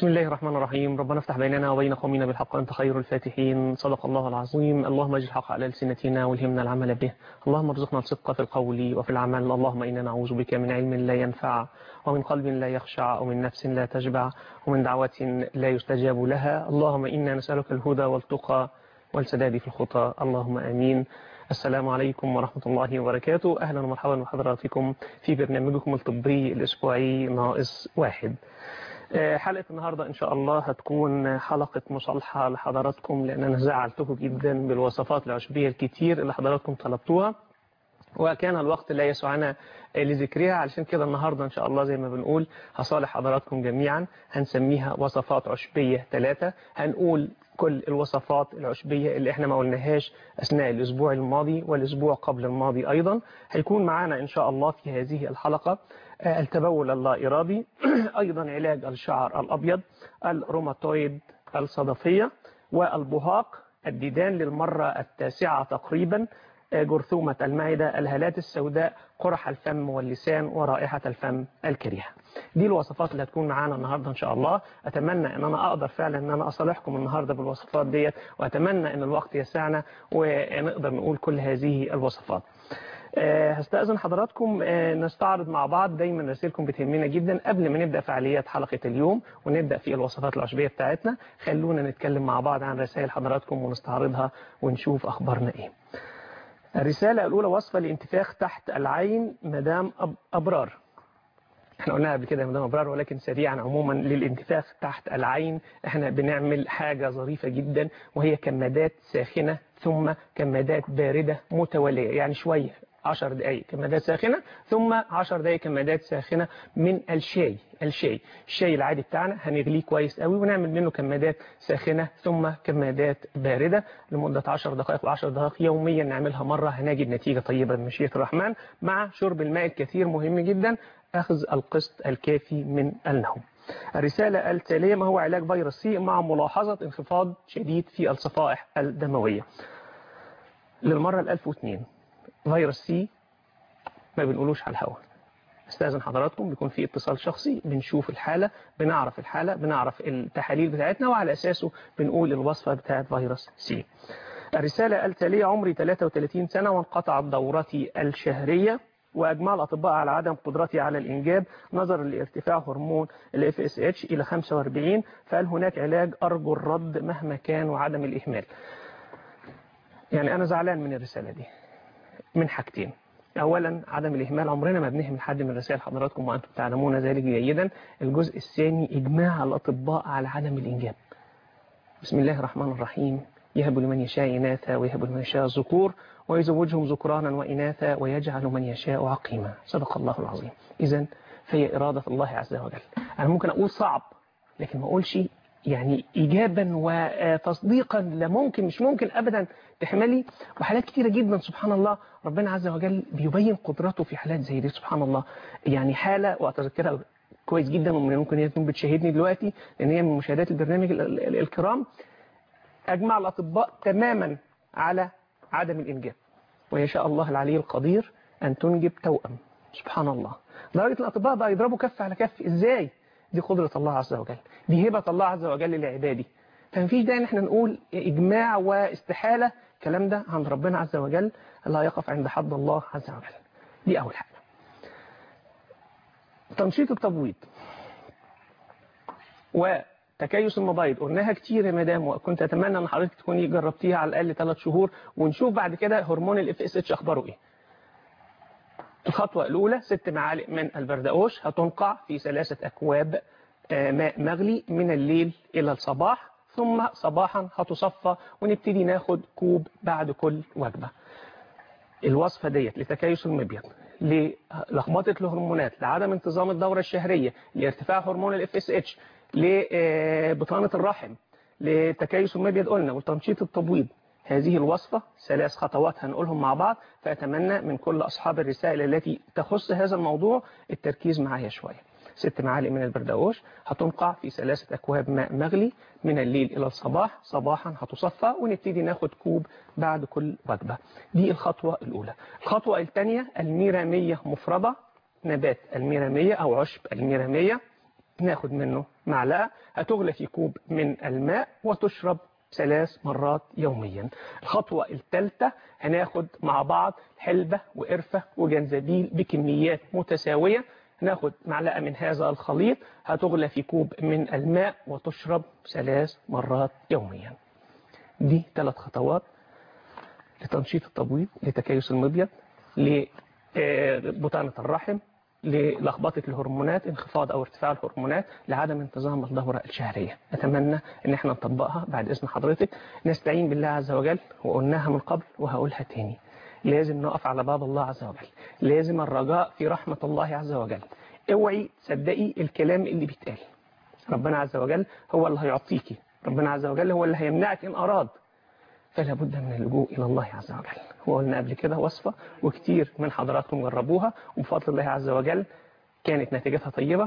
بسم الله الرحمن الرحيم ربنا افتح بيننا وبين قومنا بالحق وانت خير الفاتحين صدق الله العظيم اللهم اجعل الحق على لسنتنا والهمنا العمل به اللهم ارزقنا الصدق في القول وفي العمل اللهم انا نعوذ بك من علم لا ينفع ومن قلب لا يخشع ومن نفس لا تشبع ومن دعوة لا يستجاب لها اللهم انا نسألك الهدى والتقى والسداد في الخطى اللهم امين السلام عليكم ورحمة الله وبركاته أهلا ومرحبا بحضراتكم في برنامجكم الطبي الأسبوعي ناقص واحد حلقة النهاردة إن شاء الله هتكون حلقة مصالحة لحضراتكم لأن أنا زعلتكم جدا بالوصفات العشبية الكتير اللي حضراتكم طلبتوها وكان الوقت لا يسعنا لذكرها علشان كده النهاردة إن شاء الله زي ما بنقول هصالح حضراتكم جميعا هنسميها وصفات عشبية ثلاثة هنقول كل الوصفات العشبية اللي احنا ما قلناهاش أثناء الأسبوع الماضي والأسبوع قبل الماضي أيضا هيكون معنا إن شاء الله في هذه الحلقة التبول اللا إرادي أيضا علاج الشعر الأبيض الروماتويد الصدفية والبهاق الديدان للمرة التاسعة تقريبا جرثومة المعدة الهالات السوداء قرح الفم واللسان ورائحة الفم الكريهة دي الوصفات اللي هتكون معانا النهاردة إن شاء الله أتمنى أن أنا أقدر فعلا أن أنا أصالحكم النهاردة بالوصفات ديت وأتمنى أن الوقت يسعنا ونقدر نقول كل هذه الوصفات هستأذن حضراتكم نستعرض مع بعض دايما رسائلكم بتهمنا جدا قبل ما نبدأ فعاليات حلقة اليوم ونبدأ في الوصفات العشبية بتاعتنا خلونا نتكلم مع بعض عن رسائل حضراتكم ونستعرضها ونشوف أخبارنا إيه الرسالة الأولى وصفة لانتفاخ تحت العين مدام أبرار احنا قلناها قبل كده يا مدام أبرار ولكن سريعا عموما للانتفاخ تحت العين احنا بنعمل حاجة ظريفة جدا وهي كمادات ساخنة ثم كمادات باردة متوالية يعني شوية 10 دقائق كمادات ساخنة ثم 10 دقائق كمادات ساخنة من الشاي الشاي الشاي العادي بتاعنا هنغليه كويس قوي ونعمل منه كمادات ساخنة ثم كمادات باردة لمدة 10 دقائق و10 دقائق يوميا نعملها مرة هنجد نتيجة طيبة بمشيئة الرحمن مع شرب الماء الكثير مهم جدا أخذ القسط الكافي من النوم الرسالة التالية ما هو علاج فيروس سي مع ملاحظة انخفاض شديد في الصفائح الدموية للمرة الألف واثنين فيروس سي ما بنقولوش على الهواء استاذن حضراتكم بيكون في اتصال شخصي بنشوف الحالة بنعرف الحالة بنعرف التحاليل بتاعتنا وعلى أساسه بنقول الوصفة بتاعت فيروس سي الرسالة التالية عمري 33 سنة وانقطعت دورتي الشهرية وأجمع الأطباء على عدم قدرتي على الإنجاب نظرا لارتفاع هرمون ال FSH إلى 45 فهل هناك علاج أرجو الرد مهما كان وعدم الإهمال يعني أنا زعلان من الرسالة دي من حاجتين أولا عدم الإهمال عمرنا ما بنهمل حد من رسائل حضراتكم وأنتم تعلمون ذلك جيدا الجزء الثاني إجماع الأطباء على عدم الإنجاب بسم الله الرحمن الرحيم يهب لمن يشاء إناثا ويهب لمن يشاء الذكور ويزوجهم ذكرانا وإناثا ويجعل من يشاء عقيما صدق الله العظيم إذا فهي إرادة الله عز وجل أنا ممكن أقول صعب لكن ما أقولش يعني إيجابا وتصديقا لا ممكن مش ممكن أبدا تحملي وحالات كتيرة جدا سبحان الله ربنا عز وجل بيبين قدرته في حالات زي دي سبحان الله يعني حالة وأتذكرها كويس جدا ومن ممكن هي تكون بتشاهدني دلوقتي لأن هي من مشاهدات البرنامج الكرام أجمع الأطباء تماما على عدم الإنجاب ويشاء الله العلي القدير أن تنجب توأم سبحان الله درجة الأطباء بقى يضربوا كف على كف إزاي دي قدرة الله عز وجل دي هبة الله عز وجل لعباده فمفيش داعي ان احنا نقول إجماع واستحالة الكلام ده عند ربنا عز وجل لا يقف عند حد الله عز وجل دي أول حاجة تنشيط التبويض وتكيس المبايض قلناها كتير يا مدام وكنت أتمنى أن حضرتك تكوني جربتيها على الأقل ثلاث شهور ونشوف بعد كده هرمون الاف اس اتش أخباره إيه الخطوة الأولى ست معالق من البردقوش هتنقع في ثلاثة أكواب ماء مغلي من الليل إلى الصباح ثم صباحا هتصفى ونبتدي ناخد كوب بعد كل وجبة الوصفة ديت لتكيس المبيض للخبطة الهرمونات لعدم انتظام الدورة الشهرية لارتفاع هرمون الاف اس اتش لبطانة الرحم لتكيس المبيض قلنا وتنشيط التبويض هذه الوصفة ثلاث خطوات هنقولهم مع بعض فأتمنى من كل أصحاب الرسائل التي تخص هذا الموضوع التركيز معايا شوية ست معالق من البردقوش هتنقع في ثلاثة أكواب ماء مغلي من الليل إلى الصباح صباحا هتصفى ونبتدي ناخد كوب بعد كل وجبة دي الخطوة الأولى الخطوة الثانية الميرامية مفردة نبات الميرامية أو عشب الميرامية ناخد منه معلقة هتغلى في كوب من الماء وتشرب ثلاث مرات يوميا الخطوة الثالثة هناخد مع بعض حلبة وقرفة وجنزبيل بكميات متساوية هناخد معلقة من هذا الخليط هتغلى في كوب من الماء وتشرب ثلاث مرات يوميا دي ثلاث خطوات لتنشيط التبويض لتكيس المبيض لبطانة الرحم للخبطة الهرمونات انخفاض أو ارتفاع الهرمونات لعدم انتظام الدورة الشهرية أتمنى أن احنا نطبقها بعد إذن حضرتك نستعين بالله عز وجل وقلناها من قبل وهقولها تاني لازم نقف على باب الله عز وجل لازم الرجاء في رحمة الله عز وجل اوعي تصدقي الكلام اللي بيتقال ربنا عز وجل هو اللي هيعطيكي ربنا عز وجل هو اللي هيمنعك إن أراد فلا بد من اللجوء إلى الله عز وجل وقلنا قبل كده وصفة وكتير من حضراتكم جربوها وبفضل الله عز وجل كانت نتيجتها طيبة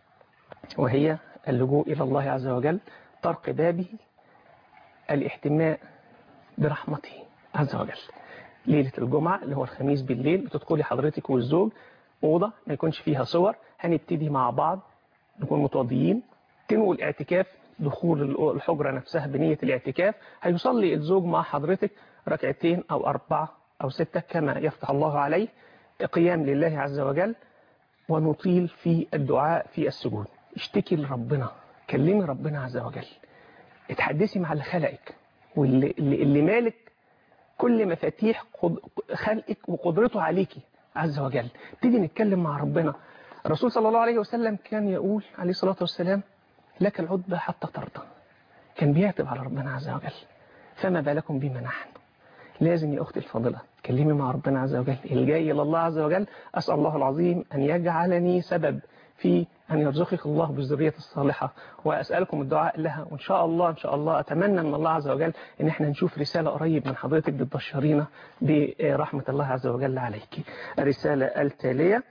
وهي اللجوء إلى الله عز وجل طرق بابه الاحتماء برحمته عز وجل ليلة الجمعة اللي هو الخميس بالليل بتدخلي حضرتك والزوج أوضة ما يكونش فيها صور هنبتدي مع بعض نكون متوضيين تنوي الاعتكاف دخول الحجرة نفسها بنية الاعتكاف هيصلي الزوج مع حضرتك ركعتين أو أربعة أو ستة كما يفتح الله عليه قيام لله عز وجل ونطيل في الدعاء في السجود اشتكي لربنا كلمي ربنا عز وجل اتحدثي مع اللي خلقك واللي اللي مالك كل مفاتيح خلقك وقدرته عليكي عز وجل ابتدي نتكلم مع ربنا الرسول صلى الله عليه وسلم كان يقول عليه الصلاة والسلام لك العتبى حتى ترضى كان بيعتب على ربنا عز وجل فما بالكم بما نحن لازم يا أختي الفاضلة تكلمي مع ربنا عز وجل الجاي إلى الله عز وجل أسأل الله العظيم أن يجعلني سبب في أن يرزقك الله بالذرية الصالحة وأسألكم الدعاء لها وإن شاء الله إن شاء الله أتمنى من الله عز وجل أن احنا نشوف رسالة قريب من حضرتك بتبشرينا برحمة الله عز وجل عليك الرسالة التالية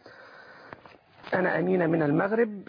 أنا أمينة من المغرب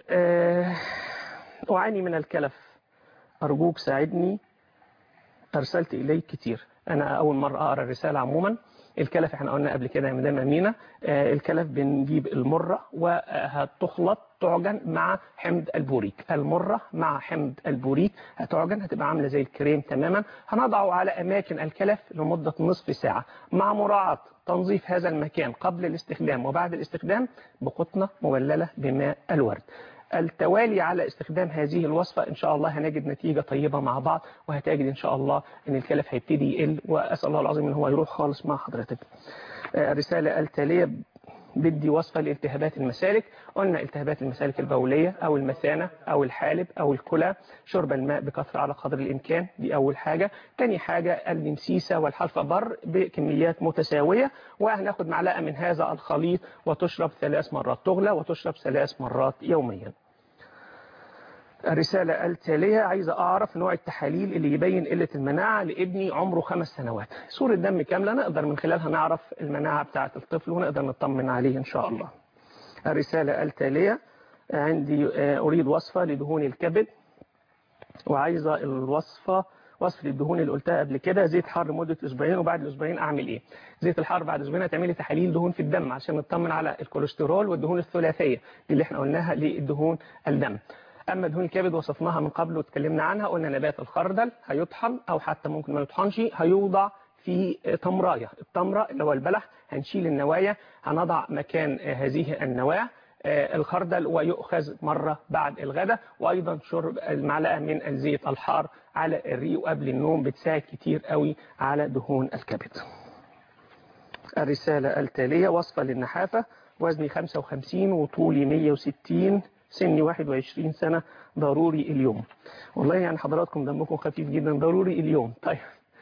أعاني من الكلف أرجوك ساعدني أرسلت إليك كتير أنا أول مرة أقرأ الرسالة عموما الكلف احنا قلنا قبل كده يا مدام أمينة الكلف بنجيب المرة وهتخلط تعجن مع حمض البوريك المرة مع حمض البوريك هتعجن هتبقى عاملة زي الكريم تماما هنضعه على أماكن الكلف لمدة نصف ساعة مع مراعاة تنظيف هذا المكان قبل الاستخدام وبعد الاستخدام بقطنة مبللة بماء الورد التوالي على استخدام هذه الوصفة إن شاء الله هنجد نتيجة طيبة مع بعض وهتجد إن شاء الله أن الكلف هيبتدي يقل وأسأل الله العظيم أن هو يروح خالص مع حضرتك الرسالة التالية بدي وصفة لالتهابات المسالك قلنا التهابات المسالك البولية أو المثانة أو الحالب أو الكلى شرب الماء بكثرة على قدر الإمكان دي أول حاجة تاني حاجة النمسيسة والحلفة بر بكميات متساوية وهناخد معلقة من هذا الخليط وتشرب ثلاث مرات تغلى وتشرب ثلاث مرات يوميا الرسالة التالية عايزة أعرف نوع التحاليل اللي يبين قلة المناعة لابني عمره خمس سنوات صورة دم كاملة نقدر من خلالها نعرف المناعة بتاعة الطفل ونقدر نطمن عليه إن شاء الله الرسالة التالية عندي أريد وصفة لدهون الكبد وعايزة الوصفة وصف للدهون اللي قلتها قبل كده زيت حار مدة أسبوعين وبعد الأسبوعين أعمل إيه زيت الحار بعد أسبوعين هتعملي تحاليل دهون في الدم عشان نطمن على الكوليسترول والدهون الثلاثية دي اللي احنا قلناها للدهون الدم أما دهون الكبد وصفناها من قبل واتكلمنا عنها قلنا نبات الخردل هيطحن أو حتى ممكن ما يطحنش هيوضع في تمراية التمرة اللي هو البلح هنشيل النوايا هنضع مكان هذه النواة الخردل ويؤخذ مرة بعد الغداء وأيضا شرب المعلقة من الزيت الحار على الريق قبل النوم بتساعد كتير قوي على دهون الكبد الرسالة التالية وصفة للنحافة وزني 55 وطولي 160 سني 21 سنة ضروري اليوم والله يعني حضراتكم دمكم خفيف جدا ضروري اليوم طيب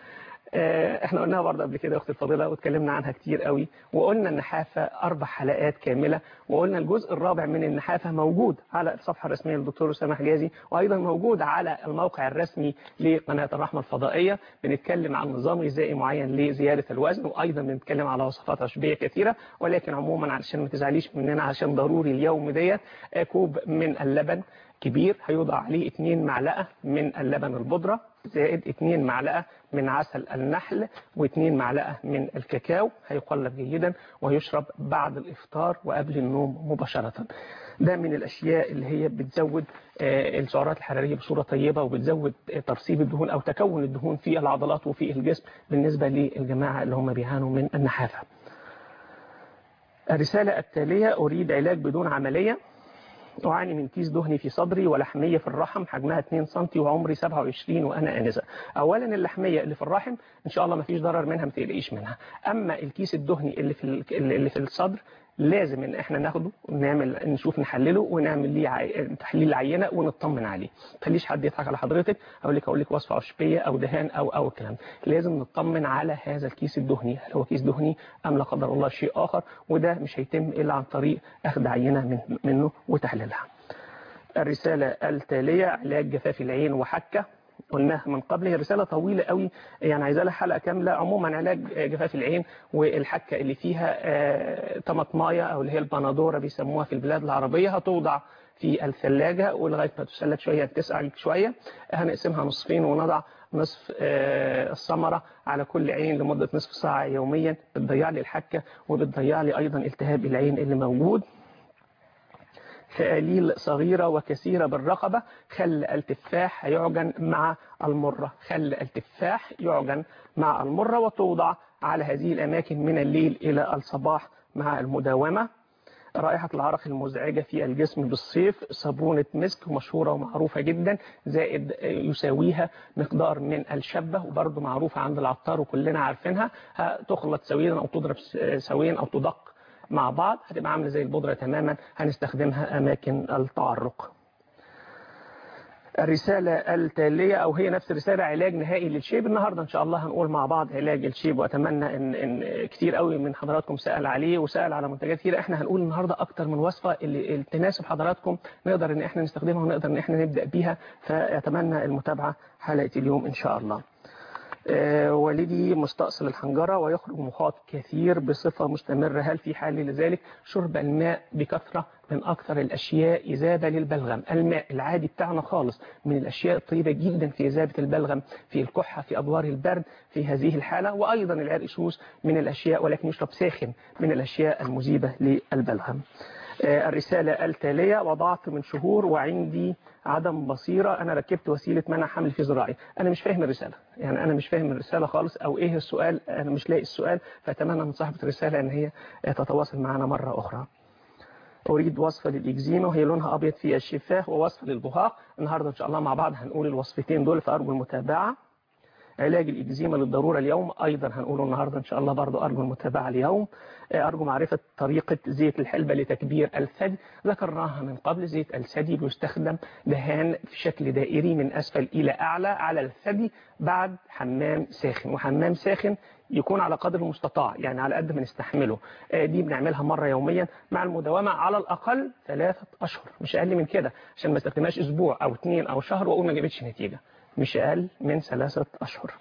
احنا قلناها برضه قبل كده يا اختي الفاضله واتكلمنا عنها كتير قوي وقلنا النحافه اربع حلقات كامله وقلنا الجزء الرابع من النحافه موجود على الصفحه الرسميه للدكتور اسامه حجازي وايضا موجود على الموقع الرسمي لقناه الرحمه الفضائيه بنتكلم عن نظام غذائي معين لزياده الوزن وايضا بنتكلم على وصفات عشبيه كثيره ولكن عموما علشان ما تزعليش مننا عشان ضروري اليوم ديت كوب من اللبن كبير هيوضع عليه 2 معلقه من اللبن البودره زائد 2 معلقة من عسل النحل و2 معلقة من الكاكاو هيقلب جيدا ويشرب بعد الإفطار وقبل النوم مباشرة ده من الأشياء اللي هي بتزود السعرات الحرارية بصورة طيبة وبتزود ترسيب الدهون أو تكون الدهون في العضلات وفي الجسم بالنسبة للجماعة اللي هم بيعانوا من النحافة الرسالة التالية أريد علاج بدون عملية أعاني من كيس دهني في صدري ولحمية في الرحم حجمها 2 سم وعمري 27 وأنا آنسة أولا اللحمية اللي في الرحم إن شاء الله ما فيش ضرر منها ما تقلقيش منها أما الكيس الدهني اللي في اللي في الصدر لازم ان احنا ناخده ونعمل نشوف نحلله ونعمل ليه عي... تحليل العينه ونطمن عليه ما تخليش حد يضحك على حضرتك اقول لك اقول لك وصفه عشبيه او دهان او او الكلام لازم نطمن على هذا الكيس الدهني هل هو كيس دهني ام لا قدر الله شيء اخر وده مش هيتم الا عن طريق اخذ عينه من منه وتحليلها الرساله التاليه علاج جفاف العين وحكه قلناها من قبل هي رسالة طويلة قوي يعني عايزة لها حلقة كاملة عموما علاج جفاف العين والحكة اللي فيها طماطمايه أو اللي هي البنادورة بيسموها في البلاد العربية هتوضع في الثلاجة ولغاية ما تسلك شوية تسقع شوية هنقسمها نصفين ونضع نصف الثمرة على كل عين لمدة نصف ساعة يوميا بتضيع لي الحكة وبتضيع لي أيضا التهاب العين اللي موجود خليل صغيرة وكثيرة بالرقبة خل التفاح يعجن مع المرة خل التفاح يعجن مع المرة وتوضع على هذه الأماكن من الليل إلى الصباح مع المداومة رائحة العرق المزعجة في الجسم بالصيف صابونة مسك مشهورة ومعروفة جدا زائد يساويها مقدار من الشبة وبرضه معروفة عند العطار وكلنا عارفينها تخلط سويا أو تضرب سويا أو تدق مع بعض هتبقى عاملة زي البودرة تماما هنستخدمها أماكن التعرق الرسالة التالية أو هي نفس الرسالة علاج نهائي للشيب النهاردة إن شاء الله هنقول مع بعض علاج الشيب وأتمنى إن, إن كتير قوي من حضراتكم سأل عليه وسأل على منتجات كتير إحنا هنقول النهاردة أكتر من وصفة اللي تناسب حضراتكم نقدر إن إحنا نستخدمها ونقدر إن إحنا نبدأ بيها فأتمنى المتابعة حلقة اليوم إن شاء الله آه والدي مستأصل الحنجرة ويخرج مخاط كثير بصفة مستمرة هل في حل لذلك شرب الماء بكثرة من أكثر الأشياء إذابة للبلغم الماء العادي بتاعنا خالص من الأشياء الطيبة جدا في إذابة البلغم في الكحة في أدوار البرد في هذه الحالة وأيضا العرقسوس من الأشياء ولكن يشرب ساخن من الأشياء المذيبة للبلغم الرسالة التالية وضعت من شهور وعندي عدم بصيرة أنا ركبت وسيلة منع حمل في زراعي أنا مش فاهم الرسالة يعني أنا مش فاهم الرسالة خالص أو إيه السؤال أنا مش لاقي السؤال فأتمنى من صاحبة الرسالة أن هي تتواصل معنا مرة أخرى أريد وصفة للإكزيما وهي لونها أبيض في الشفاه ووصفة للبهاق النهاردة إن شاء الله مع بعض هنقول الوصفتين دول فأرجو المتابعة علاج الإكزيما للضرورة اليوم أيضا هنقوله النهاردة إن شاء الله برضو أرجو المتابعة اليوم أرجو معرفة طريقة زيت الحلبة لتكبير الثدي ذكرناها من قبل زيت الثدي بيستخدم دهان في شكل دائري من أسفل إلى أعلى على الثدي بعد حمام ساخن وحمام ساخن يكون على قدر المستطاع يعني على قد ما نستحمله دي بنعملها مرة يوميا مع المداومة على الأقل ثلاثة أشهر مش أقل من كده عشان ما استخدمهاش أسبوع أو اثنين أو شهر وأقول ما جابتش نتيجة مش أقل من ثلاثة أشهر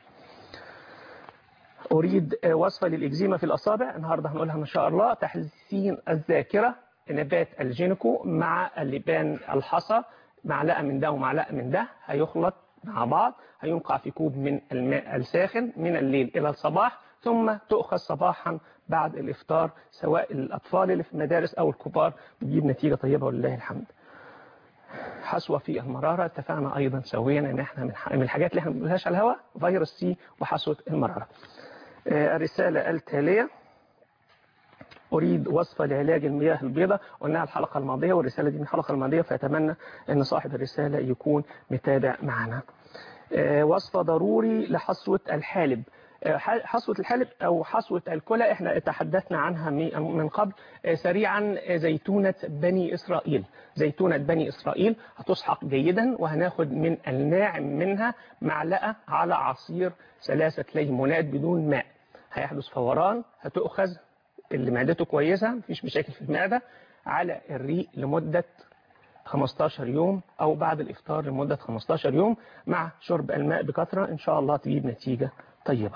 أريد وصفة للإكزيما في الأصابع النهاردة هنقولها إن شاء الله تحسين الذاكرة نبات الجينكو مع اللبان الحصى معلقة من ده ومعلقة من ده هيخلط مع بعض هينقع في كوب من الماء الساخن من الليل إلى الصباح ثم تؤخذ صباحا بعد الإفطار سواء الأطفال اللي في المدارس أو الكبار بتجيب نتيجة طيبة ولله الحمد حسوة في المرارة اتفقنا أيضا سويا أن احنا من الحاجات اللي احنا ما بنقولهاش على الهواء فيروس سي وحسوة المرارة الرسالة التالية أريد وصفة لعلاج المياه البيضاء قلناها الحلقة الماضية والرسالة دي من الحلقة الماضية فأتمنى أن صاحب الرسالة يكون متابع معنا وصفة ضروري لحصوة الحالب حصوة الحالب أو حصوة الكلى احنا تحدثنا عنها من قبل سريعا زيتونة بني إسرائيل زيتونة بني إسرائيل هتسحق جيدا وهناخد من الناعم منها معلقة على عصير ثلاثة ليمونات بدون ماء هيحدث فوران هتؤخذ اللي معدته كويسة مفيش مشاكل في المعدة على الريق لمدة 15 يوم أو بعد الإفطار لمدة 15 يوم مع شرب الماء بكثرة إن شاء الله تجيب نتيجة طيبة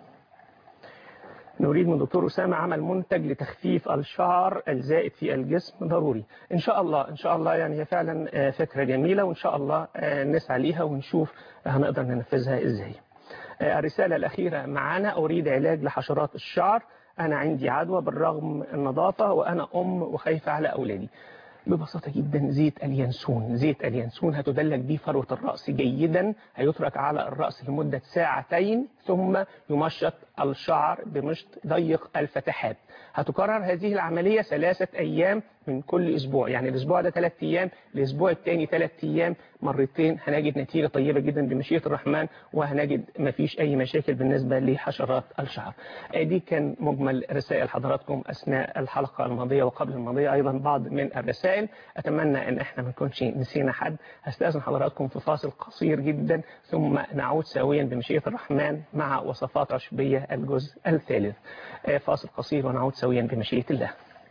نريد من دكتور أسامة عمل منتج لتخفيف الشعر الزائد في الجسم ضروري إن شاء الله إن شاء الله يعني هي فعلا فكرة جميلة وإن شاء الله نسعى ليها ونشوف هنقدر ننفذها إزاي الرسالة الأخيرة معنا أريد علاج لحشرات الشعر أنا عندي عدوى بالرغم من النظافة وأنا أم وخايفة على أولادي ببساطة جدا زيت اليانسون زيت اليانسون هتدلك به فروة الرأس جيدا هيترك على الرأس لمدة ساعتين ثم يمشط الشعر بمشط ضيق الفتحات هتكرر هذه العملية ثلاثة أيام من كل أسبوع يعني الأسبوع ده ثلاث أيام الأسبوع الثاني ثلاث أيام مرتين هنجد نتيجة طيبة جدا بمشيئة الرحمن وهنجد ما فيش أي مشاكل بالنسبة لحشرات الشعر دي كان مجمل رسائل حضراتكم أثناء الحلقة الماضية وقبل الماضية أيضا بعض من الرسائل أتمنى أن احنا ما نكونش نسينا حد هستأذن حضراتكم في فاصل قصير جدا ثم نعود سويا بمشيئة الرحمن مع وصفات عشبية الجزء الثالث فاصل قصير ونعود سويا بمشيئة الله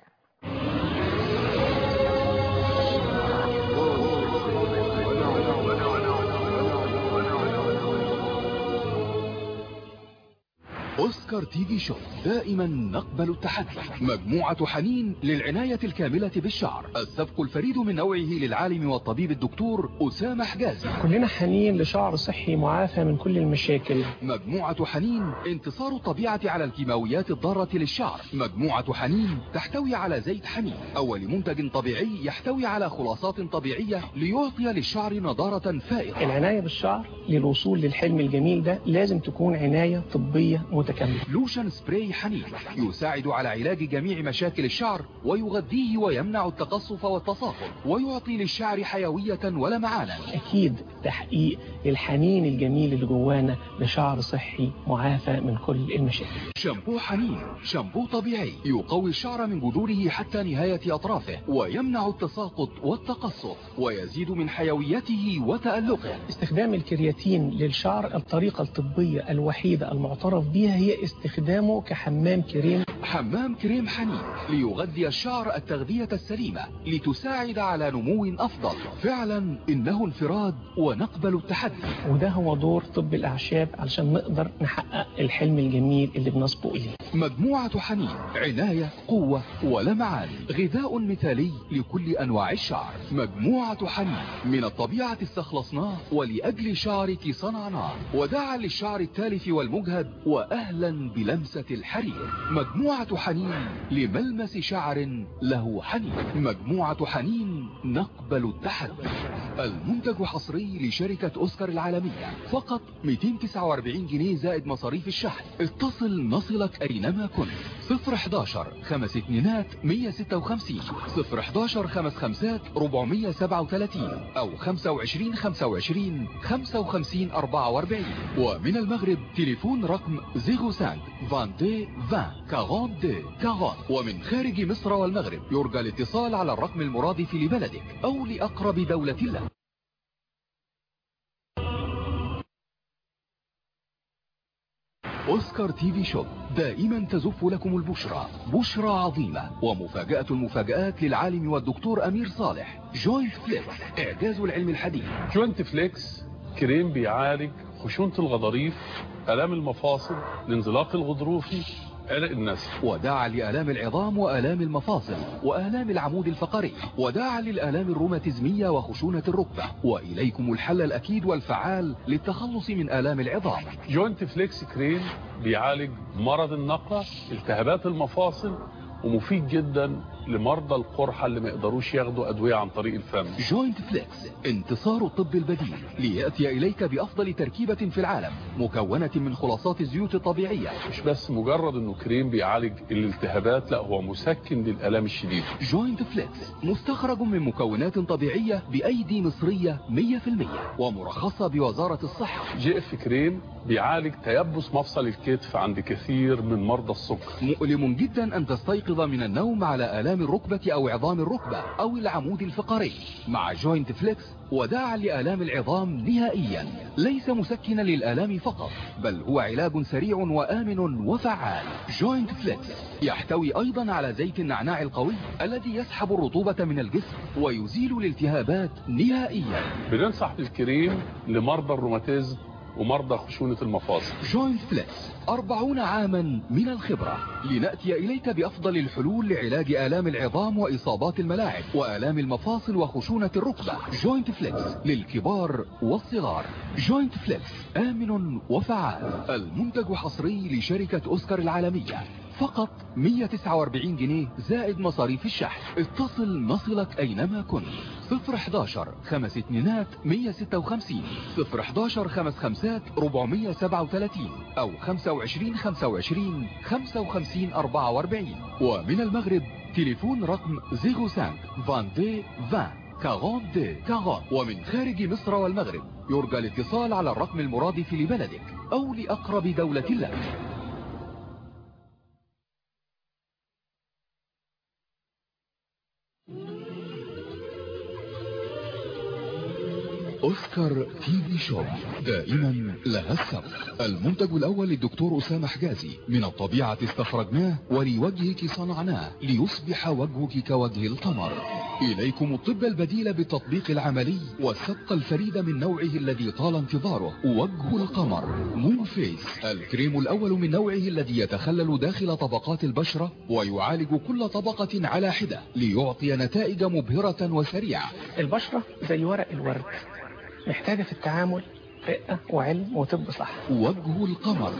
أوسكار تي في شو دائما نقبل التحدي مجموعة حنين للعناية الكاملة بالشعر السبق الفريد من نوعه للعالم والطبيب الدكتور أسامة حجازي كلنا حنين لشعر صحي معافى من كل المشاكل مجموعة حنين انتصار الطبيعة على الكيماويات الضارة للشعر مجموعة حنين تحتوي على زيت حنين أول منتج طبيعي يحتوي على خلاصات طبيعية ليعطي للشعر نضارة فائقة العناية بالشعر للوصول للحلم الجميل ده لازم تكون عناية طبية متكاملة لوشن سبراي حنين يساعد على علاج جميع مشاكل الشعر ويغذيه ويمنع التقصف والتصاقل ويعطي للشعر حيوية ولمعانا أكيد تحقيق الحنين الجميل اللي جوانا لشعر صحي معافى من كل المشاكل شامبو حنين شامبو طبيعي يقوي الشعر من جذوره حتى نهاية أطرافه ويمنع التساقط والتقصف ويزيد من حيويته وتألقه استخدام الكرياتين للشعر الطريقة الطبية الوحيدة المعترف بها هي استخدامه كحمام كريم حمام كريم حنين ليغذي الشعر التغذية السليمة لتساعد على نمو أفضل فعلا إنه انفراد ونقبل التحدي وده هو دور طب الأعشاب علشان نقدر نحقق الحلم الجميل اللي بنصبو إليه مجموعة حنين عناية قوة ولمعان غذاء مثالي لكل أنواع الشعر مجموعة حنين من الطبيعة استخلصناه ولأجل شعرك صنعناه وداعا للشعر التالف والمجهد وأهلا بلمسة الحرير مجموعة حنين لملمس شعر له حنين مجموعة حنين نقبل التحدي المنتج حصري لشركة أوسكار العالمية فقط 249 جنيه زائد مصاريف الشحن اتصل نصلك أينما كنت 011 خمس اتنينات 156 011 خمس خمسات 437 أو 25 25 55 44 ومن المغرب تليفون رقم 05 22 20 42 40 ومن خارج مصر والمغرب يرجى الاتصال على الرقم المرادف لبلدك أو لأقرب دولة له أوسكار تي في شوب دائما تزف لكم البشرى بشرى عظيمة ومفاجأة المفاجآت للعالم والدكتور أمير صالح جوينت فليكس إعجاز العلم الحديث جوينت فليكس كريم بيعالج خشونة الغضاريف ألام المفاصل الانزلاق الغضروفي عرق النسل وداعا لآلام العظام وآلام المفاصل وآلام العمود الفقري وداعا للآلام الروماتيزمية وخشونة الركبة وإليكم الحل الأكيد والفعال للتخلص من آلام العظام جوينت فليكس كريم بيعالج مرض النقرة التهابات المفاصل ومفيد جدا لمرضى القرحة اللي ما يقدروش ياخدوا أدوية عن طريق الفم جوينت فليكس انتصار الطب البديل ليأتي إليك بأفضل تركيبة في العالم مكونة من خلاصات الزيوت الطبيعية مش بس مجرد انه كريم بيعالج الالتهابات لا هو مسكن للآلام الشديدة جوينت فليكس مستخرج من مكونات طبيعية بأيدي مصرية 100% ومرخصة بوزارة الصحة جي اف كريم بيعالج تيبس مفصل الكتف عند كثير من مرضى السكر مؤلم جدا أن تستيقظ من النوم على آلام الركبة أو عظام الركبة أو العمود الفقري مع جوينت فليكس وداعا لآلام العظام نهائيا ليس مسكنا للآلام فقط بل هو علاج سريع وآمن وفعال جوينت فليكس يحتوي أيضا على زيت النعناع القوي الذي يسحب الرطوبة من الجسم ويزيل الالتهابات نهائيا بننصح بالكريم لمرضى الروماتيزم ومرضى خشونة المفاصل جوينت فليكس أربعون عاما من الخبرة لنأتي إليك بأفضل الحلول لعلاج آلام العظام وإصابات الملاعب وآلام المفاصل وخشونة الركبة جوينت فليكس للكبار والصغار جوينت فليكس آمن وفعال المنتج حصري لشركة أوسكار العالمية فقط 149 جنيه زائد مصاريف الشحن اتصل نصلك أينما كنت 011 خمس اتنينات 156 011 خمس خمسات 437 أو 25 25 55 44 ومن المغرب تليفون رقم 05 22 20 42 40 ومن خارج مصر والمغرب يرجى الاتصال على الرقم المرادف لبلدك أو لأقرب دولة لك أوسكار تي في شوب دائما لها السبق المنتج الأول للدكتور أسامة حجازي من الطبيعة استخرجناه ولوجهك صنعناه ليصبح وجهك كوجه القمر إليكم الطب البديل بالتطبيق العملي والسبق الفريد من نوعه الذي طال انتظاره وجه القمر مون فيس الكريم الأول من نوعه الذي يتخلل داخل طبقات البشرة ويعالج كل طبقة على حدة ليعطي نتائج مبهرة وسريعة البشرة زي ورق الورد محتاجة في التعامل رقة وعلم وطب صح وجه القمر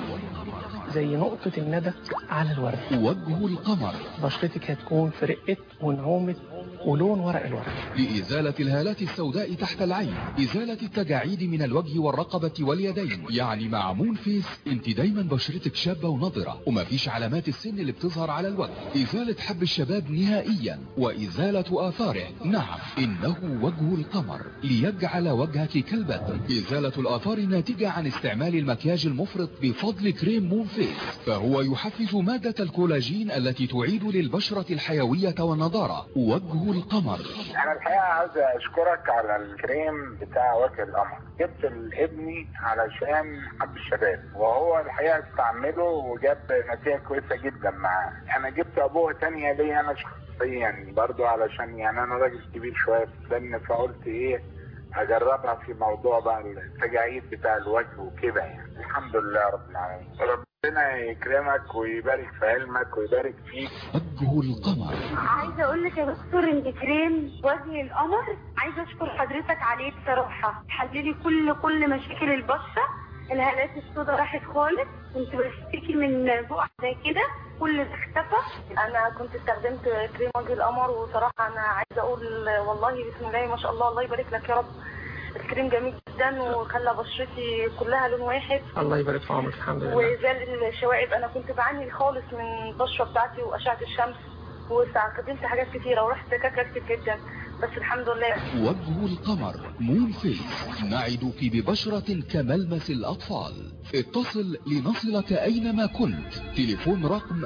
زي نقطة الندى على الورد وجه القمر بشرتك هتكون في رقة ونعومة ولون ورق الورد لإزالة الهالات السوداء تحت العين إزالة التجاعيد من الوجه والرقبة واليدين يعني مع مون فيس انت دايما بشرتك شابة ونضرة ومفيش علامات السن اللي بتظهر على الوجه إزالة حب الشباب نهائيا وإزالة آثاره نعم إنه وجه القمر ليجعل وجهك كالبدر إزالة الآثار الناتجة عن استعمال المكياج المفرط بفضل كريم مون فيس فهو يحفز مادة الكولاجين التي تعيد للبشرة الحيوية والنضارة وجه القمر انا الحقيقه عايز اشكرك على الكريم بتاع وجه القمر جبت لابني علشان حب الشباب وهو الحقيقه استعمله وجاب نتيجه كويسه جدا معاه انا جبت ابوه تانية ليا انا شخصيا برضو علشان يعني انا راجل كبير شويه في السن فقلت ايه اجربها في موضوع بقى التجاعيد بتاع الوجه وكده يعني الحمد لله رب العالمين ربنا يكرمك ويبارك في علمك ويبارك فيك وجه القمر عايزه اقول لك يا دكتور ان كريم وجه القمر عايزه اشكر حضرتك عليه بصراحه حللي كل كل مشاكل البشره الهالات السوداء راحت خالص كنت بشتكي من بقع زي كده كل ده اختفى انا كنت استخدمت كريم وجه القمر وصراحه انا عايزه اقول والله بسم الله ما شاء الله الله يبارك لك يا رب الكريم جميل جدا وخلى بشرتي كلها لون واحد الله يبارك في عمرك الحمد لله وزال الشوائب انا كنت بعاني خالص من البشره بتاعتي واشعه الشمس واستخدمت حاجات كتيره ورحت دكاتره كتير جدا بس الحمد لله وجه القمر مون فيس نعدك ببشرة كملمس الأطفال اتصل لنصلك أينما كنت تليفون رقم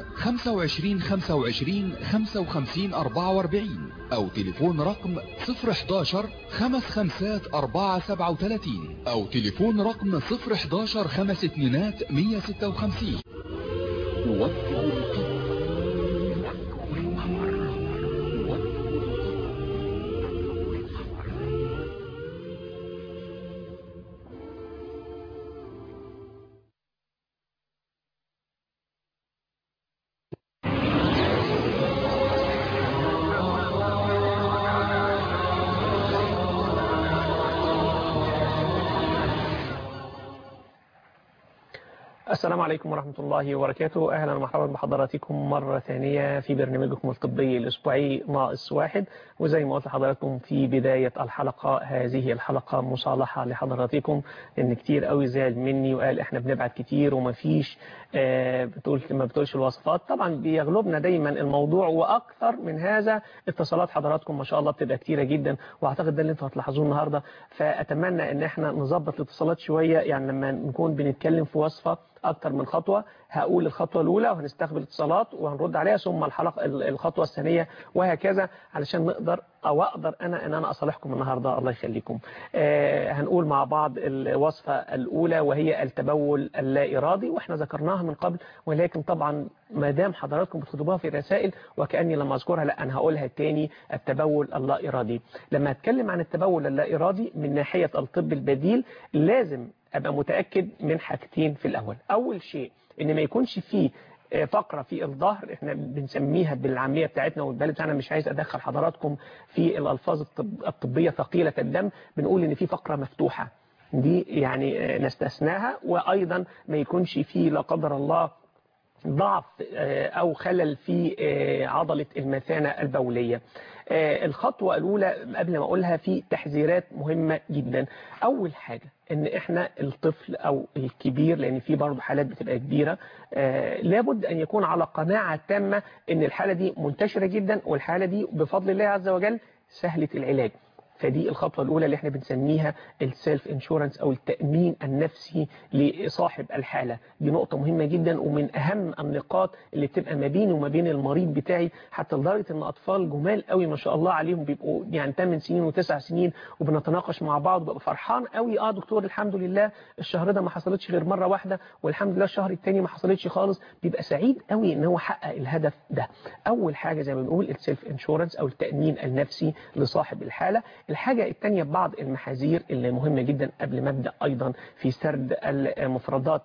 25 25 55 44 أو تليفون رقم 011 خمس خمسات 4 37 أو تليفون رقم 011 خمس اتنينات 156 وجه القمر السلام عليكم ورحمة الله وبركاته أهلا ومرحبا بحضراتكم مرة ثانية في برنامجكم الطبي الأسبوعي ناقص واحد وزي ما قلت لحضراتكم في بداية الحلقة هذه الحلقة مصالحة لحضراتكم إن كتير قوي زعل مني وقال إحنا بنبعت كتير ومفيش آه بتقول ما بتقولش الوصفات طبعا بيغلبنا دايما الموضوع وأكثر من هذا اتصالات حضراتكم ما شاء الله بتبقى كتيرة جدا وأعتقد ده اللي انتوا هتلاحظوه النهاردة فأتمنى إن إحنا نظبط الاتصالات شوية يعني لما نكون بنتكلم في وصفة أكتر من خطوة هقول الخطوة الأولى وهنستقبل اتصالات وهنرد عليها ثم الحلقة الخطوة الثانية وهكذا علشان نقدر أو أقدر أنا أن أنا أصالحكم النهاردة الله يخليكم آه هنقول مع بعض الوصفة الأولى وهي التبول اللا إرادي وإحنا ذكرناها من قبل ولكن طبعا ما دام حضراتكم بتكتبوها في الرسائل وكأني لما أذكرها لا أنا هقولها تاني التبول اللا إرادي لما أتكلم عن التبول اللا إرادي من ناحية الطب البديل لازم أبقى متأكد من حاجتين في الأول أول شيء إن ما يكونش فيه فقرة في الظهر احنا بنسميها بالعامية بتاعتنا والبلد بتاعنا مش عايز ادخل حضراتكم في الالفاظ الطب الطبية ثقيلة الدم بنقول ان في فقرة مفتوحة دي يعني نستثناها وايضا ما يكونش فيه لا قدر الله ضعف آه، أو خلل في آه، عضلة المثانة البولية آه، الخطوة الأولى قبل ما أقولها في تحذيرات مهمة جدا أول حاجة ان احنا الطفل او الكبير لان في برضه حالات بتبقى كبيره آه لابد ان يكون على قناعه تامه ان الحاله دي منتشره جدا والحاله دي بفضل الله عز وجل سهله العلاج فدي الخطوة الأولى اللي احنا بنسميها السيلف انشورنس أو التأمين النفسي لصاحب الحالة دي نقطة مهمة جدا ومن أهم النقاط اللي بتبقى ما بيني وما بين المريض بتاعي حتى لدرجة إن أطفال جمال قوي ما شاء الله عليهم بيبقوا يعني 8 سنين وتسع سنين وبنتناقش مع بعض وببقى فرحان قوي اه دكتور الحمد لله الشهر ده ما حصلتش غير مرة واحدة والحمد لله الشهر التاني ما حصلتش خالص بيبقى سعيد قوي إن هو حقق الهدف ده أول حاجة زي ما بنقول السيلف انشورنس أو التأمين النفسي لصاحب الحالة الحاجة الثانية بعض المحاذير اللي مهمة جدا قبل ما ابدا أيضا في سرد المفردات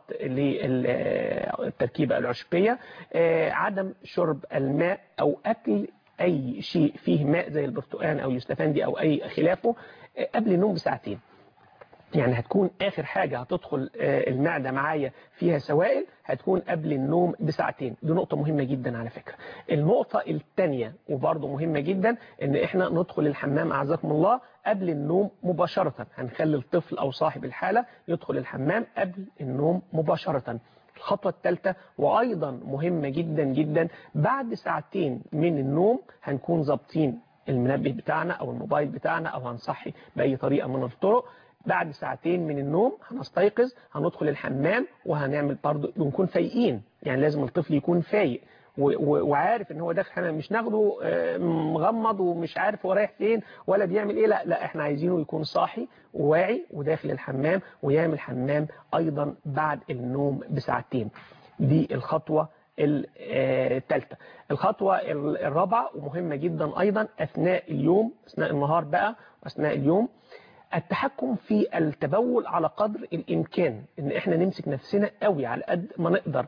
للتركيبة العشبية آه، عدم شرب الماء أو أكل أي شيء فيه ماء زي البرتقال أو يوستفندي أو أي خلافه آه، قبل النوم بساعتين يعني هتكون آخر حاجة هتدخل آه، المعدة معايا فيها سوائل هتكون قبل النوم بساعتين دي نقطة مهمة جدا على فكرة النقطة الثانية وبرضه مهمة جدا ان احنا ندخل الحمام أعزكم الله قبل النوم مباشرة هنخلي الطفل أو صاحب الحالة يدخل الحمام قبل النوم مباشرة الخطوة الثالثة وأيضا مهمة جدا جدا بعد ساعتين من النوم هنكون ظابطين المنبه بتاعنا أو الموبايل بتاعنا أو هنصحي بأي طريقة من الطرق بعد ساعتين من النوم هنستيقظ هندخل الحمام وهنعمل برضه ونكون فايقين يعني لازم الطفل يكون فايق و- و- وعارف ان هو داخل الحمام مش ناخده آه، مغمض ومش عارف هو رايح فين ولا بيعمل ايه لا لا احنا عايزينه يكون صاحي وواعي وداخل الحمام ويعمل حمام ايضا بعد النوم بساعتين دي الخطوة الثالثة الخطوة ال- الرابعة ومهمة جدا أيضا أثناء اليوم أثناء النهار بقى وأثناء اليوم التحكم في التبول على قدر الإمكان إن إحنا نمسك نفسنا قوي على قد ما نقدر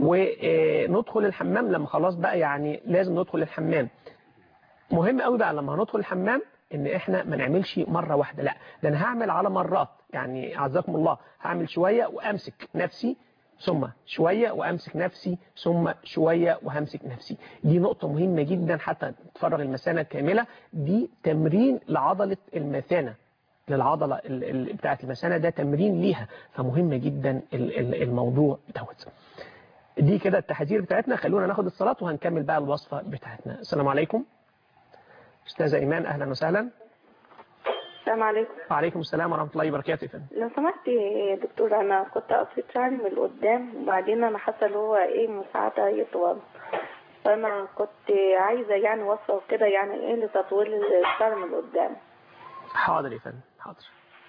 وندخل الحمام لما خلاص بقى يعني لازم ندخل الحمام مهم قوي بقى لما هندخل الحمام ان احنا ما نعملش مرة واحدة لا ده انا هعمل على مرات يعني عزكم الله هعمل شوية وامسك نفسي ثم شوية وامسك نفسي ثم شوية وهمسك نفسي دي نقطة مهمة جدا حتى تفرغ المثانة كاملة دي تمرين لعضلة المثانة للعضلة ال- ال- بتاعة المثانة ده تمرين ليها فمهم جدا ال- ال- الموضوع دوت دي كده التحذير بتاعتنا خلونا ناخد الصلاة وهنكمل بقى الوصفة بتاعتنا السلام عليكم أستاذة إيمان أهلا وسهلا السلام عليكم وعليكم السلام ورحمة الله وبركاته يا فندم لو سمحت يا دكتور انا كنت قصيت شعري من قدام وبعدين انا حاسه اللي هو ايه مساعده يطول فانا كنت عايزه يعني وصفه وكده يعني ايه لتطويل الشعر من قدام حاضر يا فندم حاضر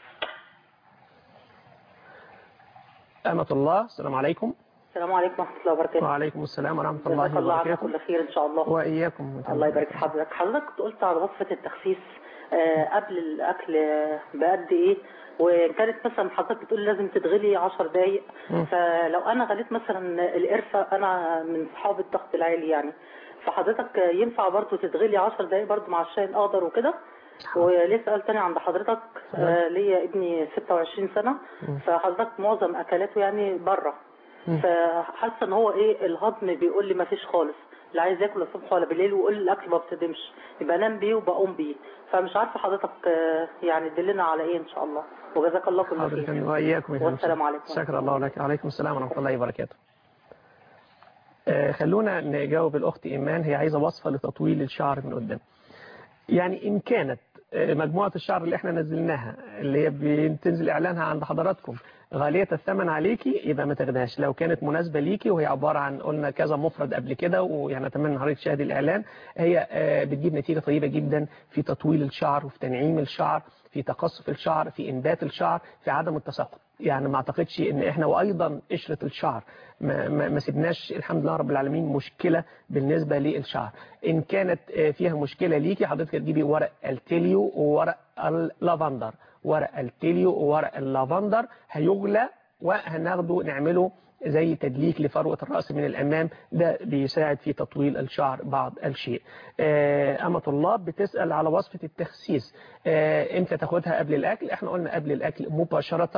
أمة الله السلام عليكم السلام عليكم ورحمة الله وبركاته وعليكم السلام ورحمة الله جزاك الله عنا وبركاته كل خير إن شاء الله وإياكم الله يبارك في حضرتك حضرتك كنت قلت على وصفة التخسيس آه، قبل الأكل آه، بقد إيه وكانت مثلا حضرتك بتقول لازم تتغلي 10 دقايق مم. فلو أنا غليت مثلا القرفة أنا من صحاب الضغط العالي يعني فحضرتك آه، ينفع برضو تتغلي 10 دقايق برضو مع الشاي الأخضر وكده وليه سؤال تاني عند حضرتك آه، ليا ابني 26 سنة فحضرتك معظم أكلاته يعني بره مم. فحاسه ان هو ايه الهضم بيقول لي ما فيش خالص لا عايز ياكل الصبح ولا بالليل ويقول لي الاكل ما بتدمش يبقى انام بيه وبقوم بيه فمش عارفه حضرتك آه، يعني تدلنا على ايه ان شاء الله وجزاك الله كل حاضر يا فندم خير وإياكم يا فندم والسلام عليكم. شكر الله لك عليكم السلام ورحمة الله وبركاته آه، خلونا نجاوب الأخت إيمان هي عايزة وصفة لتطويل الشعر من قدام يعني إن كانت آه، مجموعة الشعر اللي احنا نزلناها اللي هي بتنزل إعلانها عند حضراتكم غالية الثمن عليكي يبقى ما تاخدهاش لو كانت مناسبة ليكي وهي عبارة عن قلنا كذا مفرد قبل كده ويعني أتمنى حضرتك تشاهدي الإعلان هي آه، بتجيب نتيجة طيبة جدا في تطويل الشعر وفي تنعيم الشعر في تقصف الشعر في إنبات الشعر في عدم التساقط يعني ما اعتقدش ان احنا وايضا قشره الشعر ما, ما, ما سيبناش الحمد لله رب العالمين مشكله بالنسبه للشعر ان كانت آه، فيها مشكله ليكي حضرتك تجيبي ورق التليو وورق اللافندر ورق التليو وورق اللافندر هيغلى وهناخده نعمله زي تدليك لفروة الرأس من الأمام ده بيساعد في تطويل الشعر بعض الشيء آه، أمة الله بتسأل على وصفة التخسيس آه، امتى تاخدها قبل الأكل احنا قلنا قبل الأكل مباشرة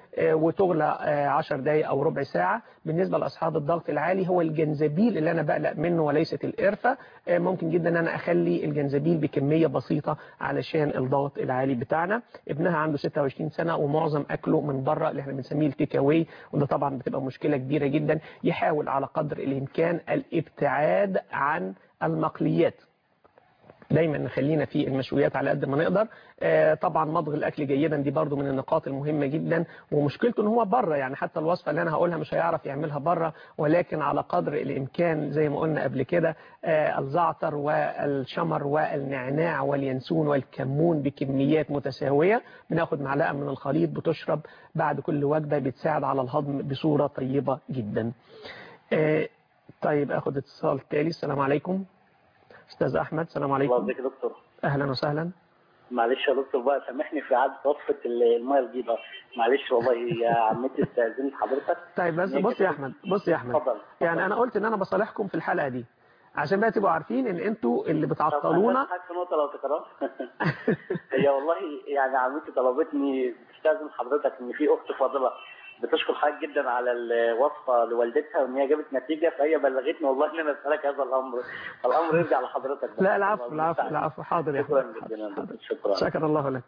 آه، وتغلى آه، 10 دقايق او ربع ساعه بالنسبه لاصحاب الضغط العالي هو الجنزبيل اللي انا بقلق منه وليست القرفه آه، ممكن جدا ان انا اخلي الجنزبيل بكميه بسيطه علشان الضغط العالي بتاعنا ابنها عنده 26 سنه ومعظم اكله من بره اللي احنا بنسميه التيك اواي وده طبعا بتبقى مشكله كبيره جدا يحاول على قدر الامكان الابتعاد عن المقليات دايما نخلينا في المشويات على قد ما نقدر آه، طبعا مضغ الاكل جيدا دي برضو من النقاط المهمه جدا ومشكلته ان هو بره يعني حتى الوصفه اللي انا هقولها مش هيعرف يعملها بره ولكن على قدر الامكان زي ما قلنا قبل كده آه، الزعتر والشمر والنعناع واليانسون والكمون بكميات متساويه بناخد معلقه من الخليط بتشرب بعد كل وجبه بتساعد على الهضم بصوره طيبه جدا آه، طيب اخد اتصال تالي السلام عليكم استاذ احمد السلام الله عليكم يبارك يا دكتور اهلا وسهلا معلش يا دكتور بقى سامحني في اعاده وصفه الميه الجديده معلش والله يا عمتي استاذنت حضرتك طيب بس بص يا احمد بص يا احمد اتفضل يعني انا قلت ان انا بصالحكم في الحلقه دي عشان بقى تبقوا عارفين ان انتوا اللي بتعطلونا حاجه نقطه لو تكرر هي والله يعني عمتي طلبتني تستاذن حضرتك ان في اخت فاضله بتشكر حضرتك جدا على الوصفه لوالدتها وان هي جابت نتيجه فهي بلغتني والله ان انا اسالك هذا الامر الامر يرجع لحضرتك بس. لا العفو العفو العفو حاضر يا شكرا احمد جدا يا حاضر. دكتور شكرا شكر الله لك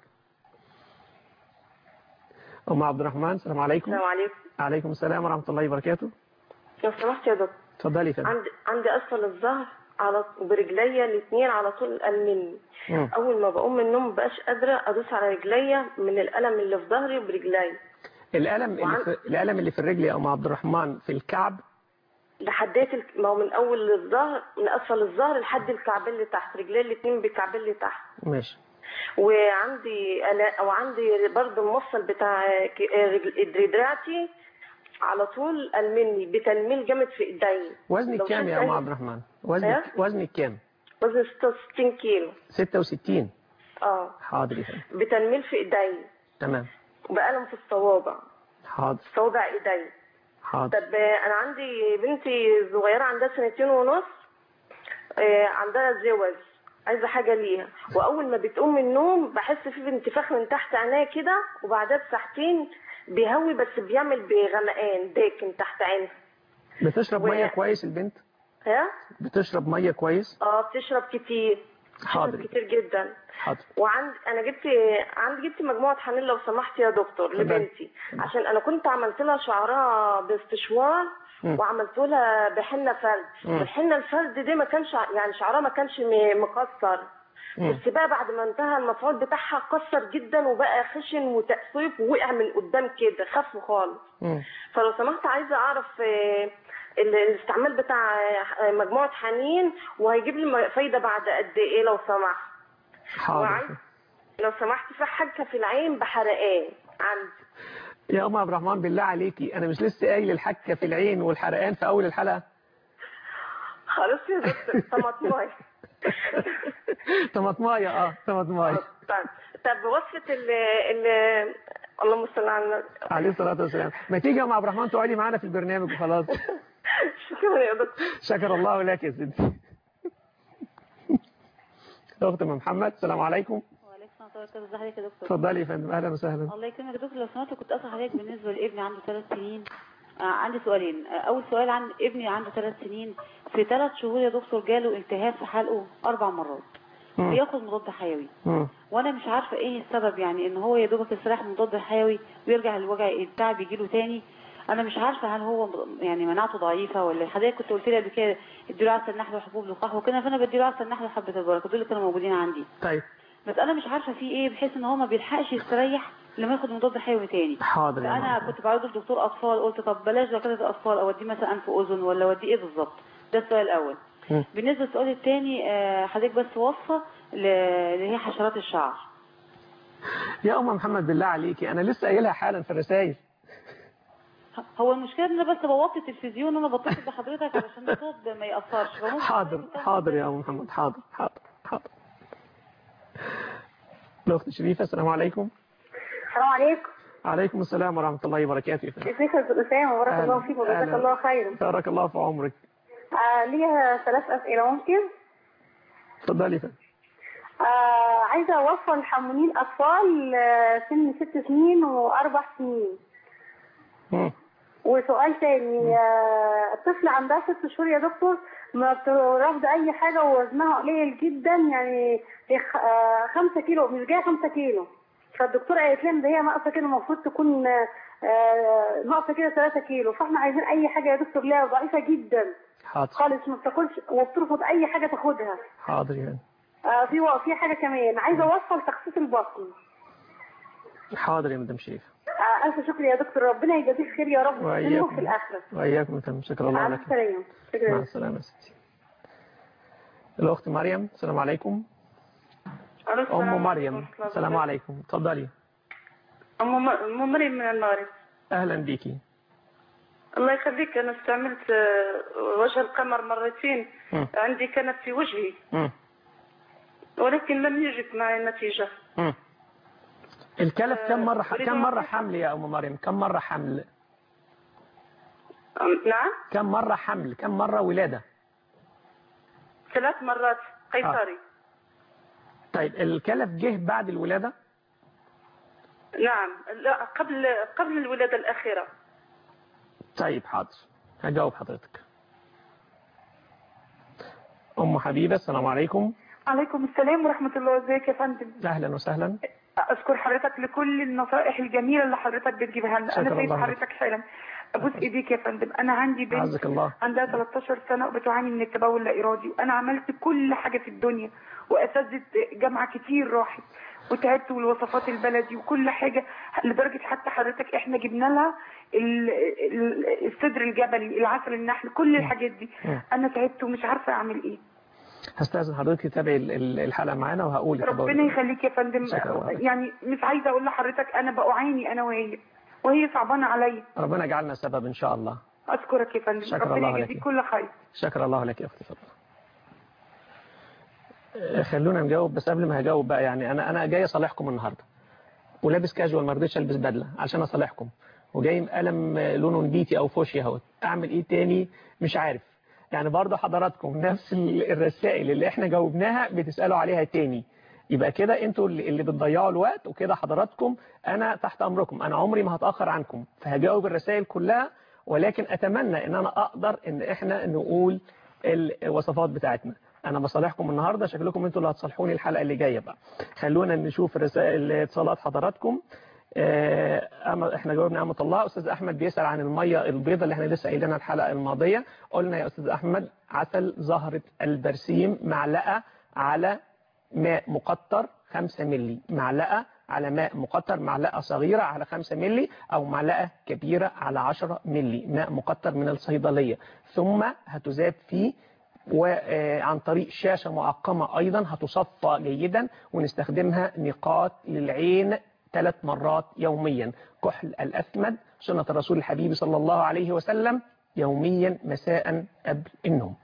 ام عبد الرحمن السلام عليكم السلام عليكم عليكم السلام ورحمه الله وبركاته لو سمحت يا دكتور اتفضلي يا فندم عندي عندي اسفل الظهر على برجليا الاثنين على طول مني مم. اول ما بقوم من النوم مبقاش قادره ادوس على رجليا من الالم اللي في ظهري وبرجلي الالم اللي وعن- في الالم اللي في الرجل يا ام عبد الرحمن في الكعب لحديت ال- ما هو من اول الظهر من اسفل الظهر لحد الكعبين اللي تحت رجلي الاثنين بالكعبين اللي تحت ماشي وعندي انا او عندي برضه المفصل بتاع ك- رجل دراعتي على طول المني بتنميل جامد في ايدي وزنك لو كام يا شلت ام أي- عبد الرحمن وزنك وزنك كام وزن 66 كيلو 66 اه حاضر يا فندم بتنميل في ايدي تمام بألم في الصوابع حاضر صوابع ايدي حاضر طب آه، انا عندي بنتي صغيره عندها سنتين ونص آه، عندها زوج عايزه حاجه ليها واول ما بتقوم من النوم بحس في انتفاخ من تحت عينيها كده وبعدها بساعتين بيهوي بس بيعمل بغمقان داكن تحت عينها بتشرب و- ميه كويس البنت ها بتشرب ميه كويس اه بتشرب كتير بتشرب حاضر كتير جدا حاضر وعند انا جبت عندي جبت مجموعه حنين لو سمحت يا دكتور اتفضل. لبنتي عشان انا كنت عملت لها شعرها باستشوار مم. وعملت لها بحنه فرد مم. الحنه الفرد دي ما كانش ع- يعني شعرها ما كانش م- مكسر مم. بس بقى بعد ما انتهى المفعول بتاعها كسر جدا وبقى خشن وتقصيف ووقع من قدام كده خف خالص مم. فلو سمحت عايزه اعرف آه، ال- الاستعمال بتاع آه، مجموعه حنين وهيجيب لي م- فايده بعد قد ايه لو سمحت حاضر وعايز لو سمحت في حاجه في العين بحرقان عندي يا ام عبد الرحمن بالله عليكي انا مش لسه قايل الحكه في العين والحرقان في اول الحلقه خلاص يا دكتور طماطمايه طماطمايه اه طماطمايه طيب طب وصفه ال ال اللهم صل على النبي عليه الصلاه والسلام ما تيجي يا ام عبد الرحمن تقعدي معانا في البرنامج وخلاص شكرا يا دكتور شكر الله لك يا سيدي اخت ام محمد السلام عليكم وعليكم السلام ورحمة الله وبركاته ازي حضرتك يا دكتور اتفضلي يا فندم اهلا وسهلا الله يكرمك يا دكتور لو سمحت كنت اسال حضرتك بالنسبه لابني عنده ثلاث سنين آه عندي سؤالين آه اول سؤال عن ابني عنده ثلاث سنين في ثلاث شهور يا دكتور جاله التهاب في حلقه اربع مرات مم. بياخد مضاد حيوي مم. وانا مش عارفه ايه السبب يعني ان هو يا دوبك يستريح من المضاد الحيوي ويرجع الوجع التعب يجيله تاني انا مش عارفه هل هو يعني مناعته ضعيفه ولا حضرتك كنت قلت لي قبل كده اديله عسل نحل وحبوب لقاح وكده فانا بديله عسل نحل وحبه البركه دول اللي كانوا موجودين عندي طيب بس انا مش عارفه في ايه بحيث ان هو ما بيلحقش يستريح لما ياخد مضاد حيوي تاني حاضر يا فانا ماما. كنت بعرضه لدكتور اطفال قلت طب بلاش دكاتره اطفال اوديه مثلا انف واذن ولا اوديه ايه بالظبط ده السؤال الاول مم. بالنسبه للسؤال الثاني حضرتك بس وصفه ل- اللي هي حشرات الشعر يا ام محمد بالله عليكي انا لسه قايلها حالا في الرسائل هو المشكله ان انا بس بوطي التلفزيون وانا بتصل بحضرتك علشان الصوت ما ياثرش فممكن حاضر حاضر يا ام محمد حاضر حاضر حاضر الاخت شريفه السلام عليكم السلام عليكم عليكم السلام ورحمه الله وبركاته يا فندم ازيك يا استاذ اسامه بارك أهلا. الله فيك وجزاك أهلا. الله خيرا بارك الله في عمرك آه ليا ثلاث اسئله ممكن اتفضلي يا فندم آه عايزه اوصل حمونين اطفال آه، سن ست سنين واربع سنين مم. وسؤال تاني آه، الطفل عندها ست شهور يا دكتور ما بتاخد اي حاجه ووزنها قليل جدا يعني هي خ- آه، خمسة كيلو مش جايه خمسة كيلو فالدكتوره قالت لنا ده هي ناقصه كده المفروض تكون آه، آه، ناقصه كده 3 كيلو فاحنا عايزين اي حاجه يا دكتور ليها ضعيفه جدا حاضر خالص ما بتاكلش وبترفض اي حاجه تاخدها حاضر يعني آه، في في حاجه كمان عايزه اوصل تخسيس البطن حاضر يا مدام شريف آه، الف شكر يا دكتور ربنا يجازيك خير يا رب في الدنيا وفي وإياكم الاخره وإياكم تمام شكرا الله مع لك السلامه مع شكرا السلامة يا ستي الأخت مريم السلام عليكم أم مريم السلام عليكم اتفضلي أم أم مريم من المغرب أهلا بيكي الله يخليك أنا استعملت آه، وجه القمر مرتين مم. عندي كانت في وجهي مم. ولكن لم يجب معي النتيجة مم. الكلف كم مرة أريد كم مرة أن- حمل يا أم مريم كم مرة حمل أم- نعم كم مرة حمل كم مرة ولادة ثلاث مرات قيصري طيب الكلف جه بعد الولادة نعم لا قبل قبل الولادة الأخيرة طيب حاضر هجاوب حضرتك أم حبيبة السلام عليكم عليكم السلام ورحمة الله وازيك يا فندم أهلا وسهلا أشكر حضرتك لكل النصائح الجميلة اللي حضرتك بتجيبها لنا شكرا أنا سيد الله لك. حضرتك حالا أبوس إيديك يا فندم أنا عندي بنت عزك الله عندها 13 سنة وبتعاني من التبول اللا إرادي وأنا عملت كل حاجة في الدنيا وأساتذة جامعة كتير راحت وتعبت والوصفات البلدي وكل حاجة لدرجة حتى حضرتك احنا جبنا لها ال- ال- الصدر الجبلي العسل النحل كل الحاجات دي أنا تعبت ومش عارفة أعمل إيه هستاذن حضرتك تتابعي ال- ال- الحلقة معانا وهقول لك ربنا هقول لك. يخليك يا فندم شكرا الله لك. يعني مش عايزه اقول لحضرتك انا بعاني انا وهي وهي صعبانه عليا ربنا يجعلنا سبب إن شاء الله اشكرك يا فندم شكرا ربنا الله لك. يجزيك كل خير شكرا الله لك يا أختي فضل آه، خلونا نجاوب بس قبل ما هجاوب بقى يعني أنا أنا جاي أصالحكم النهاردة ولابس كاجوال ما رضيتش ألبس بدلة عشان أصالحكم وجاي مقلم آه، لونه نبيتي أو فوشيا اهوت أعمل إيه تاني مش عارف يعني برضه حضراتكم نفس ال- الرسائل اللي احنا جاوبناها بتسألوا عليها تاني يبقى كده انتوا اللي اللي بتضيعوا الوقت وكده حضراتكم انا تحت امركم انا عمري ما هتاخر عنكم فهجاوب الرسائل كلها ولكن اتمنى ان انا اقدر ان احنا نقول الوصفات بتاعتنا انا بصالحكم النهارده شكلكم انتوا اللي هتصالحوني الحلقه اللي جايه بقى خلونا نشوف رسائل اتصالات حضراتكم آه، أما احنا جاوبنا أمة الله أستاذ أحمد بيسأل عن المية البيضاء اللي احنا لسه قايلينها الحلقة الماضية قلنا يا أستاذ أحمد عسل زهرة البرسيم معلقة على ماء مقطر 5 ملي معلقة على ماء مقطر معلقة صغيرة على 5 ملي أو معلقة كبيرة على 10 ملي ماء مقطر من الصيدلية ثم هتذاب فيه وعن طريق شاشة معقمة أيضا هتصفى جيدا ونستخدمها نقاط للعين ثلاث مرات يوميا كحل الأثمد سنة الرسول الحبيب صلى الله عليه وسلم يوميا مساء قبل النوم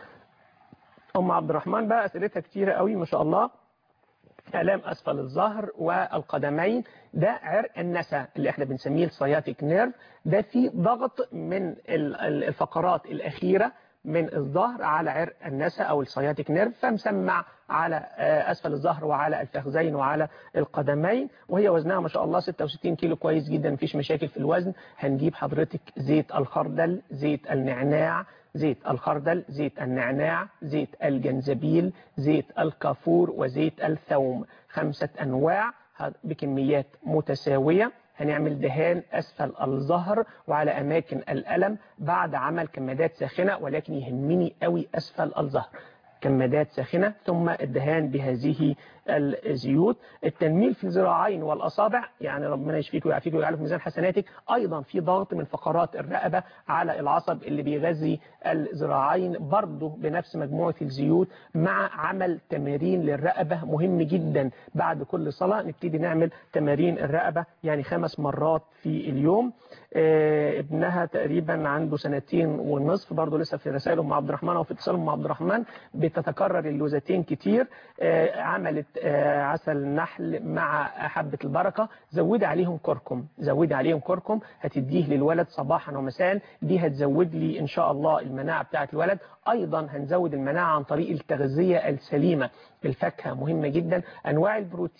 أم عبد الرحمن بقى أسئلتها كتيرة قوي ما شاء الله آلام أسفل الظهر والقدمين ده عرق النسا اللي احنا بنسميه السياتيك نيرف ده في ضغط من ال- ال- الفقرات الأخيرة من الظهر على عرق النسا أو السياتيك نيرف فمسمع على آه، أسفل الظهر وعلى الفخذين وعلى القدمين وهي وزنها ما شاء الله 66 كيلو كويس جدا مفيش مشاكل في الوزن هنجيب حضرتك زيت الخردل زيت النعناع زيت الخردل زيت النعناع زيت الجنزبيل زيت الكافور وزيت الثوم خمسة أنواع بكميات متساوية هنعمل دهان أسفل الظهر وعلى أماكن الألم بعد عمل كمادات ساخنة ولكن يهمني قوي أسفل الظهر كمادات ساخنة ثم الدهان بهذه الزيوت التنميل في الذراعين والأصابع يعني ربنا يشفيك ويعافيك ويجعله في ميزان حسناتك أيضا في ضغط من فقرات الرقبة على العصب اللي بيغذي الذراعين برضه بنفس مجموعة الزيوت مع عمل تمارين للرقبة مهم جدا بعد كل صلاة نبتدي نعمل تمارين الرقبة يعني خمس مرات في اليوم آه، ابنها تقريبا عنده سنتين ونصف برضه لسه في رسائل ام عبد الرحمن او في اتصال ام عبد الرحمن بتتكرر اللوزتين كتير آه، عملت آه، عسل نحل مع حبة البركة زودي عليهم كركم زودي عليهم كركم هتديه للولد صباحا ومساء دي هتزود لي ان شاء الله المناعة بتاعت الولد ايضا هنزود المناعة عن طريق التغذية السليمة الفاكهة مهمة جدا انواع البروتين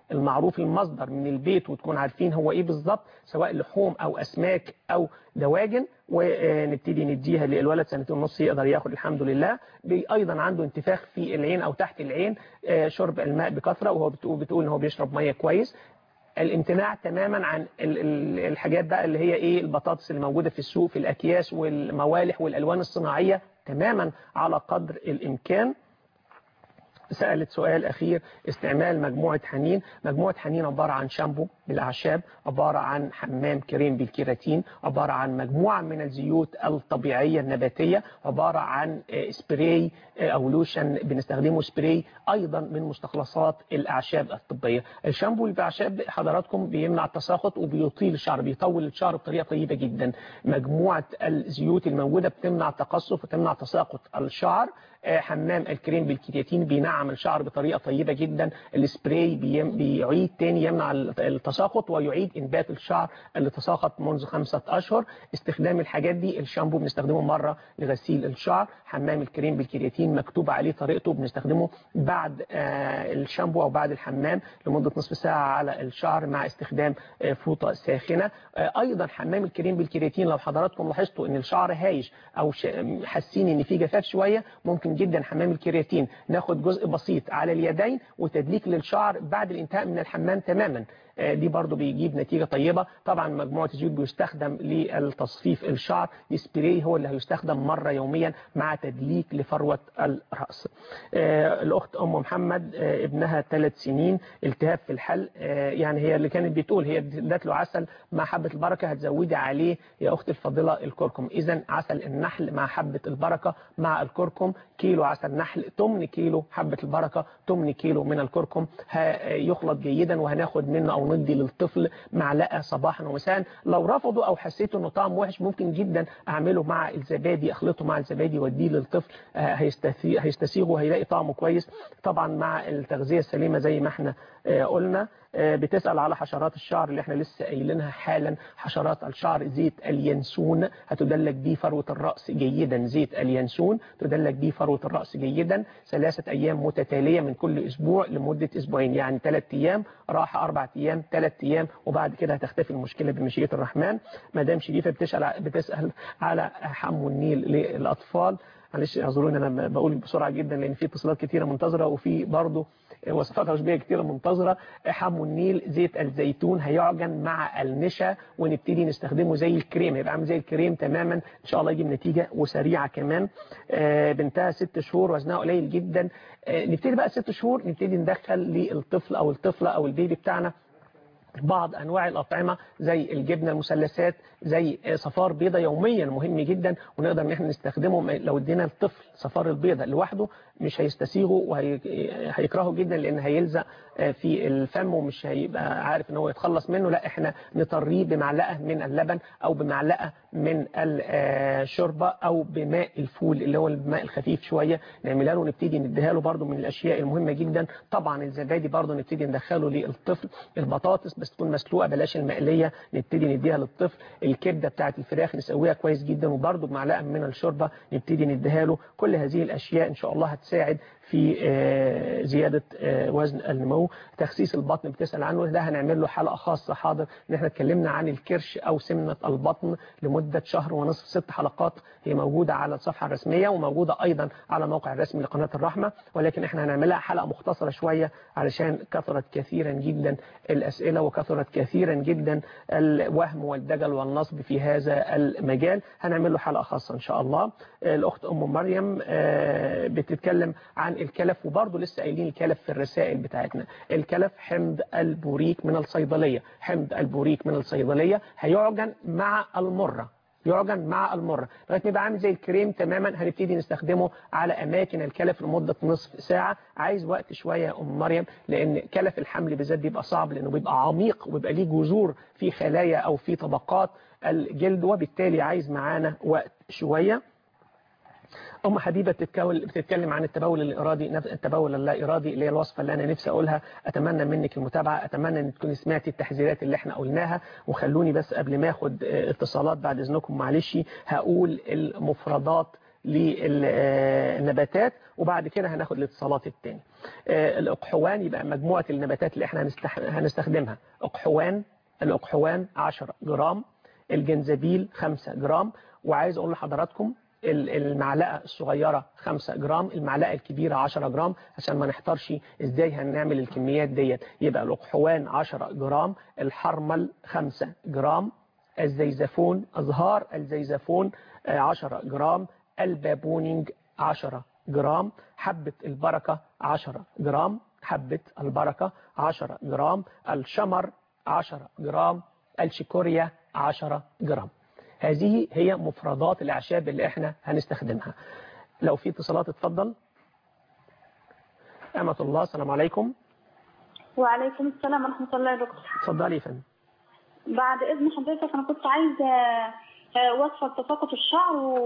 المعروف المصدر من البيت وتكون عارفين هو ايه بالظبط سواء لحوم او اسماك او دواجن ونبتدي نديها للولد سنتين ونص يقدر ياخد الحمد لله ايضا عنده انتفاخ في العين او تحت العين شرب الماء بكثره وهو بتقول, بتقول ان هو بيشرب ميه كويس الامتناع تماما عن الحاجات بقى اللي هي ايه البطاطس اللي موجوده في السوق في الاكياس والموالح والالوان الصناعيه تماما على قدر الامكان سألت سؤال أخير استعمال مجموعة حنين مجموعة حنين عبارة عن شامبو بالأعشاب عبارة عن حمام كريم بالكيراتين عبارة عن مجموعة من الزيوت الطبيعية النباتية عبارة عن سبراي أو لوشن بنستخدمه سبراي أيضا من مستخلصات الأعشاب الطبية الشامبو بالأعشاب حضراتكم بيمنع التساقط وبيطيل الشعر بيطول الشعر بطريقة طيبة جدا مجموعة الزيوت الموجودة بتمنع التقصف وتمنع تساقط الشعر حمام الكريم بالكرياتين بينعم الشعر بطريقة طيبة جدا السبراي بيعيد تاني يمنع التساقط ويعيد انبات الشعر اللي تساقط منذ خمسة اشهر استخدام الحاجات دي الشامبو بنستخدمه مرة لغسيل الشعر حمام الكريم بالكرياتين مكتوب عليه طريقته بنستخدمه بعد الشامبو او بعد الحمام لمدة نصف ساعة على الشعر مع استخدام فوطة ساخنة ايضا حمام الكريم بالكرياتين لو حضراتكم لاحظتوا ان الشعر هايش او حاسين ان في جفاف شوية ممكن جدا حمام الكرياتين ناخد جزء بسيط على اليدين وتدليك للشعر بعد الانتهاء من الحمام تماما دي برضو بيجيب نتيجة طيبة طبعا مجموعة الزيوت بيستخدم للتصفيف الشعر السبراي هو اللي هيستخدم مرة يوميا مع تدليك لفروة الرأس الأخت أم محمد ابنها ثلاث سنين التهاب في الحلق يعني هي اللي كانت بتقول هي ادت له عسل مع حبة البركة هتزودي عليه يا أخت الفاضلة الكركم إذا عسل النحل مع حبة البركة مع الكركم كيلو عسل نحل 8 كيلو حبة البركة 8 كيلو من الكركم هيخلط جيدا وهناخد منه أو ندي للطفل معلقة صباحا ومساء لو رفضوا أو حسيتوا أنه طعم وحش ممكن جدا أعمله مع الزبادي أخلطه مع الزبادي وأديه للطفل هيستسيغه وهيلاقي طعمه كويس طبعا مع التغذية السليمة زي ما احنا قلنا بتسأل على حشرات الشعر اللي احنا لسه قايلينها حالا حشرات الشعر زيت اليانسون هتدلك بيه فروة الرأس جيدا زيت اليانسون تدلك بيه فروة الرأس جيدا ثلاثة أيام متتالية من كل أسبوع لمدة أسبوعين يعني ثلاث أيام راحة أربع أيام ثلاث أيام وبعد كده هتختفي المشكلة بمشيئة الرحمن مدام شريفة بتسأل بتسأل على حمو النيل للأطفال معلش اعذروني انا بقول بسرعه جدا لان في اتصالات كتيره منتظره وفي برضه وصفات عشبيه كتيره منتظره حمو النيل زيت الزيتون هيعجن مع النشا ونبتدي نستخدمه زي الكريم هيبقى عامل زي الكريم تماما ان شاء الله يجيب نتيجه وسريعه كمان بنتها ست شهور وزنها قليل جدا نبتدي بقى ست شهور نبتدي ندخل للطفل او الطفله او البيبي بتاعنا بعض أنواع الأطعمة زي الجبنة المثلثات زي صفار بيضة يوميا مهم جدا ونقدر ان احنا نستخدمه لو ادينا الطفل صفار البيضة لوحده مش هيستسيغه وهيكرهه جدا لان هيلزق في الفم ومش هيبقى عارف ان هو يتخلص منه لا احنا نطريه بمعلقة من اللبن او بمعلقة من الشوربة او بماء الفول اللي هو الماء الخفيف شوية نعملها له ونبتدي نديها له برده من الاشياء المهمة جدا طبعا الزبادي برده نبتدي ندخله للطفل البطاطس بس تكون مسلوقة بلاش المقلية نبتدي نديها للطفل الكبدة بتاعت الفراخ نسويها كويس جدا وبرده بمعلقة من الشوربة نبتدي نديها له كل هذه الاشياء ان شاء الله هتساعد في زيادة وزن النمو تخسيس البطن بتسأل عنه ده هنعمل له حلقة خاصة حاضر ان احنا اتكلمنا عن الكرش او سمنة البطن لمدة شهر ونصف ست حلقات هي موجودة على الصفحة الرسمية وموجودة ايضا على الموقع الرسمي لقناة الرحمة ولكن احنا هنعملها حلقة مختصرة شوية علشان كثرت كثيرا جدا الاسئلة وكثرت كثيرا جدا الوهم والدجل والنصب في هذا المجال هنعمل له حلقة خاصة ان شاء الله الاخت ام مريم بتتكلم عن الكلف وبرضه لسه قايلين الكلف في الرسائل بتاعتنا الكلف حمض البوريك من الصيدلية حمض البوريك من الصيدلية هيعجن مع المرة يعجن مع المرة لغايه ما يبقى عامل زي الكريم تماما هنبتدي نستخدمه على اماكن الكلف لمده نصف ساعه عايز وقت شويه يا ام مريم لان كلف الحمل بالذات بيبقى صعب لانه بيبقى عميق وبيبقى ليه جذور في خلايا او في طبقات الجلد وبالتالي عايز معانا وقت شويه أم حبيبة بتتكلم عن التبول الإرادي التبول اللا إرادي اللي هي الوصفة اللي أنا نفسي أقولها أتمنى منك المتابعة أتمنى أن تكوني سمعتي التحذيرات اللي احنا قلناها وخلوني بس قبل ما أخد اتصالات بعد إذنكم معلش هقول المفردات للنباتات وبعد كده هناخد الاتصالات التاني آه، الأقحوان يبقى مجموعة النباتات اللي احنا هنستح- هنستخدمها أقحوان الأقحوان 10 جرام الجنزبيل 5 جرام وعايز أقول لحضراتكم ال- المعلقة الصغيرة 5 جرام المعلقة الكبيرة 10 جرام عشان ما نحتارش ازاي هنعمل الكميات ديت يبقى الأقحوان 10 جرام الحرمل 5 جرام الزيزفون أزهار الزيزفون آه، 10 جرام البابونينج 10 جرام حبة البركة 10 جرام حبة البركة 10 جرام الشمر 10 جرام الشيكوريا 10 جرام هذه هي مفردات الأعشاب اللي احنا هنستخدمها لو في اتصالات اتفضل أمة الله السلام عليكم وعليكم السلام ورحمة الله يا دكتور اتفضلي يا فندم بعد إذن حضرتك أنا كنت عايزة آه، وصفة لتساقط الشعر و...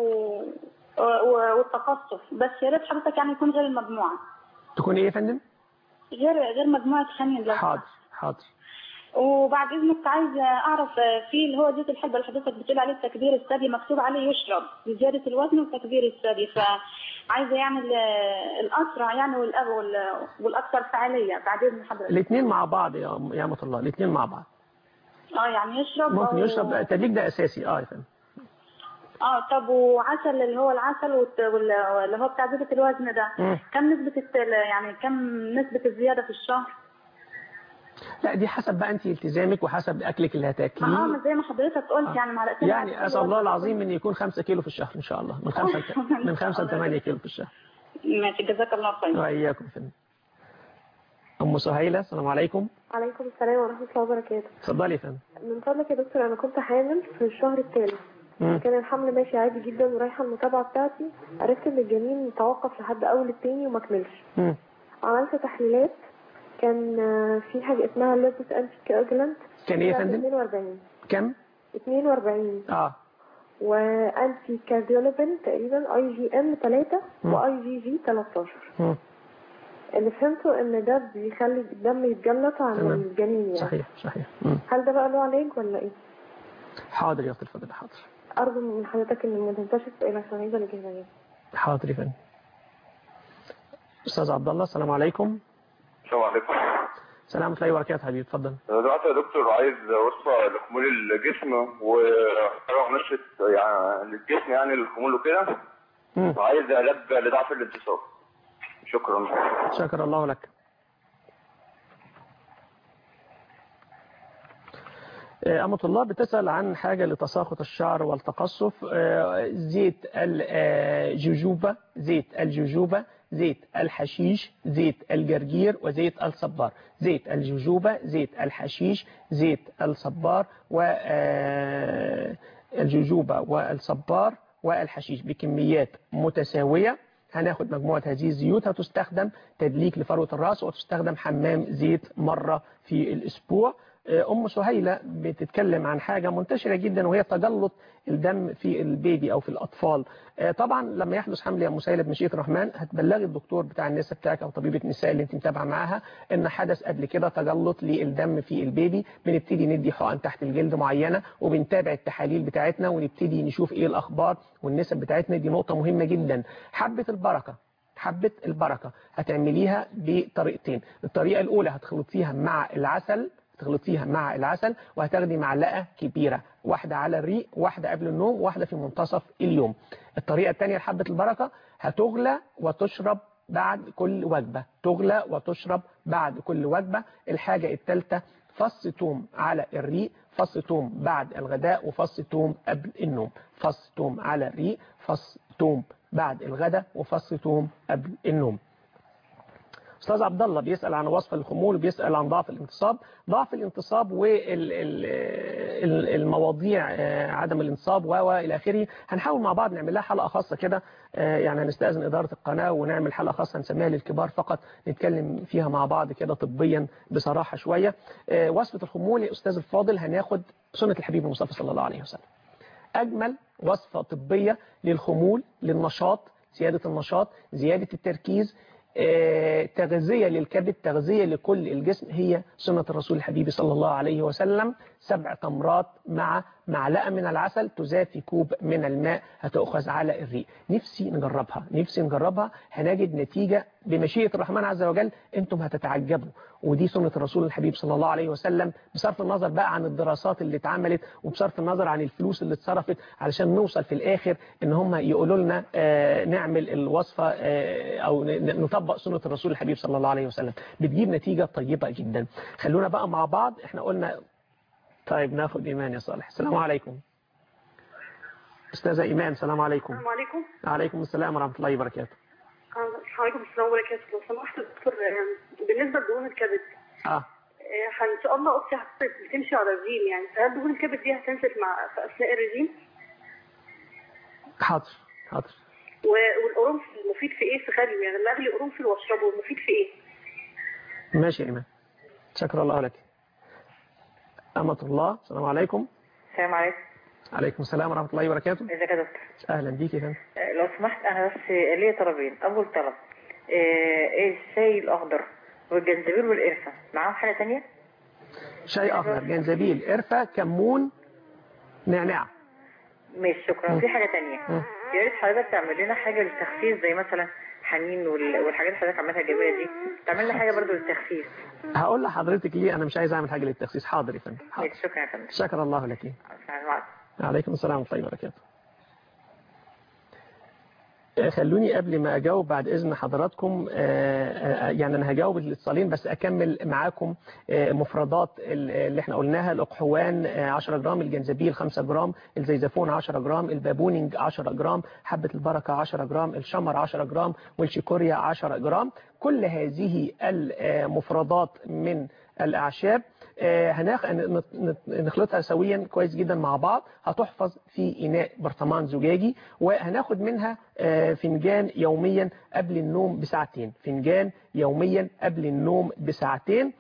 و- والتقصف بس يا ريت حضرتك يعني يكون غير المجموعة تكون ايه يا فندم غير غير مجموعة خمين لو حاضر حاضر وبعد إذنك عايزة أعرف آه، في اللي هو زيت الحلبة اللي حضرتك بتقول عليه تكبير الثدي مكتوب عليه يشرب لزيادة الوزن وتكبير الثدي فعايزة يعني ال- الأسرع يعني والأ- وال- والأكثر فعالية بعد إذن حضرتك الاثنين مع بعض يا يا أمة الله الاثنين مع بعض اه يعني يشرب ممكن أو- يشرب التدليك ده أساسي اه يا فندم اه طب وعسل اللي هو العسل والت- وال- اللي هو بتاع زيادة الوزن ده مم. كم نسبة الت- يعني كم نسبة الزيادة في الشهر؟ لا دي حسب بقى انت التزامك وحسب اكلك اللي اه هتاكليه ما زي ما حضرتك قلت يعني معلقتين يعني عسل اسال الله ولا- العظيم ان يكون 5 كيلو في الشهر ان شاء الله من 5 من 5 ل 8 كيلو في الشهر ماشي جزاك الله خير واياكم يا فندم ام سهيله السلام عليكم عليكم السلام ورحمة الله وبركاته اتفضلي يا فندم من فضلك يا دكتور أنا كنت حامل في الشهر الثالث مم. كان الحمل ماشي عادي جدا ورايحة المتابعة بتاعتي عرفت إن الجنين توقف لحد أول التاني وما كملش مم. عملت تحليلات كان آه، في حاجة اسمها ليبس أنتي كواجلانت كان ايه يا فندم 42 كم 42 اه وأنتي كارديولوبين تقريبا أي جي إم 3 مم. وأي جي جي 13 مم. اللي فهمته إن ده بيخلي الدم يتجلط عن تمام. الجنين يعني صحيح صحيح مم. هل ده بقى له علاج ولا إيه؟ حاضر يا اختي الفاضله حاضر أرجو من حضرتك إن ما تنساش السؤال عشان عايزة الإجابة حاضر يا فندم استاذ عبد الله السلام عليكم السلام عليكم سلام الله وبركاته حبيبي اتفضل دلوقتي يا دكتور عايز وصفة لخمول الجسم وحاجة نشرة يعني للجسم يعني الخمول وكده مم. وعايز علاج لضعف الانتصاب شكرا شكر الله لك آه، أمة الله بتسأل عن حاجة لتساقط الشعر والتقصف آه، زيت الجوجوبا زيت الجوجوبا زيت الحشيش زيت الجرجير وزيت الصبار زيت الجوجوبا زيت الحشيش زيت الصبار والجوجوبا والصبار والحشيش بكميات متساوية هناخد مجموعة هذه الزيوت هتستخدم تدليك لفروة الرأس وتستخدم حمام زيت مرة في الأسبوع أم سهيلة بتتكلم عن حاجة منتشرة جدا وهي تجلط الدم في البيبي أو في الأطفال طبعا لما يحدث حمل يا أم سهيلة بمشيئة الرحمن هتبلغي الدكتور بتاع النساء بتاعك أو طبيبة النساء اللي أنت متابعة معاها إن حدث قبل كده تجلط للدم في البيبي بنبتدي ندي حقن تحت الجلد معينة وبنتابع التحاليل بتاعتنا ونبتدي نشوف إيه الأخبار والنسب بتاعتنا دي نقطة مهمة جدا حبة البركة حبة البركة هتعمليها بطريقتين الطريقة الأولى هتخلطيها مع العسل تخلطيها مع العسل وهتاخدي معلقة كبيرة واحدة على الريق واحدة قبل النوم واحدة في منتصف اليوم الطريقة الثانية لحبة البركة هتغلى وتشرب بعد كل وجبة تغلى وتشرب بعد كل وجبة الحاجة الثالثة فص توم على الريق فص توم بعد الغداء وفص توم قبل النوم فص توم على الريق فص توم بعد الغداء وفص توم قبل النوم استاذ عبد الله بيسال عن وصف الخمول وبيسال عن ضعف الانتصاب ضعف الانتصاب والمواضيع عدم الانتصاب والى اخره هنحاول مع بعض نعمل لها حلقه خاصه كده يعني هنستاذن اداره القناه ونعمل حلقه خاصه نسميها للكبار فقط نتكلم فيها مع بعض كده طبيا بصراحه شويه وصفه الخمول يا استاذ الفاضل هناخد سنه الحبيب المصطفى صلى الله عليه وسلم اجمل وصفه طبيه للخمول للنشاط زياده النشاط زياده التركيز تغذية للكبد تغذية لكل الجسم هي سنة الرسول الحبيب صلى الله عليه وسلم سبع تمرات مع معلقة من العسل تزاد في كوب من الماء هتأخذ على الريق نفسي نجربها نفسي نجربها هنجد نتيجة بمشيئة الرحمن عز وجل انتم هتتعجبوا ودي سنة الرسول الحبيب صلى الله عليه وسلم بصرف النظر بقى عن الدراسات اللي اتعملت وبصرف النظر عن الفلوس اللي اتصرفت علشان نوصل في الآخر ان هم يقولوا لنا آه نعمل الوصفة آه او ن- نطبق سنة الرسول الحبيب صلى الله عليه وسلم بتجيب نتيجة طيبة جدا خلونا بقى مع بعض احنا قلنا طيب ناخد إيمان يا صالح السلام عليكم أستاذة إيمان السلام عليكم السلام عليكم عليكم السلام ورحمة الله وبركاته عليكم السلام وبركاته لو سمحت يا دكتور آه، بالنسبه لدهون الكبد اه آه، ان شاء الله اختي هت- بتمشي على الرجيم يعني فهل دهون الكبد دي هتنزل مع في اثناء الرجيم حاضر حاضر و- والقرنفل مفيد في ايه في خلي يعني لما اغلي قرنفل واشربه مفيد في ايه ماشي يا إيمان شكر الله لك أمة الله السلام عليكم السلام عليكم عليكم السلام ورحمة الله وبركاته ازيك يا دكتور أهلا بيك يا فندم آه، لو سمحت انا بس ليا طلبين اول طلب آه، ايه الشاي الاخضر والجنزبيل والقرفه معاهم حاجه تانية شاي أخضر جنزبيل قرفة كمون نعناع ماشي شكرا مم. في حاجه تانية مم. يا ريت حضرتك تعمل لنا حاجه للتخسيس زي مثلا حنين وال- والحاجات اللي حضرتك عملتها الجميله دي تعمل لنا حاجه برضو للتخسيس هقول لحضرتك ليه أنا مش عايز أعمل حاجة للتخسيس حاضر يا فندم حاضر ماشي شكرا يا فندم شكر الله لك السلام عليكم السلام ورحمة الله وبركاته آه، خلوني قبل ما أجاوب بعد إذن حضراتكم آه، آه، يعني أنا هجاوب الاتصالين بس أكمل معاكم آه، مفردات ال- اللي احنا قلناها الأقحوان آه، 10 جرام الجنزبيل 5 جرام الزيزفون 10 جرام البابونج 10 جرام حبة البركة 10 جرام الشمر 10 جرام والشيكوريا 10 جرام كل هذه المفردات من الأعشاب آه، هناخ... نت- نت- نخلطها سويا كويس جدا مع بعض هتحفظ في إناء برطمان زجاجي وهناخد منها آه، فنجان يوميا قبل النوم بساعتين فنجان يوميا قبل النوم بساعتين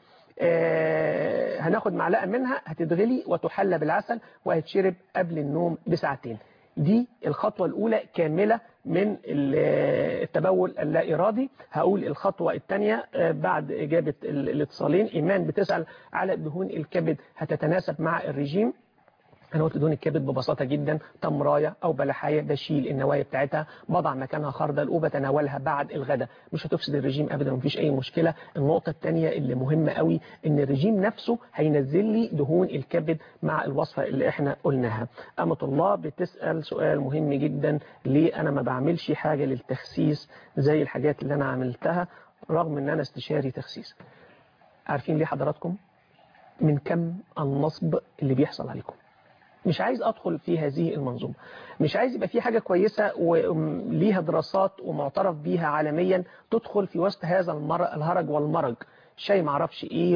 آه، هناخد معلقة منها هتتغلي وتحلى بالعسل وهتشرب قبل النوم بساعتين دي الخطوة الأولى كاملة من ال- التبول اللا إرادي هقول الخطوة الثانية آه، بعد إجابة ال- الاتصالين إيمان بتسأل على دهون الكبد هتتناسب مع الرجيم انا قلت دهون الكبد ببساطه جدا تمرايه او بلحايه بشيل النوايا بتاعتها بضع مكانها خردل وبتناولها بعد الغداء مش هتفسد الرجيم ابدا مفيش اي مشكله النقطه الثانيه اللي مهمه قوي ان الرجيم نفسه هينزل لي دهون الكبد مع الوصفه اللي احنا قلناها امه الله بتسال سؤال مهم جدا ليه انا ما بعملش حاجه للتخسيس زي الحاجات اللي انا عملتها رغم ان انا استشاري تخسيس عارفين ليه حضراتكم من كم النصب اللي بيحصل عليكم مش عايز ادخل في هذه المنظومه مش عايز يبقى في حاجه كويسه وليها دراسات ومعترف بيها عالميا تدخل في وسط هذا المر- الهرج والمرج شاي معرفش ايه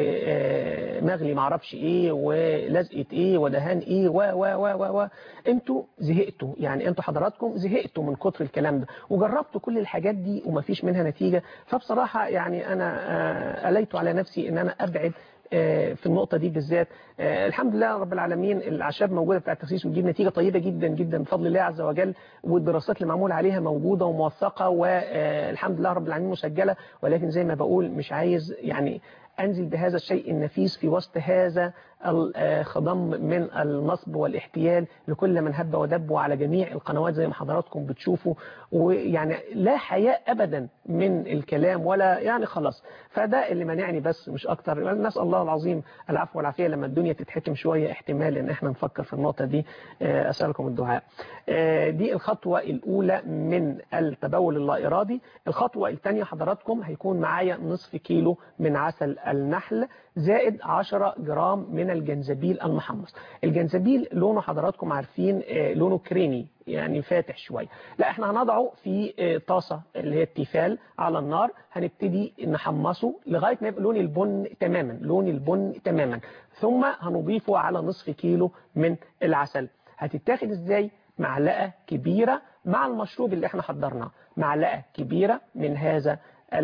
ومغلي معرفش ايه ولزقه ايه ودهان ايه و و و و و انتوا زهقتوا يعني انتوا حضراتكم زهقتوا من كتر الكلام ده وجربتوا كل الحاجات دي ومفيش منها نتيجه فبصراحه يعني انا آه، اليت على نفسي ان انا ابعد آه، في النقطة دي بالذات آه، الحمد لله رب العالمين الأعشاب موجودة بتاع التخسيس وتجيب نتيجة طيبة جدا جدا بفضل الله عز وجل والدراسات اللي معمول عليها موجودة وموثقة والحمد لله رب العالمين مسجلة ولكن زي ما بقول مش عايز يعني أنزل بهذا الشيء النفيس في وسط هذا الخضم من النصب والاحتيال لكل من هب ودب على جميع القنوات زي ما حضراتكم بتشوفوا ويعني لا حياء أبدا من الكلام ولا يعني خلاص فده اللي منعني بس مش أكتر نسأل الله العظيم العفو والعافية لما الدنيا تتحكم شوية احتمال ان احنا نفكر في النقطة دي آه، أسألكم الدعاء آه، دي الخطوة الأولى من التبول اللا إرادي الخطوة الثانية حضراتكم هيكون معايا نصف كيلو من عسل النحل زائد 10 جرام من الجنزبيل المحمص الجنزبيل لونه حضراتكم عارفين آه، لونه كريمي يعني فاتح شوية لا احنا هنضعه في آه، طاسة اللي هي التيفال على النار هنبتدي نحمصه لغاية ما يبقى لون البن تماما لون البن تماما ثم هنضيفه على نصف كيلو من العسل هتتاخد ازاي معلقة كبيرة مع المشروب اللي احنا حضرناه معلقة كبيرة من هذا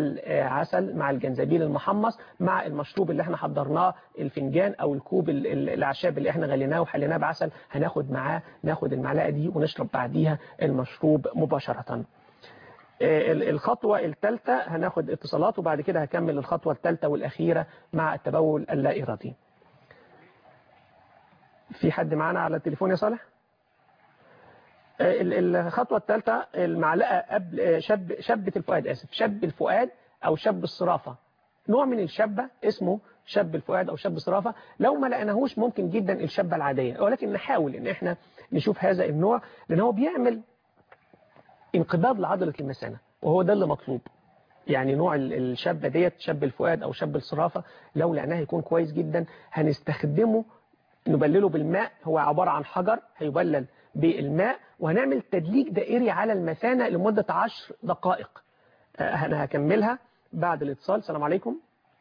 العسل مع الجنزبيل المحمص مع المشروب اللي احنا حضرناه الفنجان او الكوب ال- ال- الاعشاب اللي احنا غليناه وحليناه بعسل هناخد معاه ناخد المعلقة دي ونشرب بعديها المشروب مباشرة آه، ال- الخطوة الثالثة هناخد اتصالات وبعد كده هكمل الخطوة الثالثة والأخيرة مع التبول اللا إرادي في حد معانا على التليفون يا صالح آه، ال- الخطوة الثالثة المعلقة قبل آه، شب شبة الفؤاد آسف شب الفؤاد أو شب الصرافة نوع من الشبة اسمه شب الفؤاد أو شب الصرافة لو ما لقيناهوش ممكن جدا الشبة العادية ولكن نحاول إن إحنا نشوف هذا النوع لأن هو بيعمل انقباض لعضلة المثانة وهو ده اللي مطلوب يعني نوع ال- الشبة ديت شب الفؤاد أو شب الصرافة لو لقيناه هيكون كويس جدا هنستخدمه نبلله بالماء هو عبارة عن حجر هيبلل بالماء وهنعمل تدليك دائري على المثانة لمدة عشر دقائق آه، أنا هكملها بعد الاتصال السلام عليكم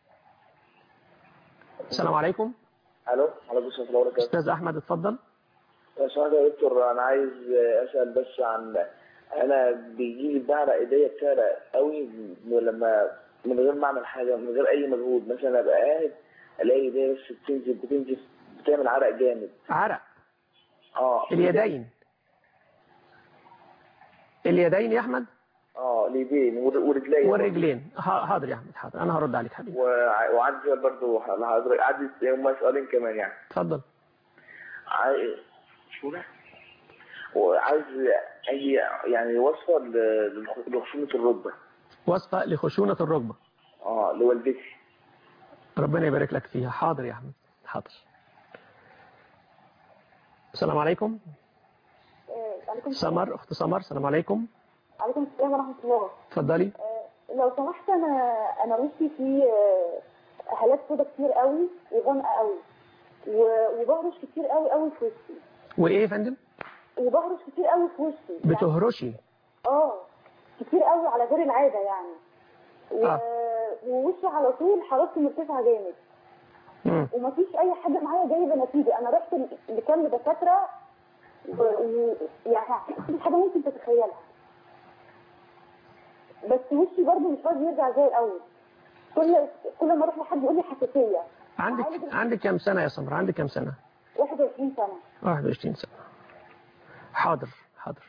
السلام عليكم الو عليكم السلام ورحمه الله وبركاته أستاذ أحمد اتفضل لو سمحت يا دكتور انا عايز اسال بس عن انا بيجي لي بعرق ايديا بتعرق قوي لما من غير ما اعمل حاجه من غير اي مجهود مثلا ابقى قاعد الاقي ايديا بس بتنزل بتنزل بتعمل عرق جامد عرق اه اليدين اليدين يا أحمد اه اليدين ور- ورجليا والرجلين ح- حاضر يا أحمد حاضر أنا هرد عليك حبيبي وع- وعندي سؤال برضه لحضرتك عندي هم سؤالين كمان يعني اتفضل عايز شو ده؟ وعايز اي يعني وصفه ل- للخ- لخشونه الركبه وصفة لخشونة الركبة اه لوالدتي ربنا يبارك لك فيها حاضر يا أحمد حاضر السلام عليكم عليكم سمر أخت سمر السلام عليكم عليكم السلام ورحمة الله اتفضلي آه، لو سمحت أنا أنا وشي فيه آه، هالات سودا كتير قوي وغامقة قوي و- وبهرش كتير قوي قوي في وشي وإيه يا فندم وبهرش كتير قوي في وشي يعني بتهرشي اه كتير قوي على غير العادة يعني و... آه. ووشي على طول حرارته مرتفعة جامد مم. ومفيش أي حاجة معايا جايبة نتيجة أنا رحت ل- لكل دكاترة و... و... يعني مفيش حاجة ممكن تتخيلها بس وشي برضه مش راضي يرجع زي الأول كل كل ما أروح لحد يقول لي حساسية عندك عندك كام سنة يا سمر عندك كام سنة 21 سنة 21 سنة حاضر حاضر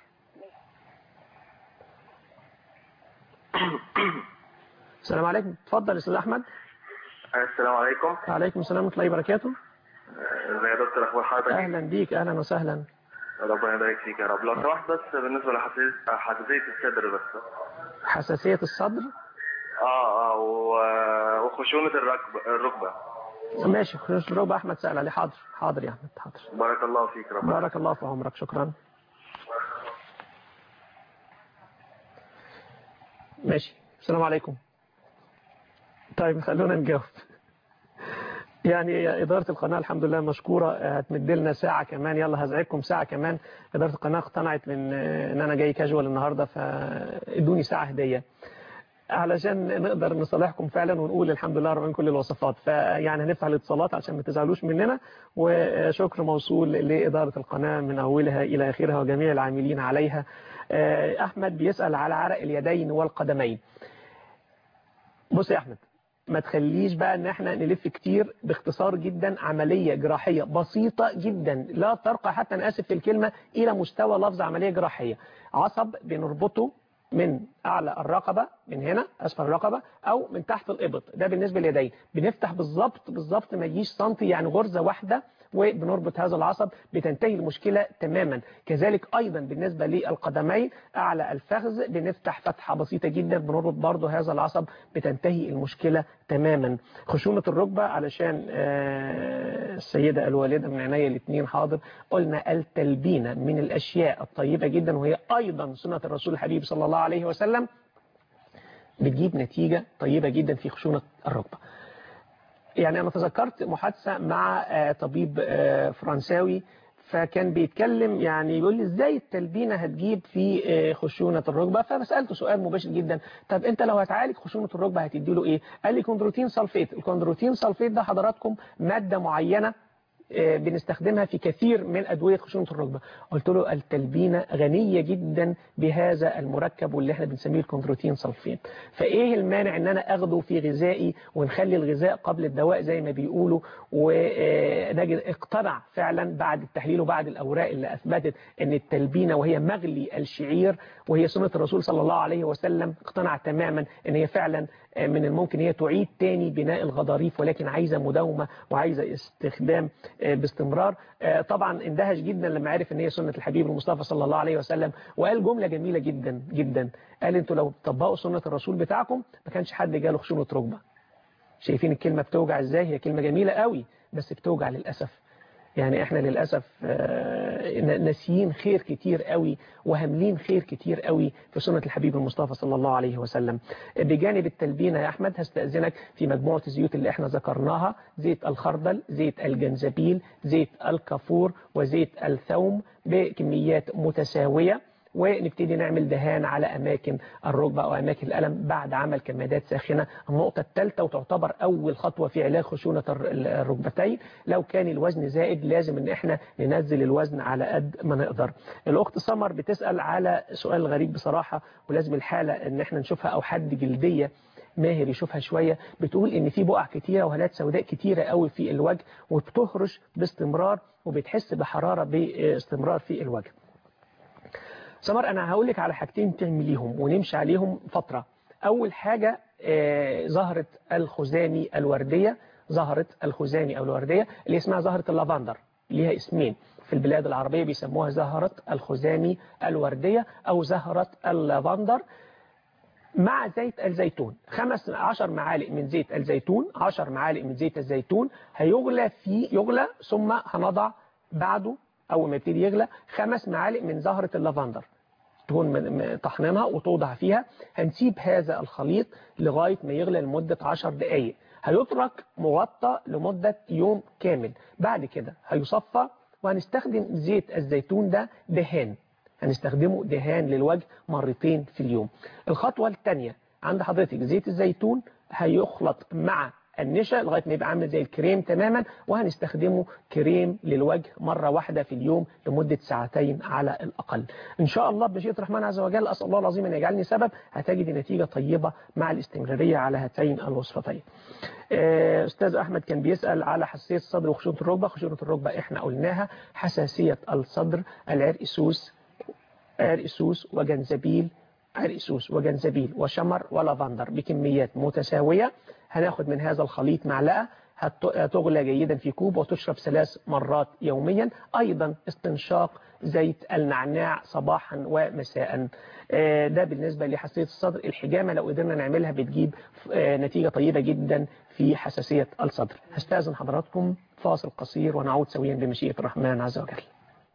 السلام عليكم اتفضل يا استاذ احمد السلام عليكم وعليكم السلام ورحمه الله وبركاته ازي يا دكتور اخبار حضرتك اهلا بيك اهلا وسهلا ربنا يبارك فيك يا رب لو سمحت بس بالنسبه لحساسيه حساسية الصدر بس حساسيه الصدر اه اه و- وخشونه الركبه الركبه ماشي خش الربع احمد سال عليه حاضر حاضر يا احمد حاضر بارك الله فيك ربنا بارك الله في عمرك شكرا ماشي السلام عليكم طيب خلونا نجاوب يعني إدارة القناة الحمد لله مشكورة هتمد لنا ساعة كمان يلا هزعجكم ساعة كمان إدارة القناة اقتنعت من إن أنا جاي كاجوال النهاردة فادوني ساعة هدية علشان نقدر نصالحكم فعلا ونقول الحمد لله رغم كل الوصفات فيعني هنفتح الاتصالات عشان ما تزعلوش مننا وشكر موصول لإدارة القناة من أولها إلى آخرها وجميع العاملين عليها أحمد بيسأل على عرق اليدين والقدمين بص يا أحمد ما تخليش بقى ان احنا نلف كتير باختصار جدا عملية جراحية بسيطة جدا لا ترقى حتى انا اسف في الكلمة الى مستوى لفظ عملية جراحية عصب بنربطه من اعلى الرقبة من هنا اسفل الرقبة او من تحت الابط ده بالنسبة لليدين بنفتح بالظبط بالظبط ما يجيش سنتي يعني غرزة واحدة وبنربط هذا العصب بتنتهي المشكلة تماما كذلك أيضا بالنسبة للقدمين أعلى الفخذ بنفتح فتحة بسيطة جدا بنربط برضه هذا العصب بتنتهي المشكلة تماما خشونة الركبة علشان السيدة الوالدة من عينيا الاثنين حاضر قلنا التلبينة من الأشياء الطيبة جدا وهي أيضا سنة الرسول الحبيب صلى الله عليه وسلم بتجيب نتيجة طيبة جدا في خشونة الركبة يعني أنا تذكرت محادثة مع طبيب فرنساوي فكان بيتكلم يعني يقول لي ازاي التلبينة هتجيب في خشونة الركبة فسألته سؤال مباشر جدا طب انت لو هتعالج خشونة الركبة هتدي له ايه قال لي كوندروتين سلفيت الكوندروتين سلفيت ده حضراتكم مادة معينة بنستخدمها في كثير من أدوية خشونة الركبة قلت له التلبينة غنية جدا بهذا المركب واللي احنا بنسميه الكوندروتين سلفيت فايه المانع ان انا اخده في غذائي ونخلي الغذاء قبل الدواء زي ما بيقولوا ونجد اقتنع فعلا بعد التحليل وبعد الأوراق اللي أثبتت ان التلبينة وهي مغلي الشعير وهي سنة الرسول صلى الله عليه وسلم اقتنع تماما ان هي فعلا من الممكن هي تعيد تاني بناء الغضاريف ولكن عايزة مداومة وعايزة استخدام باستمرار طبعا اندهش جدا لما عرف ان هي سنة الحبيب المصطفى صلى الله عليه وسلم وقال جملة جميلة جدا جدا قال انتوا لو تطبقوا سنة الرسول بتاعكم ما كانش حد جاله خشونة ركبة شايفين الكلمة بتوجع ازاي هي كلمة جميلة قوي بس بتوجع للأسف يعني احنا للأسف ناسيين خير كتير قوي وهاملين خير كتير قوي في سنة الحبيب المصطفى صلى الله عليه وسلم بجانب التلبينة يا أحمد هستأذنك في مجموعة الزيوت اللي احنا ذكرناها زيت الخردل زيت الجنزبيل زيت الكافور وزيت الثوم بكميات متساوية ونبتدي نعمل دهان على أماكن الركبة أو أماكن الألم بعد عمل كمادات ساخنة النقطة الثالثة وتعتبر أول خطوة في علاج خشونة الركبتين لو كان الوزن زائد لازم ان احنا ننزل الوزن على قد ما نقدر الأخت سمر بتسأل على سؤال غريب بصراحة ولازم الحالة ان احنا نشوفها أو حد جلدية ماهر يشوفها شوية بتقول ان في بقع كتيرة وهالات سوداء كتيرة قوي في الوجه وبتهرش باستمرار وبتحس بحرارة باستمرار في الوجه سمر انا هقول لك على حاجتين تعمليهم ونمشي عليهم فترة اول حاجة آه زهرة الخزامي الوردية زهرة الخزامي او الوردية اللي اسمها زهرة اللافندر ليها اسمين في البلاد العربية بيسموها زهرة الخزامي الوردية او زهرة اللافندر مع زيت الزيتون خمس عشر معالق من زيت الزيتون عشر معالق من زيت الزيتون هيغلى في يغلى ثم هنضع بعده أول ما يبتدي يغلى خمس معالق من زهرة اللافندر تكون طحنينها وتوضع فيها هنسيب هذا الخليط لغاية ما يغلى لمدة 10 دقايق هيترك مغطى لمدة يوم كامل بعد كده هيصفى وهنستخدم زيت الزيتون ده دهان هنستخدمه دهان للوجه مرتين في اليوم الخطوة الثانية عند حضرتك زيت الزيتون هيخلط مع النشا لغاية ما يبقى عامل زي الكريم تماما وهنستخدمه كريم للوجه مرة واحدة في اليوم لمدة ساعتين على الأقل إن شاء الله بمشيئة الرحمن عز وجل أسأل الله العظيم أن يجعلني سبب هتجد نتيجة طيبة مع الاستمرارية على هاتين الوصفتين أستاذ أحمد كان بيسأل على حساسية الصدر وخشونة الركبة خشونة الركبة إحنا قلناها حساسية الصدر العرقسوس عرقسوس وجنزبيل عرقسوس وجنزبيل وشمر ولافندر بكميات متساوية هناخد من هذا الخليط معلقة هتغلى جيدا في كوب وتشرب ثلاث مرات يوميا أيضا استنشاق زيت النعناع صباحا ومساء ده بالنسبة لحساسية الصدر الحجامة لو قدرنا نعملها بتجيب نتيجة طيبة جدا في حساسية الصدر هستأذن حضراتكم فاصل قصير ونعود سويا بمشيئة الرحمن عز وجل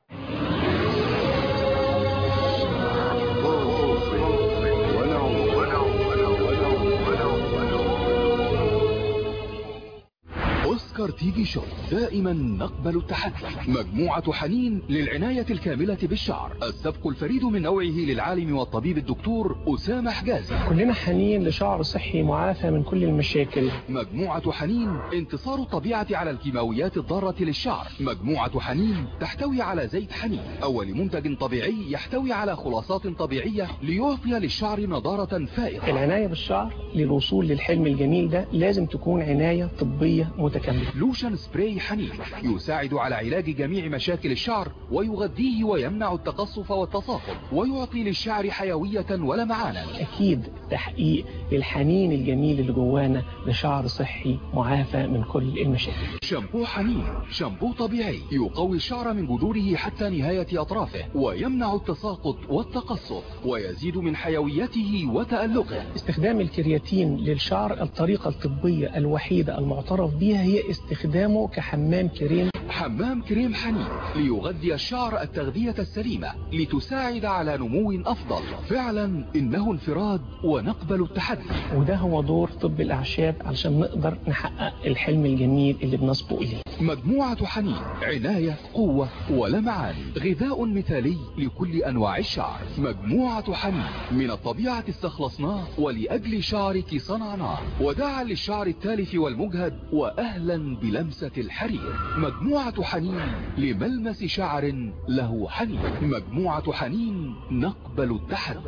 أوسكار تي في شو دائما نقبل التحدي مجموعة حنين للعناية الكاملة بالشعر السبق الفريد من نوعه للعالم والطبيب الدكتور أسامة حجازي كلنا حنين لشعر صحي معافى من كل المشاكل مجموعة حنين انتصار الطبيعة على الكيماويات الضارة للشعر مجموعة حنين تحتوي على زيت حنين أول منتج طبيعي يحتوي على خلاصات طبيعية ليعطي للشعر نضارة فائقة العناية بالشعر للوصول للحلم الجميل ده لازم تكون عناية طبية متكاملة لوشن سبراي حنين يساعد على علاج جميع مشاكل الشعر ويغذيه ويمنع التقصف والتصاقم ويعطي للشعر حيوية ولمعانا أكيد تحقيق للحنين الجميل اللي جوانا لشعر صحي معافى من كل المشاكل شامبو حنين شامبو طبيعي يقوي الشعر من جذوره حتى نهاية أطرافه ويمنع التساقط والتقصف ويزيد من حيويته وتألقه استخدام الكرياتين للشعر الطريقة الطبية الوحيدة المعترف بها هي استخدامه كحمام كريم حمام كريم حنين ليغذي الشعر التغذية السليمة لتساعد على نمو أفضل فعلا إنه انفراد ونقبل التحدي وده هو دور طب الأعشاب علشان نقدر نحقق الحلم الجميل اللي بنصبو إليه مجموعة حنين عناية قوة ولمعان غذاء مثالي لكل أنواع الشعر مجموعة حنين من الطبيعة استخلصناه ولأجل شعرك صنعناه وداعا للشعر التالف والمجهد وأهلا بلمسة الحرير مجموعة حنين لملمس شعر له حنين مجموعة حنين نقبل التحدي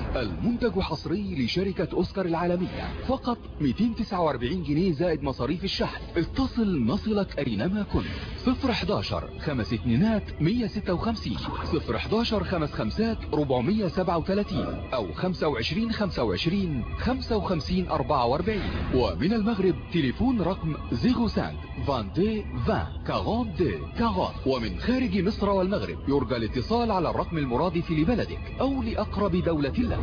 المنتج حصري لشركة أوسكار العالمية فقط 249 جنيه زائد مصاريف الشحن اتصل نصلك أينما كنت 011 خمس اتنينات 156 011 خمس خمسات 437 أو 25 25 55 44 ومن المغرب تليفون رقم 05 22 20 42 40 ومن خارج مصر والمغرب يرجى الاتصال على الرقم المرادف لبلدك أو لأقرب دولة لك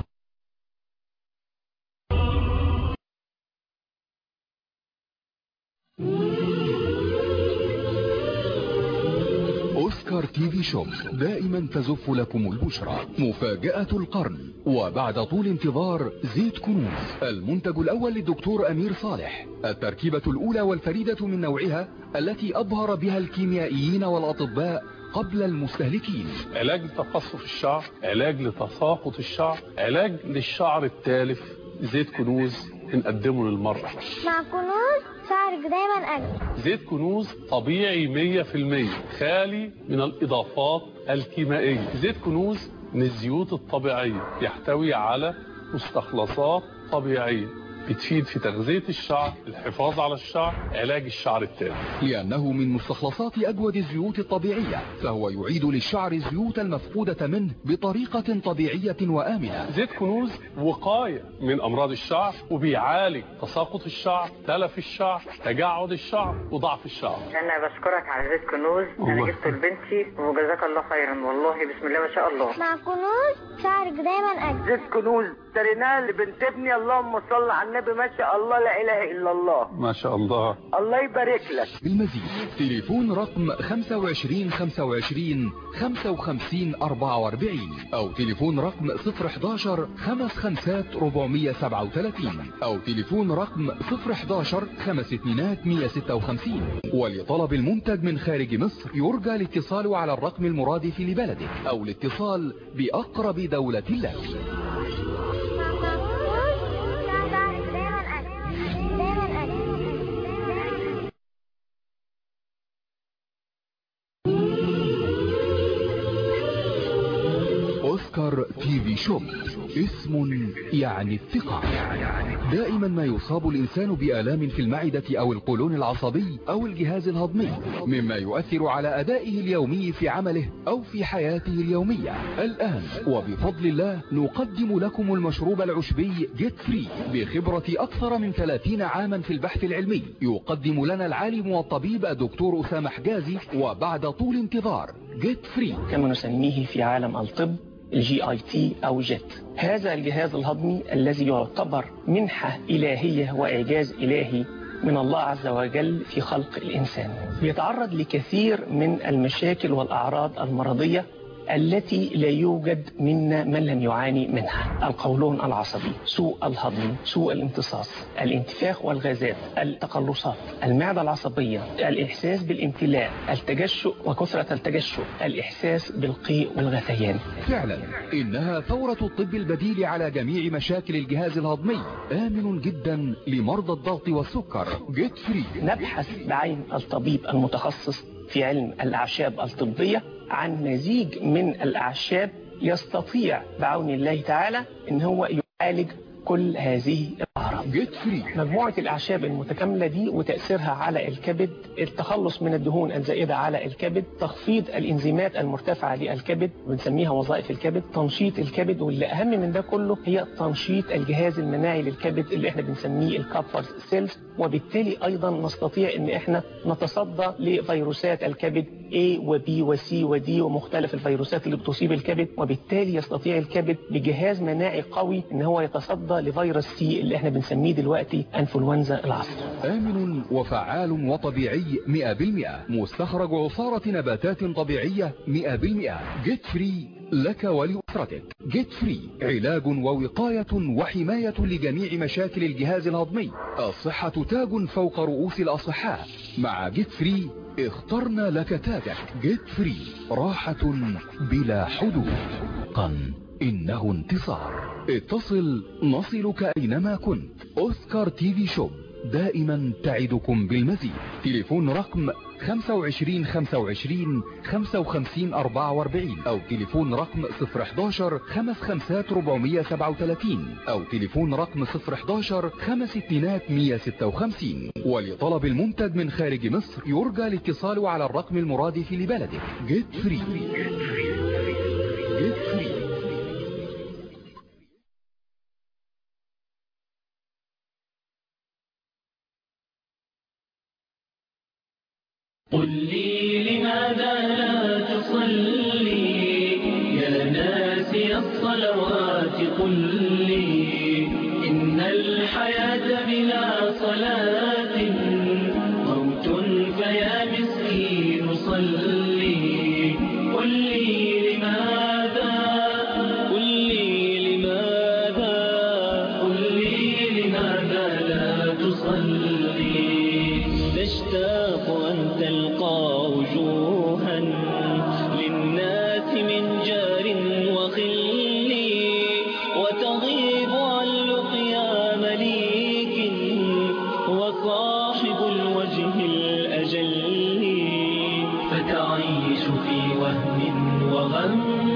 أوسكار تي في شوب دائما تزف لكم البشرى مفاجأة القرن وبعد طول انتظار زيت كنوز المنتج الأول للدكتور أمير صالح التركيبة الأولى والفريدة من نوعها التي أبهر بها الكيميائيين والأطباء قبل المستهلكين علاج لتقصف الشعر علاج لتساقط الشعر علاج للشعر التالف زيت كنوز بنقدمه للمرأة مع كنوز شعرك دايما أجمل زيت كنوز طبيعي 100% خالي من الإضافات الكيميائية زيت كنوز من الزيوت الطبيعية يحتوي على مستخلصات طبيعية بتفيد في تغذية الشعر الحفاظ على الشعر علاج الشعر التالف لأنه من مستخلصات أجود الزيوت الطبيعية فهو يعيد للشعر الزيوت المفقودة منه بطريقة طبيعية وآمنة زيت كنوز وقاية من أمراض الشعر وبيعالج تساقط الشعر تلف الشعر تجعد الشعر وضعف الشعر انا بشكرك على زيت كنوز انا الله. جبته لبنتي وجزاك الله خيرا والله بسم الله ما شاء الله مع كنوز شعرك دايما أجمل زيت كنوز اشتريناه لبنت ابني اللهم صل على النبي ما شاء الله لا اله الا الله ما شاء الله الله يبارك لك بالمزيد تليفون رقم 25 25 55 44 أو تليفون رقم 011 55 437 أو تليفون رقم 011 5 اتنينات 156 ولطلب المنتج من خارج مصر يرجى الاتصال على الرقم المرادف لبلدك أو الاتصال بأقرب دولة لك أوسكار تي في شوب اسم يعني الثقة دائما ما يصاب الإنسان بآلام في المعدة أو القولون العصبي أو الجهاز الهضمي مما يؤثر على أدائه اليومي في عمله أو في حياته اليومية الآن وبفضل الله نقدم لكم المشروب العشبي جيت فري بخبرة أكثر من 30 عاما في البحث العلمي يقدم لنا العالم والطبيب الدكتور أسامة حجازي وبعد طول انتظار جيت فري كما نسميه في عالم الطب الجي اي تي او جيت هذا الجهاز الهضمي الذي يعتبر منحة إلهية وإعجاز إلهي من الله عز وجل في خلق الإنسان بيتعرض لكثير من المشاكل والأعراض المرضية التي لا يوجد منا من لم يعاني منها القولون العصبي سوء الهضم سوء الامتصاص الانتفاخ والغازات التقلصات المعدة العصبية الإحساس بالامتلاء التجشؤ وكثرة التجشؤ الإحساس بالقيء والغثيان فعلا إنها ثورة الطب البديل على جميع مشاكل الجهاز الهضمي آمن جدا لمرضى الضغط والسكر جيت فري نبحث بعين الطبيب المتخصص في علم الأعشاب الطبية عن مزيج من الأعشاب يستطيع بعون الله تعالى ان هو يعالج كل هذه الأعراض جيت فري مجموعة الأعشاب المتكاملة دي وتأثيرها على الكبد التخلص من الدهون الزائدة على الكبد تخفيض الإنزيمات المرتفعة للكبد بنسميها وظائف الكبد تنشيط الكبد واللي أهم من ده كله هي تنشيط الجهاز المناعي للكبد اللي احنا بنسميه الكابفرز سيلز وبالتالي أيضا نستطيع ان احنا نتصدى لفيروسات الكبد A و B و C و D ومختلف الفيروسات اللي بتصيب الكبد وبالتالي يستطيع الكبد بجهاز مناعي قوي ان هو يتصدى لفيروس سي اللي احنا بنسميه دلوقتي انفلونزا العصر آمن وفعال وطبيعي 100% مستخرج عصارة نباتات طبيعية 100% جيت فري لك ولأسرتك جيت فري علاج ووقاية وحماية لجميع مشاكل الجهاز الهضمي الصحة تاج فوق رؤوس الأصحاء مع جيت فري اخترنا لك تاجك جيت فري راحة بلا حدود قن إنه انتصار اتصل نصلك أينما كنت أوسكار تي في شوب دائما تعدكم بالمزيد تليفون رقم 25 25 55 44 أو تليفون رقم 011 55 437 أو تليفون رقم 011 5 اتنات 156 ولطلب المنتج من خارج مصر يرجى الاتصال على الرقم المرادف لبلدك جيت فري جيت فري قل لي لماذا لا تصلي يا ناسي الصلوات قل لي إن الحياة بلا صلاة موت فيا مسكين صلي قل لي لماذا قل لي لماذا قل لي لماذا لا تصلي تشتاق أن تلقى وجوها للناس من جار وخل وتغيب عن لقيا مليك وصاحب الوجه الأجل فتعيش في وهم وغم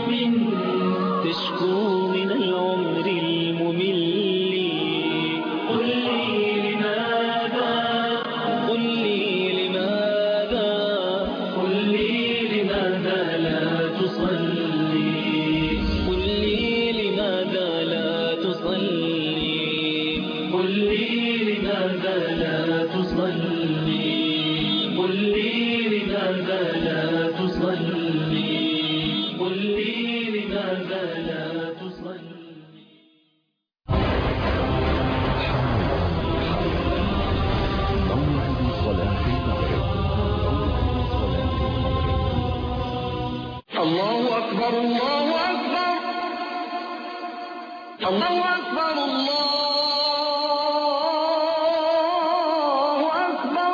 تشكو من العمر الممل قل لي لماذا قل لي لماذا قل لي لماذا لا تصلي قل لي لماذا لا تصلي قل لي لماذا لا تصلي قل لي لماذا لا تصلي قل لي لماذا لا تصلي موعد صلاة المغرب موعد صلاة الله أكبر الله أكبر الله أكبر الله أكبر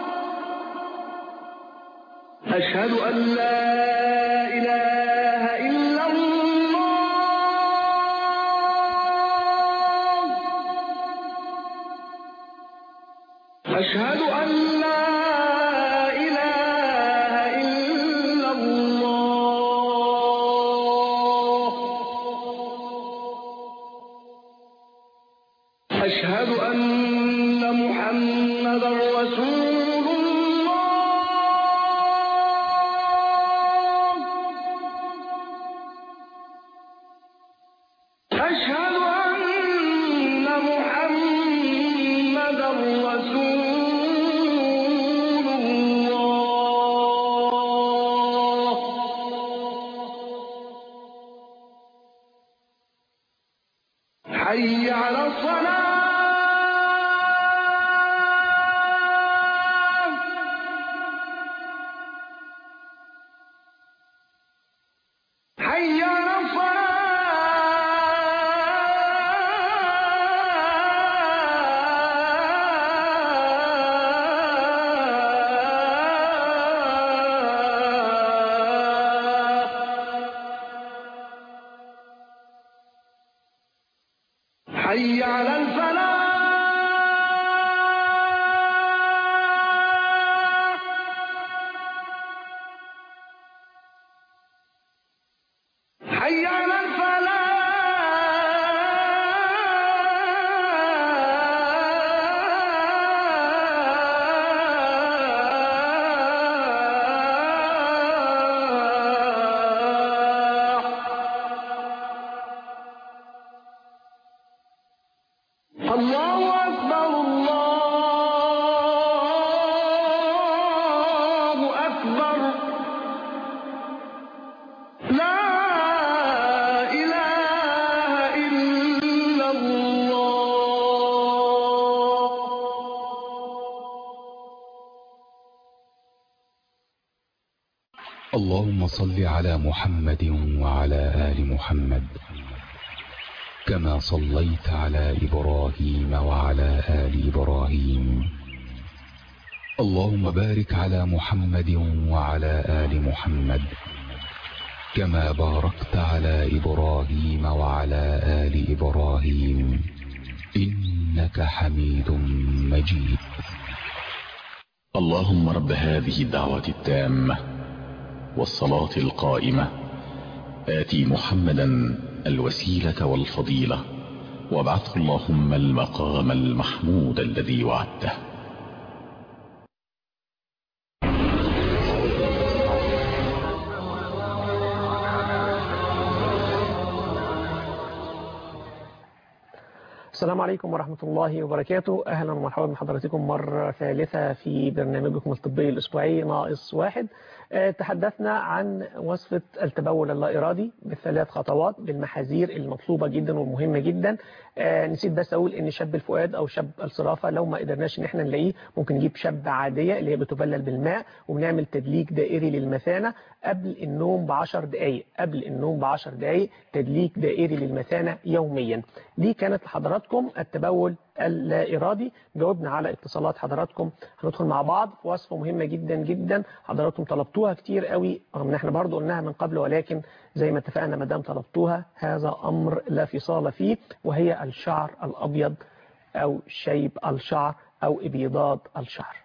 أشهد أن لا إله إلا الله أشهد أن لا إله إلا الله أشهد أن محمدا رسول الله أشهد أن محمدا رسول الله حي على الصلاة حي على حي على الفلاح حي على الفلاح الله أكبر الله أكبر لا إله إلا الله اللهم صل على محمد وعلى آل محمد كما صليت على إبراهيم وعلى آل إبراهيم اللهم بارك على محمد وعلى آل محمد كما باركت على إبراهيم وعلى آل إبراهيم إنك حميد مجيد اللهم رب هذه الدعوة التامة والصلاة القائمة آتي محمدا الوسيلة والفضيلة وابعثه اللهم المقام المحمود الذي وعدته السلام السلام عليكم ورحمة الله وبركاته أهلا ومرحبا بحضراتكم مرة ثالثة في برنامجكم الطبي الأسبوعي ناقص واحد آه، تحدثنا عن وصفة التبول اللا إرادي بالثلاث خطوات بالمحاذير المطلوبة جدا ومهمة جدا آه، نسيت بس أقول إن شاب الفؤاد أو شاب الصرافة لو ما قدرناش إن احنا نلاقيه ممكن نجيب شاب عادية اللي هي بتبلل بالماء وبنعمل تدليك دائري للمثانة قبل النوم بعشر دقايق قبل النوم بعشر دقايق تدليك دائري للمثانة يوميا دي كانت لحضراتكم التبول اللا إرادي جاوبنا على اتصالات حضراتكم هندخل مع بعض في وصفة مهمة جدا جدا حضراتكم طلبتوها كتير قوي رغم ان احنا برضو قلناها من قبل ولكن زي ما اتفقنا ما دام طلبتوها هذا أمر لا فصال فيه وهي الشعر الأبيض أو شيب الشعر أو إبيضاد الشعر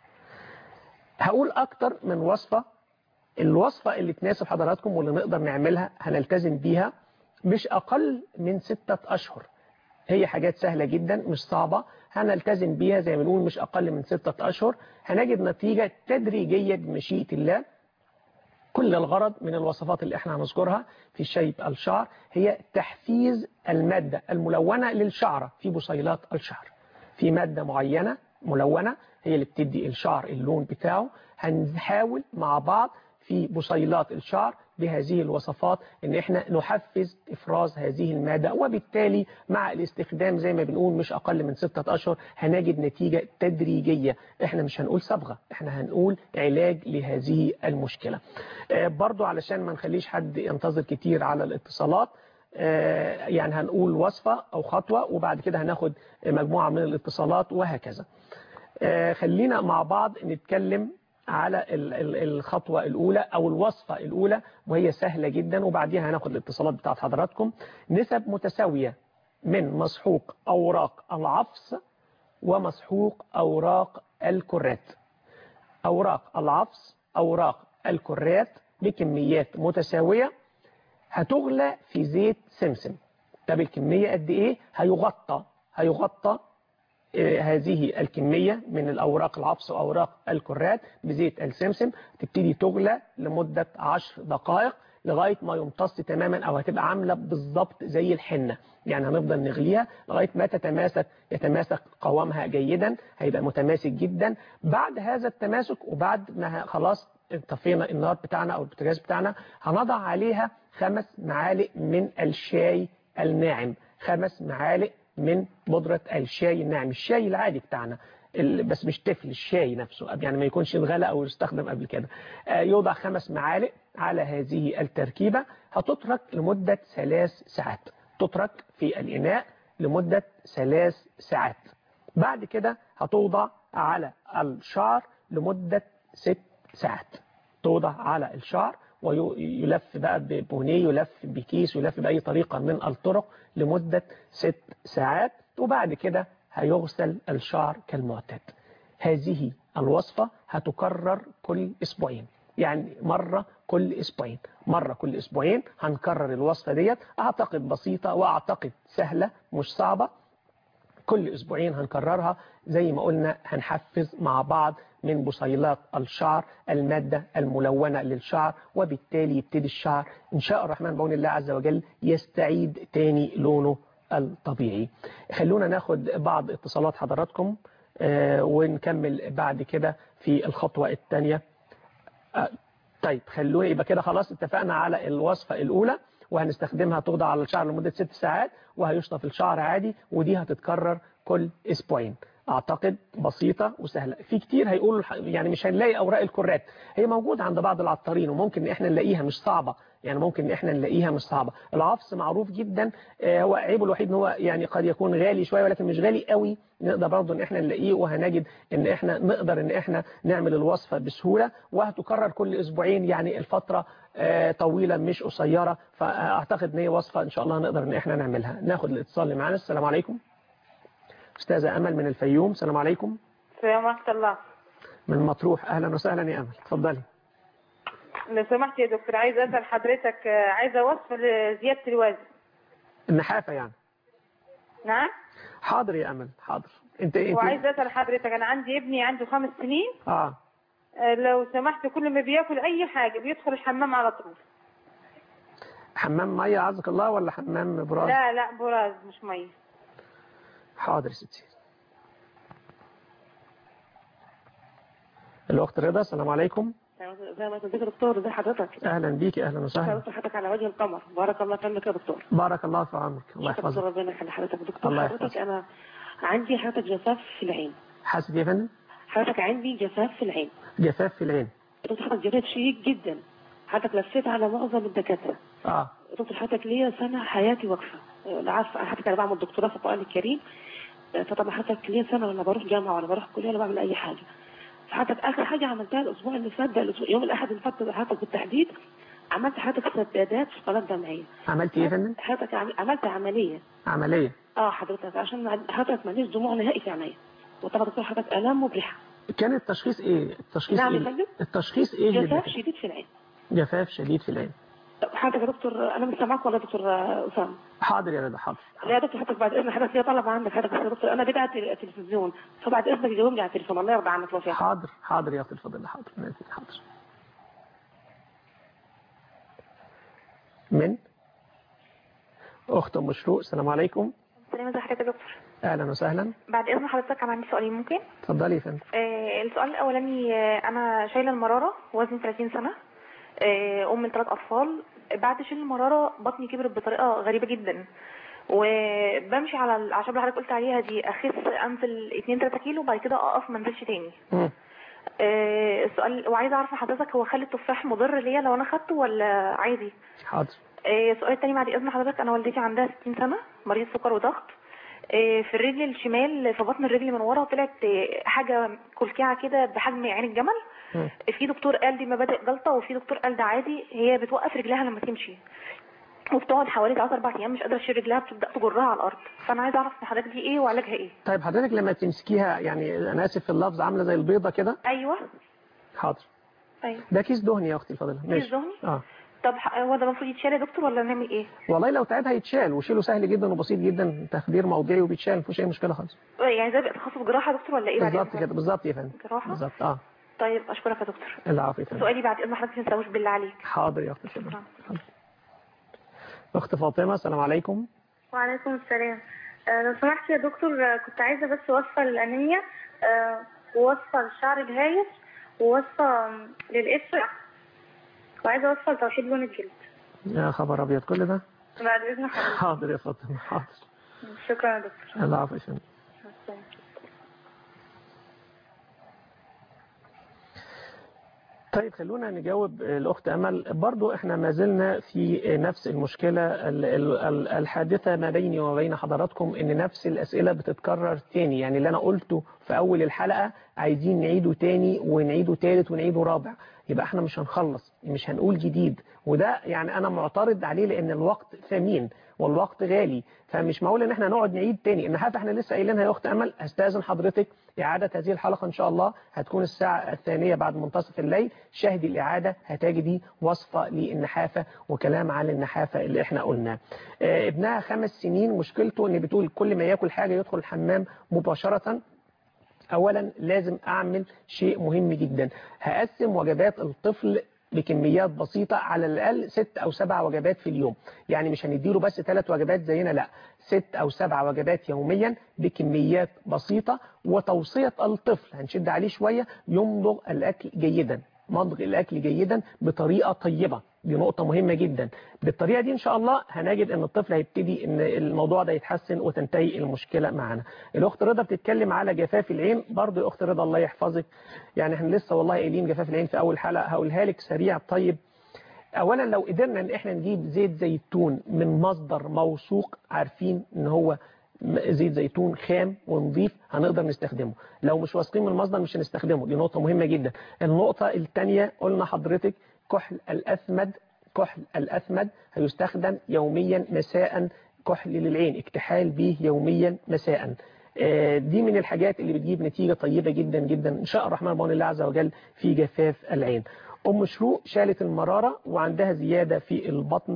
هقول أكتر من وصفة الوصفة اللي تناسب حضراتكم واللي نقدر نعملها هنلتزم بيها مش أقل من ستة أشهر هي حاجات سهلة جدا مش صعبة هنلتزم بيها زي ما بنقول مش أقل من ستة أشهر هنجد نتيجة تدريجية بمشيئة الله كل الغرض من الوصفات اللي احنا هنذكرها في شيب الشعر هي تحفيز المادة الملونة للشعرة في بصيلات الشعر في مادة معينة ملونة هي اللي بتدي الشعر اللون بتاعه هنحاول مع بعض في بصيلات الشعر بهذه الوصفات ان احنا نحفز افراز هذه المادة وبالتالي مع الاستخدام زي ما بنقول مش اقل من ستة اشهر هنجد نتيجة تدريجية احنا مش هنقول صبغة احنا هنقول علاج لهذه المشكلة آه برضو علشان ما نخليش حد ينتظر كتير على الاتصالات آه يعني هنقول وصفة او خطوة وبعد كده هناخد مجموعة من الاتصالات وهكذا آه خلينا مع بعض نتكلم على الخطوة الأولى أو الوصفة الأولى وهي سهلة جدا وبعديها هناخد الاتصالات بتاعت حضراتكم نسب متساوية من مسحوق أوراق العفص ومسحوق أوراق الكرات أوراق العفص أوراق الكرات بكميات متساوية هتغلى في زيت سمسم طب الكمية قد إيه هيغطى هيغطى هذه الكمية من الأوراق العفص وأوراق الكرات بزيت السمسم تبتدي تغلى لمدة 10 دقائق لغاية ما يمتص تماما أو هتبقى عاملة بالظبط زي الحنة يعني هنفضل نغليها لغاية ما تتماسك يتماسك قوامها جيدا هيبقى متماسك جدا بعد هذا التماسك وبعد ما خلاص طفينا النار بتاعنا أو البوتاجاز بتاعنا هنضع عليها خمس معالق من الشاي الناعم خمس معالق من بودرة الشاي الناعم الشاي العادي بتاعنا بس مش تفل الشاي نفسه يعني ما يكونش انغلى أو يستخدم قبل كده يوضع خمس معالق على هذه التركيبة هتترك لمدة ثلاث ساعات تترك في الإناء لمدة ثلاث ساعات بعد كده هتوضع على الشعر لمدة ست ساعات توضع على الشعر ويلف بقى ببونيه يلف بكيس يلف بأي طريقة من الطرق لمدة ست ساعات وبعد كده هيغسل الشعر كالمعتاد هذه الوصفة هتكرر كل أسبوعين يعني مرة كل أسبوعين مرة كل أسبوعين هنكرر الوصفة ديت أعتقد بسيطة وأعتقد سهلة مش صعبة كل أسبوعين هنكررها زي ما قلنا هنحفز مع بعض من بصيلات الشعر المادة الملونة للشعر وبالتالي يبتدي الشعر إن شاء الرحمن بعون الله عز وجل يستعيد تاني لونه الطبيعي خلونا ناخد بعض اتصالات حضراتكم آه ونكمل بعد كده في الخطوة الثانية آه طيب خلونا يبقى كده خلاص اتفقنا على الوصفة الأولى وهنستخدمها توضع على الشعر لمدة ست ساعات وهيشطف الشعر عادي ودي هتتكرر كل اسبوعين اعتقد بسيطة وسهلة في كتير هيقولوا يعني مش هنلاقي اوراق الكرات هي موجودة عند بعض العطارين وممكن احنا نلاقيها مش صعبة يعني ممكن احنا نلاقيها مش صعبة العفص معروف جدا هو عيبه الوحيد ان هو يعني قد يكون غالي شوية ولكن مش غالي قوي نقدر برضه ان احنا نلاقيه وهنجد ان احنا نقدر ان احنا نعمل الوصفة بسهولة وهتكرر كل اسبوعين يعني الفترة طويلة مش قصيرة فاعتقد ان هي وصفة ان شاء الله نقدر ان احنا نعملها ناخد الاتصال اللي معانا السلام عليكم أستاذة أمل من الفيوم السلام عليكم السلام ورحمة الله من مطروح أهلا وسهلا يا أمل اتفضلي لو سمحت يا دكتور عايز أسأل حضرتك عايزة وصفة لزيادة الوزن النحافة يعني نعم حاضر يا أمل حاضر انت انت وعايز أسأل حضرتك أنا عندي ابني عنده خمس سنين اه لو سمحت كل ما بياكل أي حاجة بيدخل الحمام على طول حمام مية عزك الله ولا حمام براز لا لا براز مش مية حاضر يا ستي الوقت رضا السلام عليكم زي ما ازيك يا دكتور ازي حضرتك اهلا بيكي اهلا وسهلا دكتور حضرتك على وجه القمر بارك الله فيك يا دكتور بارك الله في عمرك الله دكتور يحفظك ربنا يخلي حضرتك دكتور الله حضرتك يحفظك. انا عندي حضرتك جفاف في العين حاسب يا فندم حضرتك عندي جفاف في العين جفاف في العين دكتور حضرتك جفاف شديد جدا حضرتك لفيت على معظم الدكاتره اه دكتور حضرتك ليا سنه حياتي واقفه انا عارفه حضرتك انا بعمل دكتوراه في القران الكريم فطبعا حضرتك ليا سنه ولا بروح جامعه ولا بروح كليه ولا بعمل اي حاجه فحضرتك اخر حاجه عملتها الاسبوع اللي فات ده الأسبوع- يوم الاحد اللي فات ده حضرتك بالتحديد عملت حضرتك سدادات في قناه دمعيه عملت ايه يا فندم حضرتك عم- عملت عمليه عمليه اه حضرتك عشان مع- حضرتك ماليش دموع نهائي في عينيا وطبعا دكتور حضرتك الام مبرحه كان التشخيص ايه التشخيص نعم يا ايه فندم التشخيص ايه اللي جفاف بيك- شديد في العين جفاف شديد في العين طب حضرتك يا دكتور انا مش سامعك ولا يا دكتور آه، اسامه حاضر يا رضا حاضر لا يا دكتور حضرتك بعد اذن حضرتك ليا طلب عندك حضرتك بس يا دكتور انا بدات التلفزيون فبعد اذنك جاوبني على التليفون الله يرضى عنك لو في حاجة. حاضر حاضر يا اختي الفضيله حاضر حاضر من اخت ام مشروق السلام عليكم سلام ازي حضرتك يا دكتور اهلا وسهلا بعد اذن حضرتك انا عندي سؤالين ممكن اتفضلي يا فندم آه السؤال الاولاني آه انا شايله المراره وزني 30 سنه آه ام من ثلاث اطفال بعد شيل المراره بطني كبرت بطريقه غريبه جدا وبمشي على الاعشاب اللي حضرتك قلت عليها دي اخس انزل 2 3 كيلو وبعد كده اقف ما انزلش تاني آه السؤال وعايزه اعرف من حضرتك هو خلي التفاح مضر ليا لو انا خدته ولا عادي حاضر آه، السؤال التاني بعد اذن حضرتك انا والدتي عندها 60 سنه مريض سكر وضغط آه، في الرجل الشمال في بطن الرجل من ورا طلعت آه، حاجه كلكعه كده بحجم عين الجمل في دكتور قال دي مبادئ جلطه وفي دكتور قال ده عادي هي بتوقف رجلها لما تمشي وبتقعد حوالي 3 4 ايام مش قادره تشيل رجلها بتبدا تجرها على الارض فانا عايزه اعرف من حضرتك دي ايه وعلاجها ايه طيب حضرتك لما تمسكيها يعني انا اسف في اللفظ عامله زي البيضه كده ايوه حاضر ايوه ده كيس دهني يا اختي الفضيله ماشي دهني؟ اه طب ح- هو ده المفروض يتشال يا دكتور ولا نعمل ايه والله لو تعب هيتشال وشيله سهل جدا وبسيط جدا تخدير موضعي وبيتشال مفيش اي مشكله خالص يعني ده بيبقى تخصص جراحه يا دكتور ولا ايه بعد بالظبط إذنك؟ كده بالظبط يا فندم جراحه بالظبط اه طيب اشكرك يا دكتور العافيه يا فندم سؤالي بعد اذن حضرتك ما تنساوش بالله عليك حاضر يا اختي الفضيله حاضر. اخت فاطمه السلام عليكم وعليكم السلام آه، لو سمحت يا دكتور آه، كنت عايزة بس وصفة للأنيميا آه، ووصفة للشعر الهايف ووصفة آم، للإسرع وعايزة وصفة لتوحيد لون الجلد يا خبر ابيض كل ده بعد إذن حضرتك حاضر يا فاطمه حاضر شكرا يا دكتور العافيه يا فندم مع السلامة. طيب خلونا نجاوب الأخت أمل برضو احنا ما زلنا في نفس المشكلة ال- ال- ال- الحادثة ما بيني وبين حضراتكم ان نفس الأسئلة بتتكرر تاني يعني اللي أنا قلته في أول الحلقة عايزين نعيده تاني ونعيده تالت ونعيده رابع يبقى احنا مش هنخلص مش هنقول جديد وده يعني أنا معترض عليه لأن الوقت ثمين والوقت غالي فمش معقول ان احنا نقعد نعيد تاني ان حتى احنا لسه قايلينها يا اخت امل هستاذن حضرتك اعاده هذه الحلقه ان شاء الله هتكون الساعه الثانيه بعد منتصف الليل شاهدي الاعاده هتجدي وصفه للنحافه وكلام عن النحافه اللي احنا قلناه آه، ابنها خمس سنين مشكلته ان بتقول كل ما ياكل حاجه يدخل الحمام مباشره اولا لازم اعمل شيء مهم جدا هقسم وجبات الطفل بكميات بسيطة على الأقل ست أو سبع وجبات في اليوم يعني مش هنديله بس ثلاث وجبات زينا لا ست أو سبع وجبات يوميا بكميات بسيطة وتوصية الطفل هنشد عليه شوية يمضغ الأكل جيدا مضغ الأكل جيدا بطريقة طيبة دي نقطة مهمة جدا بالطريقة دي إن شاء الله هنجد أن الطفل هيبتدي أن الموضوع ده يتحسن وتنتهي المشكلة معنا الأخت رضا بتتكلم على جفاف العين برضه يا أخت رضا الله يحفظك يعني احنا لسه والله قايلين جفاف العين في أول حلقة هقولها لك سريع طيب اولا لو قدرنا ان احنا نجيب زيت زيتون من مصدر موثوق عارفين ان هو م- زيت زيتون خام ونظيف هنقدر نستخدمه لو مش واثقين من المصدر مش هنستخدمه دي نقطة مهمة جدا النقطة الثانية قلنا حضرتك كحل الأثمد كحل الأثمد هيستخدم يوميا مساء كحل للعين اكتحال به يوميا مساء آه، دي من الحاجات اللي بتجيب نتيجة طيبة جدا جدا إن شاء الرحمن بإذن الله عز وجل في جفاف العين أم شروق شالت المرارة وعندها زيادة في البطن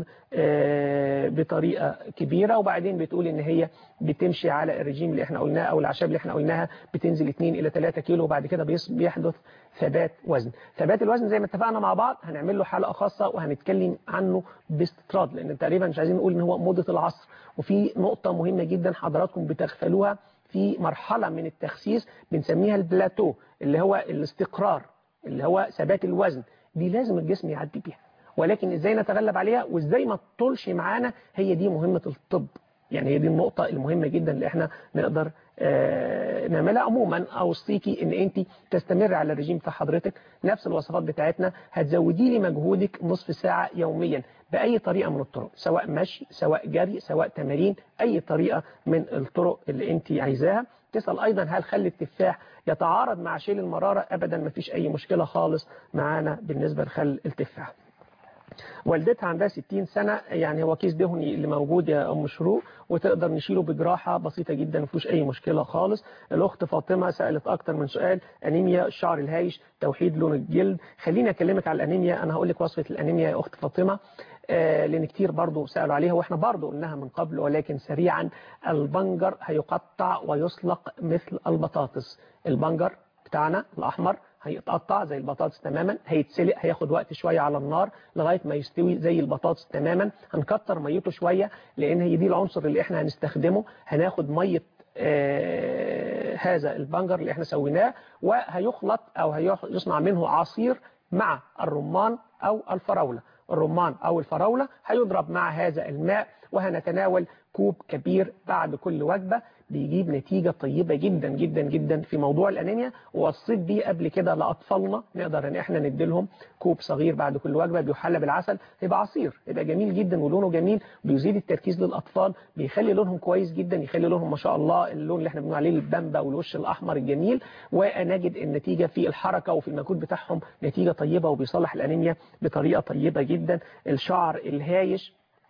آه، بطريقة كبيرة وبعدين بتقول إن هي بتمشي على الرجيم اللي احنا قلناه أو الأعشاب اللي احنا قلناها بتنزل 2 إلى 3 كيلو وبعد كده بيص- بيحدث ثبات وزن ثبات الوزن زي ما اتفقنا مع بعض هنعمل له حلقة خاصة وهنتكلم عنه باستطراد لأن تقريبا مش عايزين نقول إن هو موضة العصر وفي نقطة مهمة جدا حضراتكم بتغفلوها في مرحلة من التخسيس بنسميها البلاتو اللي هو الاستقرار اللي هو ثبات الوزن دي لازم الجسم يعدي بيها ولكن ازاي نتغلب عليها وازاي ما تطولش معانا هي دي مهمة الطب يعني هي دي النقطة المهمة جدا اللي احنا نقدر آه، نعملها عموما اوصيكي ان انت تستمر على الرجيم بتاع حضرتك نفس الوصفات بتاعتنا هتزودي لي مجهودك نصف ساعة يوميا بأي طريقة من الطرق سواء مشي سواء جري سواء تمارين أي طريقة من الطرق اللي انت عايزاها تسأل أيضا هل خل التفاح يتعارض مع شيل المرارة أبدا ما فيش أي مشكلة خالص معانا بالنسبة لخل التفاح والدتها عندها 60 سنة يعني هو كيس دهني اللي موجود يا أم شروق وتقدر نشيله بجراحة بسيطة جدا مفيش أي مشكلة خالص الأخت فاطمة سألت أكتر من سؤال أنيميا الشعر الهايش توحيد لون الجلد خليني أكلمك على الأنيميا أنا هقول لك وصفة الأنيميا يا أخت فاطمة آه لأن كتير برضو سألوا عليها وإحنا برضو قلناها من قبل ولكن سريعا البنجر هيقطع ويسلق مثل البطاطس البنجر بتاعنا الأحمر هيتقطع زي البطاطس تماما هيتسلق هياخد وقت شوية على النار لغاية ما يستوي زي البطاطس تماما هنكتر ميته شوية لأن هي دي العنصر اللي احنا هنستخدمه هناخد مية آه هذا البنجر اللي احنا سويناه وهيخلط أو هيصنع منه عصير مع الرمان أو الفراولة الرمان أو الفراولة هيضرب مع هذا الماء وهنتناول كوب كبير بعد كل وجبة بيجيب نتيجة طيبة جدا جدا جدا في موضوع الأنيميا ووصيت بيه قبل كده لأطفالنا نقدر ان احنا نديلهم كوب صغير بعد كل وجبة بيحلى بالعسل يبقى عصير يبقى جميل جدا ولونه جميل بيزيد التركيز للأطفال بيخلي لونهم كويس جدا يخلي لونهم ما شاء الله اللون اللي احنا بنقول عليه البامبا والوش الأحمر الجميل ونجد النتيجة في الحركة وفي المجهود بتاعهم نتيجة طيبة وبيصلح الأنيميا بطريقة طيبة جدا الشعر الهايش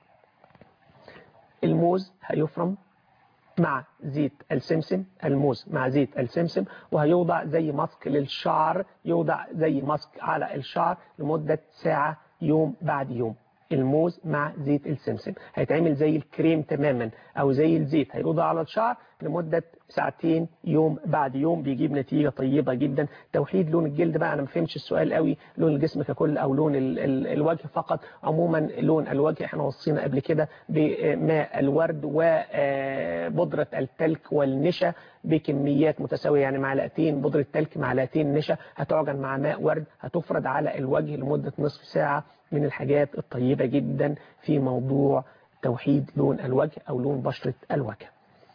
الموز هيفرم مع زيت السمسم الموز مع زيت السمسم وهيوضع زي ماسك للشعر يوضع زي ماسك على الشعر لمدة ساعة يوم بعد يوم الموز مع زيت السمسم هيتعمل زي الكريم تماما او زي الزيت هيوضع على الشعر لمدة ساعتين يوم بعد يوم بيجيب نتيجة طيبة جدا توحيد لون الجلد بقى انا ما فهمش السؤال قوي لون الجسم ككل او لون ال ال الوجه فقط عموما لون الوجه احنا وصينا قبل كده بماء الورد وبودرة التلك والنشا بكميات متساوية يعني معلقتين بودرة تلك معلقتين نشا هتعجن مع ماء ورد هتفرد على الوجه لمدة نصف ساعة من الحاجات الطيبة جدا في موضوع توحيد لون الوجه او لون بشرة الوجه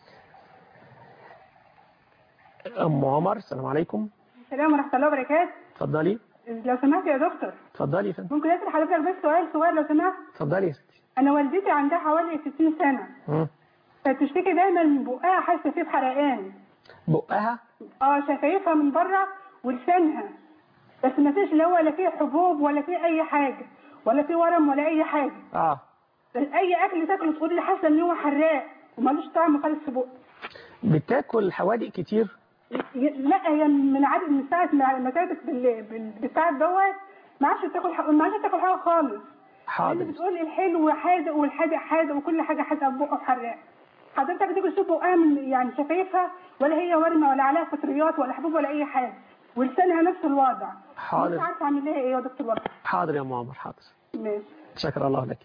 ام عمر السلام عليكم السلام ورحمة الله وبركاته اتفضلي لو سمحت يا دكتور اتفضلي يا فندم ممكن اسال حضرتك بس سؤال صغير لو سمحت اتفضلي يا ستي انا والدتي عندها حوالي 60 سنة مم. فتشتكي دايما من بقها حاسة فيه بحرقان بقها اه شفايفها من بره ولسانها بس ما فيش لا هو لا فيه حبوب ولا فيه اي حاجة ولا فيه ورم ولا اي حاجة اه بس اي اكل تاكله تقول لي حاسة ان هو حراق ومالوش طعم خالص في بقي بتاكل حوادق كتير لا هي من عدد من ساعة ما ما كانت بال- بال- بالساعة دوت ما عادش تاكل ح- ما عادش تاكل حاجة خالص حاضر انت بتقول الحلو حادق والحادق حادق وكل حاجة حادقة في بقه حراق حضرتك تيجي تشوف بقها من يعني شفايفها ولا هي ورمة ولا عليها فطريات ولا حبوب ولا أي حاجة ولسانها نفس الوضع حاضر. مش عارفة أعمل لها إيه يا دكتور والله حاضر يا ام عمر حاضر ماشي شكر الله لك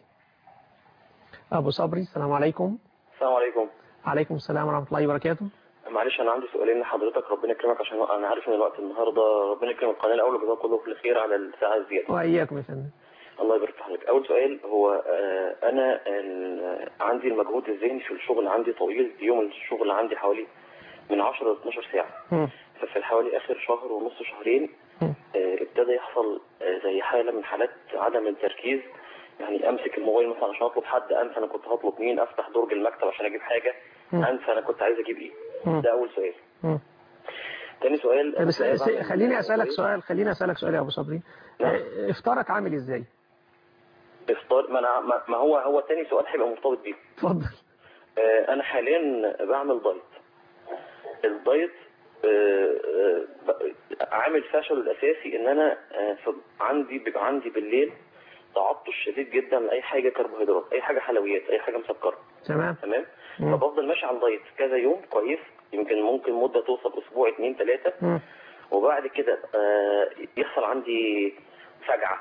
ابو صبري السلام عليكم السلام عليكم عليكم السلام ورحمة الله وبركاته معلش انا عندي سؤالين لحضرتك ربنا يكرمك عشان انا عارف ان الوقت النهارده ربنا يكرم القناه الاول وجزاك الله كل خير على الساعه الزياده واياكم يا فندم الله يبارك في حضرتك اول سؤال هو آه، انا ال- عندي المجهود الذهني في الشغل عندي طويل يوم الشغل عندي حوالي من 10 ل 12 ساعه مم. ففي حوالي اخر شهر ونص شهرين آه، ابتدى يحصل آه، زي حاله من حالات عدم التركيز يعني امسك الموبايل مثلا عشان اطلب حد انسى انا كنت هطلب مين افتح درج المكتب عشان اجيب حاجه مم. انسى انا كنت عايز اجيب ايه مم. ده اول سؤال مم. تاني سؤال بس أنا س- بعمل- خليني اسالك سؤال خليني اسالك سؤال يا ابو صبري آه، افطارك عامل ازاي افطار ما انا ما- ما هو هو تاني سؤال هيبقى مرتبط بيه اتفضل آه، انا حاليا بعمل دايت الدايت آه، آه، ب- عامل فشل الاساسي ان انا آه، ف- عندي بيبقى عندي بالليل تعطش شديد جدا لاي حاجه كربوهيدرات اي حاجه حلويات اي حاجه مسكره تمام تمام مم. فبفضل ماشي على الدايت كذا يوم كويس يمكن ممكن مده توصل اسبوع اتنين تلاته مم. وبعد كده آه، يحصل عندي فجعه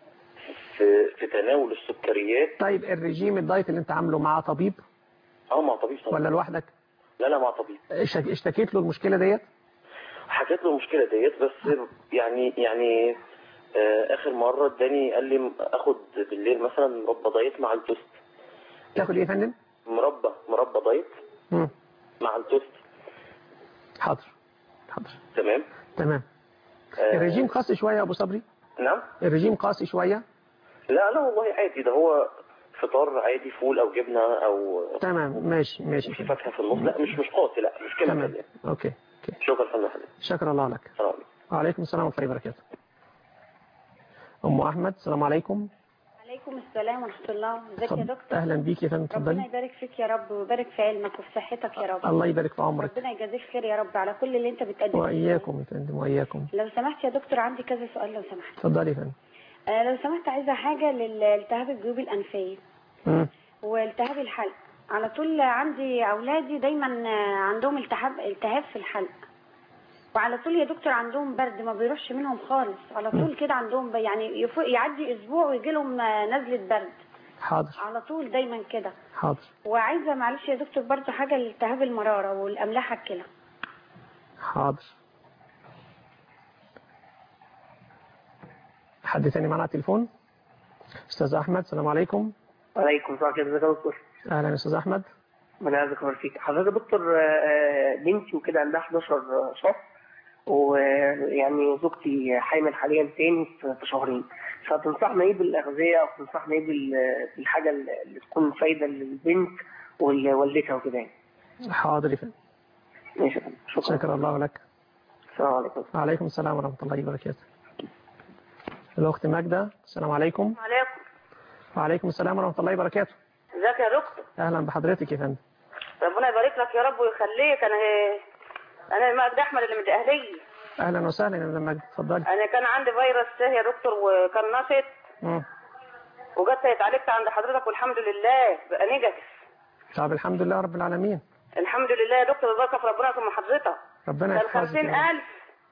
في في تناول السكريات طيب الرجيم الدايت اللي انت عامله مع طبيب اه مع طبيب طبعا ولا لوحدك لا لا مع طبيب اشت- اشتكيت له المشكله ديت حكيت له المشكله ديت بس يعني يعني آه اخر مره اداني قال لي اخد بالليل مثلا مربى دايت مع التوست تاخد ايه يا فندم مربى مربى دايت مم. مع التوست حاضر حاضر تمام تمام آه الرجيم قاسي شويه يا ابو صبري نعم الرجيم قاسي شويه لا لا والله عادي ده هو فطار عادي فول او جبنه او تمام ماشي ماشي في فاكهه في النص لا مش مش قاسي لا مش كده تمام اوكي اوكي شكرا فندم حضرتك شكر الله لك السلام عليكم وعليكم السلام ورحمه الله وبركاته ام احمد السلام عليكم عليكم السلام ورحمة الله ازيك يا اتفضل. دكتور اهلا بيك يا فندم ربنا اتفضلي يبارك فيك يا رب ويبارك في علمك وفي صحتك يا رب الله يبارك في عمرك ربنا يجازيك خير يا رب على كل اللي انت بتقدمه واياكم يا فندم واياكم لو سمحت يا دكتور عندي كذا سؤال لو سمحت اتفضلي يا فندم آه لو سمحت عايزة حاجة للالتهاب الجيوب الأنفية مم. والتهاب الحلق على طول عندي أولادي دايما آه، عندهم التهاب التهاب في الحلق وعلى طول يا دكتور عندهم برد ما بيروحش منهم خالص على طول كده عندهم ب- يعني يفوق يعدي أسبوع ويجي لهم آه، نزلة برد حاضر على طول دايما كده حاضر وعايزة معلش يا دكتور برضو حاجة لالتهاب المرارة والأملاح الكلى حاضر حد تاني معنا على التليفون استاذ احمد السلام عليكم وعليكم السلام ورحمة الله ازيك يا دكتور اهلا يا استاذ احمد ربنا يعزك ويبارك فيك حضرتك يا دكتور آه، آه، بنتي وكده عندها 11 شهر ويعني زوجتي حامل حاليا تاني في في شهرين فتنصحنا ايه بالاغذيه او تنصحنا ايه بال- بالحاجه اللي تكون فايده للبنت ولوالدتها وكده يعني حاضر يا فندم ماشي يا فندم شكرا شكر الله لك السلام عليكم وعليكم السلام ورحمه الله وبركاته الاخت ماجده السلام عليكم عليكم وعليكم السلام ورحمه الله وبركاته ازيك يا دكتور اهلا بحضرتك يا فندم ربنا يبارك لك يا رب ويخليك انا انا مجد احمد اللي من الاهليه اهلا وسهلا يا مدام ماجده اتفضلي انا كان عندي فيروس سي يا دكتور وكان نشط مم. وجت اتعالجت عند حضرتك والحمد لله بقى نيجاتيف طب الحمد لله رب العالمين الحمد لله يا دكتور بارك في ربنا ثم حضرتك ربنا كان يحفظك يا رب. 50000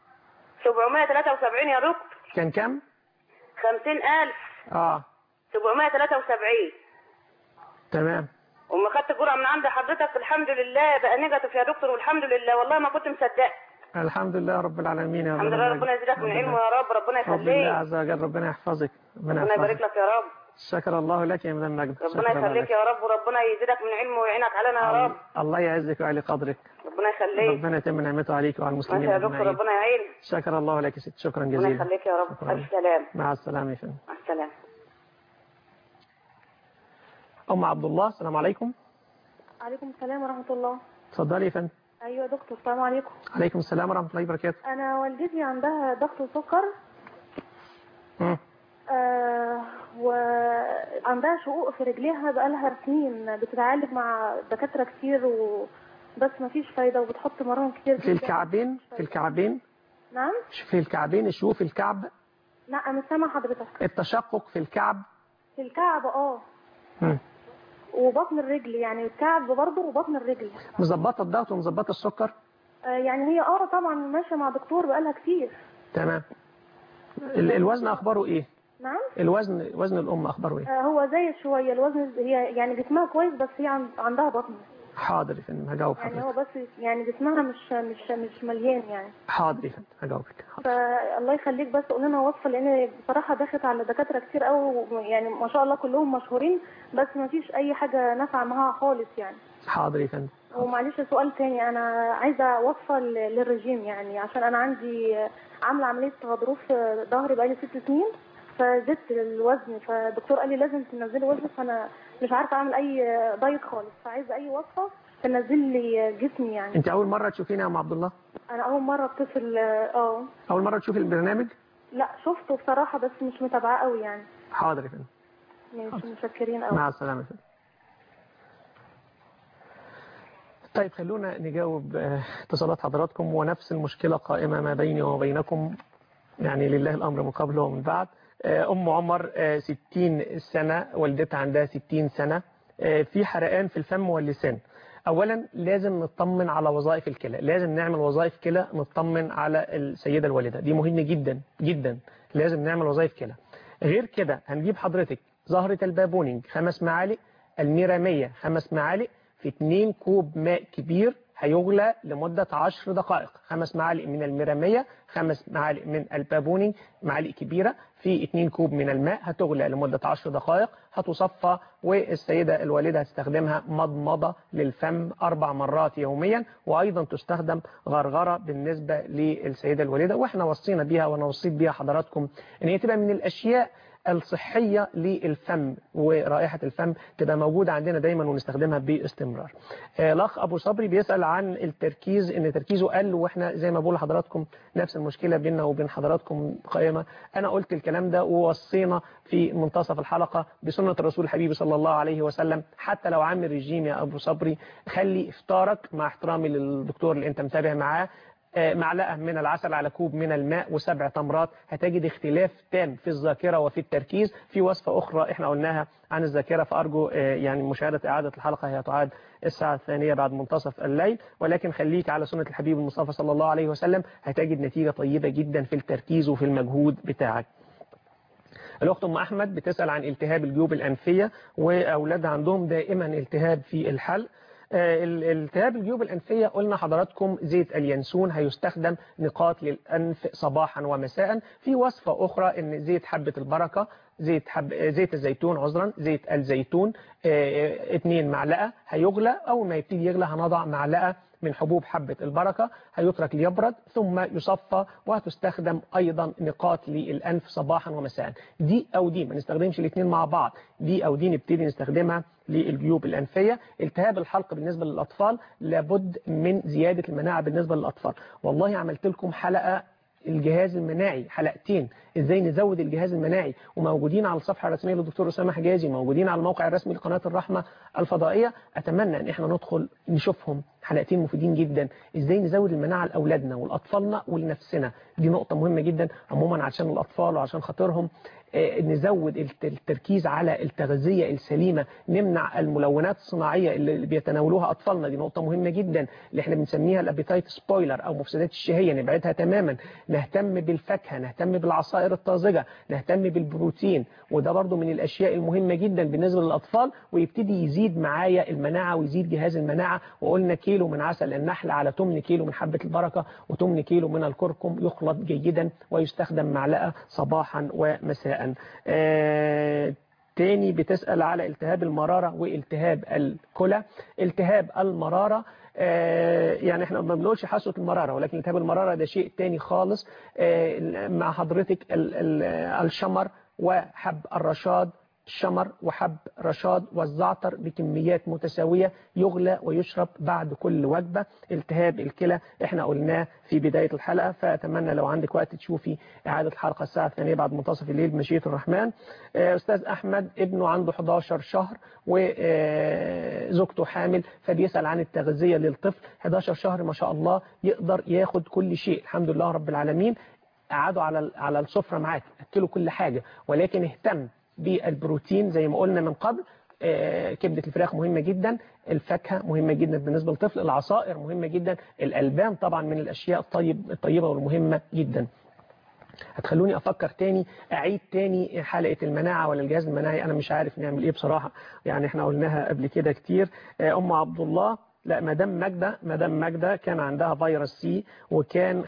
773 يا دكتور كان كام 50000 اه 773 تمام وما خدت الجرعه من عند حضرتك الحمد لله بقى نيجاتيف يا دكتور والحمد لله والله ما كنت مصدقه الحمد لله رب العالمين يا الحمد مدام لله ماجدة. ربنا يزيدك من علمه يا رب ربنا رب الله يخليك عز وجل ربنا يحفظك ربنا ربنا يبارك يحفظك لك يا رب شكر الله لك يا مدام ماجدة ربنا شكر الله يخليك لك. يا رب وربنا يزيدك من علمه ويعينك علينا يا رب الله يعزك ويعلي قدرك ربنا يخليك ربنا يتم نعمته عليك وعلى ماشي المسلمين يا دكتور أجمعين. ربنا يعين شكر الله لك يا ست شكرا ربنا جزيلا يخليك يا رب شكراً. الف سلام مع السلامة يا فندم مع السلامه أم عبد الله السلام عليكم عليكم السلام ورحمة الله اتفضلي يا فندم أيوة يا دكتور السلام عليكم عليكم السلام ورحمة الله وبركاته أنا والدتي عندها ضغط وسكر مم. آه وعندها شقوق في رجليها بقالها سنين بتتعالج مع دكاترة كتير و بس مفيش فايدة وبتحط مرهم كتير في جدا الكعبين في الكعبين نعم في الكعبين الشوف في الكعب لا مش سامعة حضرتك التشقق في الكعب في الكعب اه مم. وبطن الرجل يعني الكعب برضه وبطن الرجل مظبطة الضغط ومظبطة السكر آه يعني هي اه طبعا ماشية مع دكتور بقالها كتير تمام ال- الوزن أخباره إيه نعم الوزن وزن الأم أخباره إيه آه هو زايد شوية الوزن هي يعني جسمها كويس بس هي عن- عندها بطن حاضر يا فندم هجاوب يعني حضرتك هو بس يعني جسمها مش مش مش مليان يعني حاضر يا فندم هجاوبك فالله يخليك بس قول لنا وصفه لان بصراحه داخت على دكاتره كتير قوي يعني ما شاء الله كلهم مشهورين بس ما فيش اي حاجه نافعه معاها خالص يعني حاضر يا فندم ومعلش سؤال تاني انا عايزه وصفه ل- للرجيم يعني عشان انا عندي عامله عمليه غضروف في ظهري بقالي ست سنين فزدت الوزن فالدكتور قال لي لازم تنزلي وزن فانا مش عارفه اعمل اي دايت خالص فعايزه اي وصفه تنزل لي جسمي يعني أنت أول مرة تشوفينا يا أم عبد الله انا اول مره اتصل اه أول مرة تشوفي البرنامج لا شفته بصراحه بس مش متابعه قوي يعني حاضر يا فندم مش متشكرين قوي مع السلامة يا فندم طيب خلونا نجاوب آه، اتصالات حضراتكم ونفس المشكلة قائمة ما بيني وبينكم يعني لله الأمر من قبل ومن بعد آه، أم عمر آه، 60 سنة والدتها عندها 60 سنة آه، في حرقان في الفم واللسان أولا لازم نطمن على وظائف الكلى لازم نعمل وظائف كلى نطمن على السيدة الوالدة دي مهم جدا جدا لازم نعمل وظائف كلى غير كده هنجيب حضرتك زهرة البابونينج خمس معالق الميرامية خمس معالق في 2 كوب ماء كبير هيغلى لمدة 10 دقائق خمس معالق من الميرامية خمس معالق من البابوني معالق كبيرة في 2 كوب من الماء هتغلى لمدة 10 دقائق هتصفى والسيدة الوالدة هتستخدمها مضمضة للفم أربع مرات يوميا وأيضا تستخدم غرغرة بالنسبة للسيدة الوالدة وإحنا وصينا بيها وأنا وصيت بيها حضراتكم إن هي تبقى من الأشياء الصحية للفم ورائحة الفم تبقى موجودة عندنا دايما ونستخدمها باستمرار آه، الأخ أبو صبري بيسأل عن التركيز إن تركيزه قل وإحنا زي ما بقول لحضراتكم نفس المشكلة بيننا وبين حضراتكم قائمة أنا قلت الكلام ده ووصينا في منتصف الحلقة بسنة الرسول الحبيب صلى الله عليه وسلم حتى لو عامل رجيم يا أبو صبري خلي إفطارك مع احترامي للدكتور اللي أنت متابع معاه آه، معلقة من العسل على كوب من الماء وسبع تمرات هتجد اختلاف تام في الذاكرة وفي التركيز في وصفة أخرى احنا قلناها عن الذاكرة فأرجو آه، يعني مشاهدة إعادة الحلقة هي تعاد الساعة الثانية بعد منتصف الليل ولكن خليك على سنة الحبيب المصطفى صلى الله عليه وسلم هتجد نتيجة طيبة جدا في التركيز وفي المجهود بتاعك الأخت أم أحمد بتسأل عن التهاب الجيوب الأنفية وأولادها عندهم دائما التهاب في الحلق آه، ال- التهاب الجيوب الأنفية قلنا حضراتكم زيت اليانسون هيستخدم نقاط للأنف صباحا ومساء في وصفة أخرى أن زيت حبة البركة زيت حب زيت الزيتون عذرا زيت الزيتون آه، اتنين معلقة هيغلى أول ما يبتدي يغلى هنضع معلقة من حبوب حبة البركة هيترك ليبرد ثم يصفى وهتستخدم أيضا نقاط للأنف صباحا ومساء دي أو دي ما نستخدمش الاثنين مع بعض دي أو دي نبتدي نستخدمها للجيوب الأنفية التهاب الحلق بالنسبة للأطفال لابد من زيادة المناعة بالنسبة للأطفال والله عملت لكم حلقة الجهاز المناعي حلقتين ازاي نزود الجهاز المناعي وموجودين على الصفحه الرسميه للدكتور اسامه حجازي موجودين على الموقع الرسمي لقناه الرحمه الفضائيه اتمنى ان احنا ندخل نشوفهم حلقتين مفيدين جدا ازاي نزود المناعه لاولادنا ولاطفالنا ولنفسنا دي نقطه مهمه جدا عموما عشان الاطفال وعشان خاطرهم آه، نزود الت- التركيز على التغذية السليمة نمنع الملونات الصناعية اللي بيتناولوها أطفالنا دي نقطة مهمة جدا اللي احنا بنسميها الابيتايت سبويلر أو مفسدات الشهية نبعدها تماما نهتم بالفاكهة نهتم بالعصائر الطازجة نهتم بالبروتين وده برضو من الأشياء المهمة جدا بالنسبة للأطفال ويبتدي يزيد معايا المناعة ويزيد جهاز المناعة وقلنا كيلو من عسل النحل على تمن كيلو من حبة البركة وتمن كيلو من الكركم يخلط جيدا ويستخدم معلقة صباحا ومساء آه تاني بتسأل على التهاب المرارة والتهاب الكلى التهاب المرارة آه، يعني احنا ما بنقولش حاسة المرارة ولكن التهاب المرارة ده شيء تاني خالص آه، مع حضرتك ال- ال- الشمر وحب الرشاد الشمر وحب رشاد والزعتر بكميات متساوية يغلى ويشرب بعد كل وجبة التهاب الكلى احنا قلناه في بداية الحلقة فأتمنى لو عندك وقت تشوفي إعادة الحلقة الساعة الثانية بعد منتصف الليل بمشيئة الرحمن آه، أستاذ أحمد ابنه عنده 11 شهر وزوجته حامل فبيسأل عن التغذية للطفل 11 شهر ما شاء الله يقدر ياخد كل شيء الحمد لله رب العالمين قعدوا على على السفرة معاك اكلوا كل حاجة ولكن اهتم بالبروتين زي ما قلنا من قبل آه، كبدة الفراخ مهمة جدا الفاكهة مهمة جدا بالنسبة للطفل العصائر مهمة جدا الألبان طبعا من الأشياء الطيب الطيبة والمهمة جدا هتخلوني أفكر تاني أعيد تاني حلقة المناعة ولا الجهاز المناعي أنا مش عارف نعمل إيه بصراحة يعني إحنا قلناها قبل كده كتير آه، أم عبد الله لا مدام ماجدة مدام ماجدة كان عندها فيروس سي وكان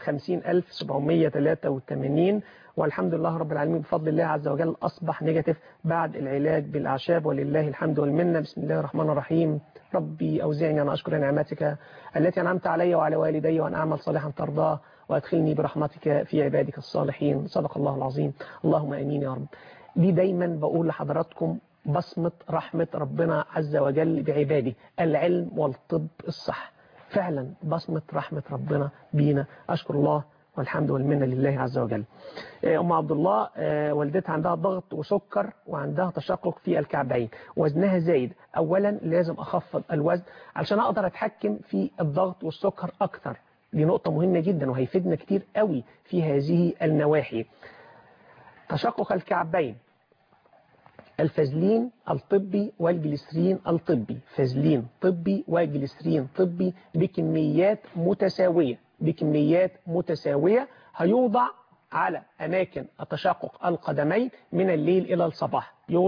50783 والحمد لله رب العالمين بفضل الله عز وجل أصبح نيجاتيف بعد العلاج بالأعشاب ولله الحمد والمنة بسم الله الرحمن الرحيم ربي أوزعني أن أشكر نعمتك التي أنعمت علي وعلى والدي وأن أعمل صالحا ترضاه وأدخلني برحمتك في عبادك الصالحين صدق الله العظيم اللهم أمين يا رب دي دايما بقول لحضراتكم بصمة رحمة ربنا عز وجل بعباده العلم والطب الصح فعلا بصمة رحمة ربنا بينا أشكر الله والحمد والمنة لله عز وجل آه، أم عبد الله آه، والدتها عندها ضغط وسكر وعندها تشقق في الكعبين وزنها زايد أولا لازم أخفض الوزن علشان أقدر أتحكم في الضغط والسكر أكثر دي نقطة مهمة جدا وهيفيدنا كتير قوي في هذه النواحي تشقق الكعبين الفازلين الطبي والجليسرين الطبي فازلين طبي وجليسرين طبي بكميات متساوية بكميات متساوية هيوضع على أماكن تشقق القدمين من الليل إلى الصباح يوضع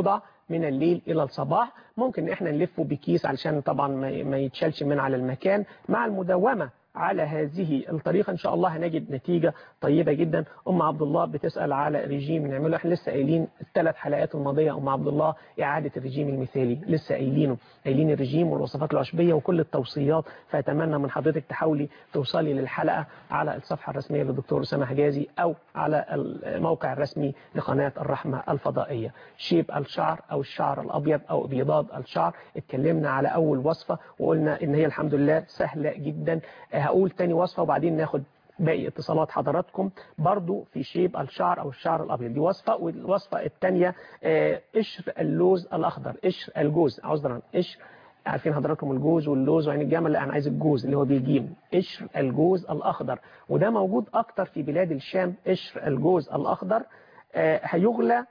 من الليل الى الصباح ممكن احنا نلفه بكيس علشان طبعا ما ما يتشالش من على المكان مع المداومه على هذه الطريقة إن شاء الله هنجد نتيجة طيبة جدا أم عبد الله بتسأل على ريجيم نعمله احنا لسه قايلين الثلاث حلقات الماضية أم عبد الله إعادة الرجيم المثالي لسه قايلينه قايلين الرجيم والوصفات العشبية وكل التوصيات فأتمنى من حضرتك تحاولي توصلي للحلقة على الصفحة الرسمية للدكتور أسامة حجازي أو على الموقع الرسمي لقناة الرحمة الفضائية شيب الشعر أو الشعر الأبيض أو ابيضاد الشعر اتكلمنا على أول وصفة وقلنا إن هي الحمد لله سهلة جدا هقول تاني وصفة وبعدين ناخد باقي اتصالات حضراتكم برضو في شيب الشعر او الشعر الابيض دي وصفة والوصفة الثانيه قشر اللوز الاخضر قشر الجوز عذرا قشر عارفين حضراتكم الجوز واللوز وعين الجمل لا انا عايز الجوز اللي هو بالجيم قشر الجوز الاخضر وده موجود اكتر في بلاد الشام قشر الجوز الاخضر آه، هيغلى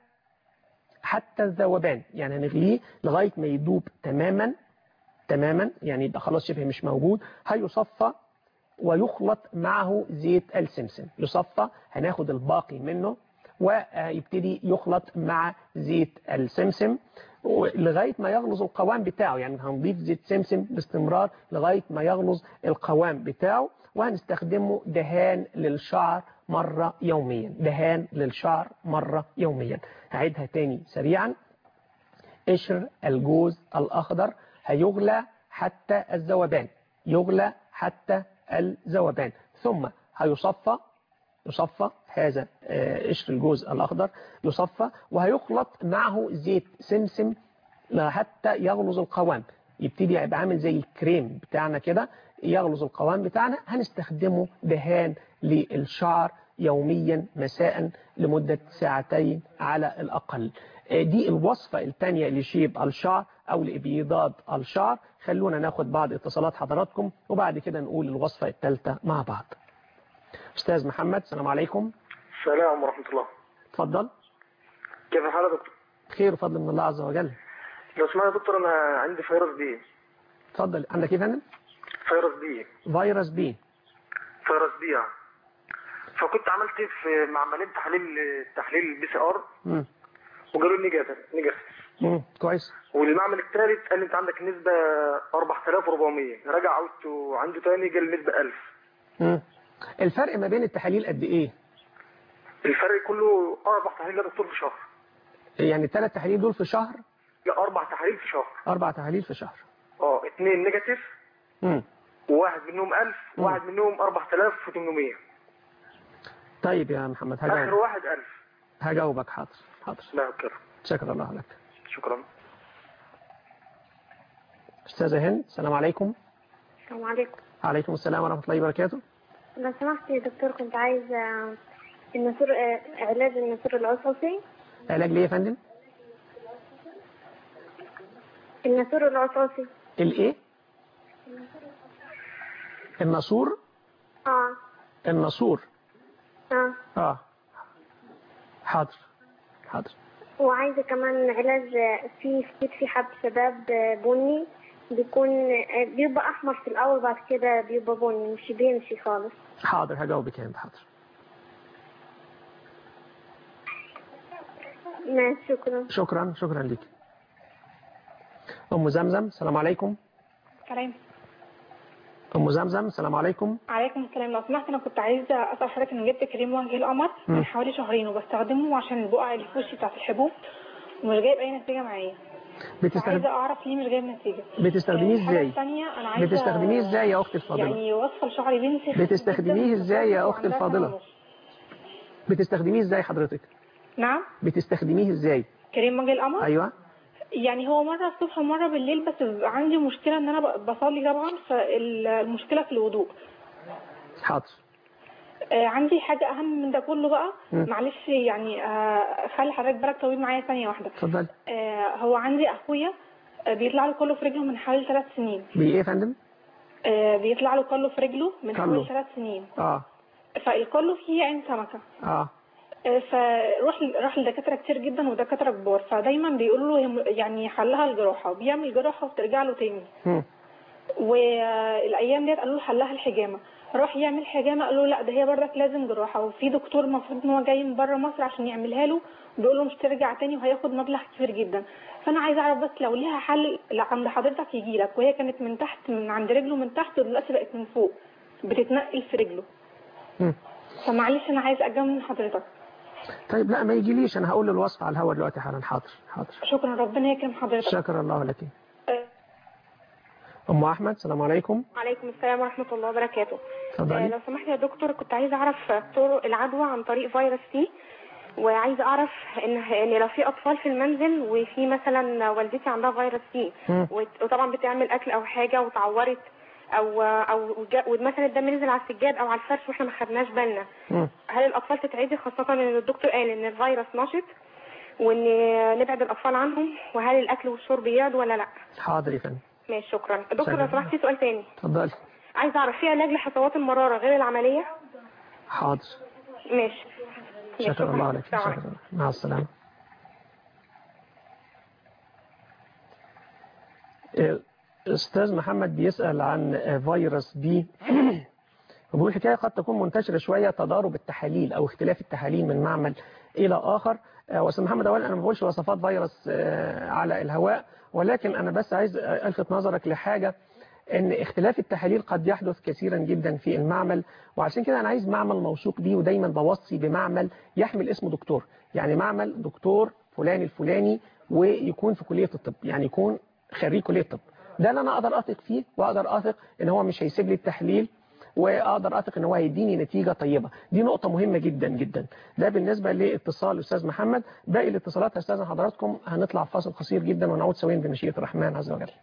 حتى الذوبان يعني هنغليه لغايه ما يدوب تماما تماما يعني يبقى خلاص شبه مش موجود هيصفى ويخلط معه زيت السمسم يصفى هناخد الباقي منه ويبتدي يخلط مع زيت السمسم لغاية ما يغلظ القوام بتاعه يعني هنضيف زيت سمسم باستمرار لغاية ما يغلظ القوام بتاعه وهنستخدمه دهان للشعر مرة يوميا دهان للشعر مرة يوميا هعيدها تاني سريعا قشر الجوز الأخضر هيغلى حتى الذوبان يغلى حتى الذوبان ثم هيصفى يصفى هذا آه، قشر الجوز الأخضر يصفى وهيخلط معه زيت سمسم حتى يغلظ القوام يبتدي يبقى عامل زي الكريم بتاعنا كده يغلظ القوام بتاعنا هنستخدمه دهان للشعر يوميا مساء لمدة ساعتين على الأقل آه، دي الوصفة الثانية لشيب الشعر أو لإبيضاد الشعر خلونا ناخد بعض اتصالات حضراتكم وبعد كده نقول الوصفة الثالثة مع بعض أستاذ محمد السلام عليكم السلام ورحمة الله اتفضل كيف الحال يا دكتور؟ خير وفضل من الله عز وجل لو سمحت يا دكتور أنا عندي فيروس بي اتفضل عندك ايه يا فندم فيروس بي فيروس بي فيروس بي آه. فكنت عملت في معملين تحليل تحليل البي سي ار مم. وقالوا لي نيجاتيف نيجاتيف مم. كويس والمعمل الثالث قال لي انت عندك نسبة 4400 رجع عودته عنده تاني قال نسبة 1000 مم. الفرق ما بين التحاليل قد ايه الفرق كله اربع تحاليل يا دكتور في شهر يعني الثلاث تحاليل دول في شهر لا اربع تحاليل في شهر اربع تحاليل في شهر اه اثنين نيجاتيف مم. وواحد منهم 1000 وواحد منهم 4800 طيب يا محمد اخر هجاوبك واحد 1000 هجاوبك حاضر حاضر لا شكرا شكرا الله لك شكرا استاذه هند السلام عليكم السلام عليكم عليكم السلام ورحمه الله وبركاته لو سمحت يا دكتور كنت عايزة النسور آه، علاج النسور العصبي علاج ليه يا فندم النسور العصبي الايه الناسور اه الناسور اه اه حاضر حاضر وعايزة كمان علاج آه، في في في حب شباب آه، بني بيكون آه، بيبقى أحمر في الأول بعد كده بيبقى بني مش بيمشي خالص حاضر هجاوبك يا هند حاضر ماشي شكرا شكرا شكرا لك ام زمزم السلام عليكم سلام ام زمزم السلام عليكم عليكم السلام لو سمحت انا كنت عايزه اسال حضرتك ان جبت كريم وجه القمر مم. من حوالي شهرين وبستخدمه عشان البقع اللي في وشي بتاعت الحبوب ومش جايب اي نتيجه معايا بتستخدم عايزه اعرف ليه مش جايب نتيجه بتستخدميه الحاجة ازاي الثانيه انا عايزه بتستخدميه ازاي يا اختي الفاضله يعني وصفه لشعري بنسف بتستخدميه ازاي يا اختي وعندها الفاضله تنمر. بتستخدميه ازاي حضرتك نعم بتستخدميه ازاي كريم وجه القمر ايوه يعني هو مرة الصبح ومرة بالليل بس بيبقى عندي مشكلة ان انا ب- بصلي طبعا فالمشكلة في الوضوء حاضر آه، عندي حاجة أهم من ده كله بقى مم. معلش يعني آه، خلي حضرتك بالك طويل معايا ثانية واحدة اتفضل آه، هو عندي أخويا آه، بيطلع له كله في رجله من حوالي ثلاث سنين بايه يا فندم آه، بيطلع له كله في رجله من كله. حوالي ثلاث سنين اه فالكله فيه عين سمكة اه آه، فروح راح لدكاترة كتير جدا ودكاترة كبار فدايما بيقولوا له هم- يعني حلها الجراحة وبيعمل جراحة وبترجع له تاني مم. والايام ديت قالوا له حلها الحجامه راح يعمل حجامه قالوا لا ده هي برضك لازم جراحه وفي دكتور المفروض ان هو جاي من بره مصر عشان يعملها له بيقول له مش ترجع تاني وهياخد مبلغ كبير جدا فانا عايزه اعرف بس لو ليها حل عند حضرتك يجي لك وهي كانت من تحت من عند رجله من تحت ودلوقتي بقت من فوق بتتنقل في رجله مم. فمعلش انا عايز اجاوب من حضرتك طيب لا ما يجيليش انا هقول الوصف على الهواء دلوقتي حالا حاضر حاضر شكرا ربنا يكرم حضرتك شكر الله لك آه. ام احمد السلام عليكم وعليكم السلام ورحمة الله وبركاته اتفضلي. آه، لو سمحت يا دكتور كنت عايزة أعرف طرق العدوى عن طريق فيروس سي وعايزة أعرف إن إن لو في أطفال في المنزل وفي مثلا والدتي عندها فيروس سي مم. وت- وطبعا بتعمل أكل أو حاجة وتعورت أو أو جا- ومثلا الدم نزل على السجاد أو على الفرش وإحنا ما خدناش بالنا مم. هل الأطفال تتعدي خاصة إن الدكتور قال إن الفيروس نشط وإن نبعد الأطفال عنهم وهل الأكل والشرب يعد ولا لأ؟ حاضر يا فندم ماشي شكرا دكتور لو شكراً. سمحت في سؤال تاني اتفضلي عايزة أعرف في علاج لحصوات المرارة غير العملية؟ حاضر ماشي ماشي، شكر الله لك السلام شكر عليكم. الله. مع السلامة آه، أستاذ محمد بيسأل عن آه، فيروس بي وبيقول الحكاية قد تكون منتشرة شوية تضارب التحاليل أو اختلاف التحاليل من معمل إلى آخر آه، وأستاذ محمد أولا أنا ما بقولش وصفات فيروس آه، على الهواء ولكن أنا بس عايز آه، ألفت نظرك لحاجة ان اختلاف التحاليل قد يحدث كثيرا جدا في المعمل وعشان كده انا عايز معمل موثوق بيه ودايما بوصي بمعمل يحمل اسم دكتور يعني معمل دكتور فلان الفلاني ويكون في كلية الطب يعني يكون خريج كلية الطب ده اللي انا اقدر اثق فيه واقدر اثق ان هو مش هيسيب لي التحليل واقدر اثق ان هو هيديني نتيجه طيبه دي نقطه مهمه جدا جدا ده بالنسبه لاتصال الاستاذ محمد باقي الاتصالات هستاذن حضراتكم هنطلع فاصل قصير جدا ونعود سويا بمشيئه الرحمن عز وجل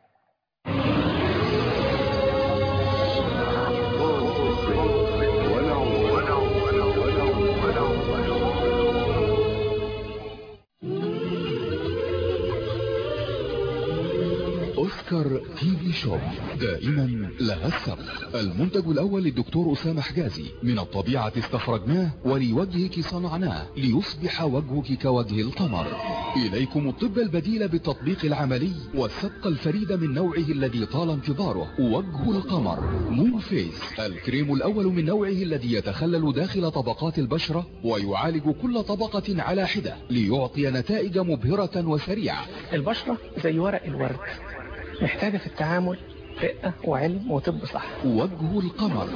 أوسكار تي في شوب دائما لها السبق المنتج الأول للدكتور أسامة حجازي من الطبيعة استخرجناه ولوجهك صنعناه ليصبح وجهك كوجه القمر إليكم الطب البديل بالتطبيق العملي والسبق الفريد من نوعه الذي طال انتظاره وجه القمر مون فيس الكريم الأول من نوعه الذي يتخلل داخل طبقات البشرة ويعالج كل طبقة على حدة ليعطي نتائج مبهرة وسريعة البشرة زي ورق الورد محتاجة في التعامل رقة وعلم وطب صح وجه القمر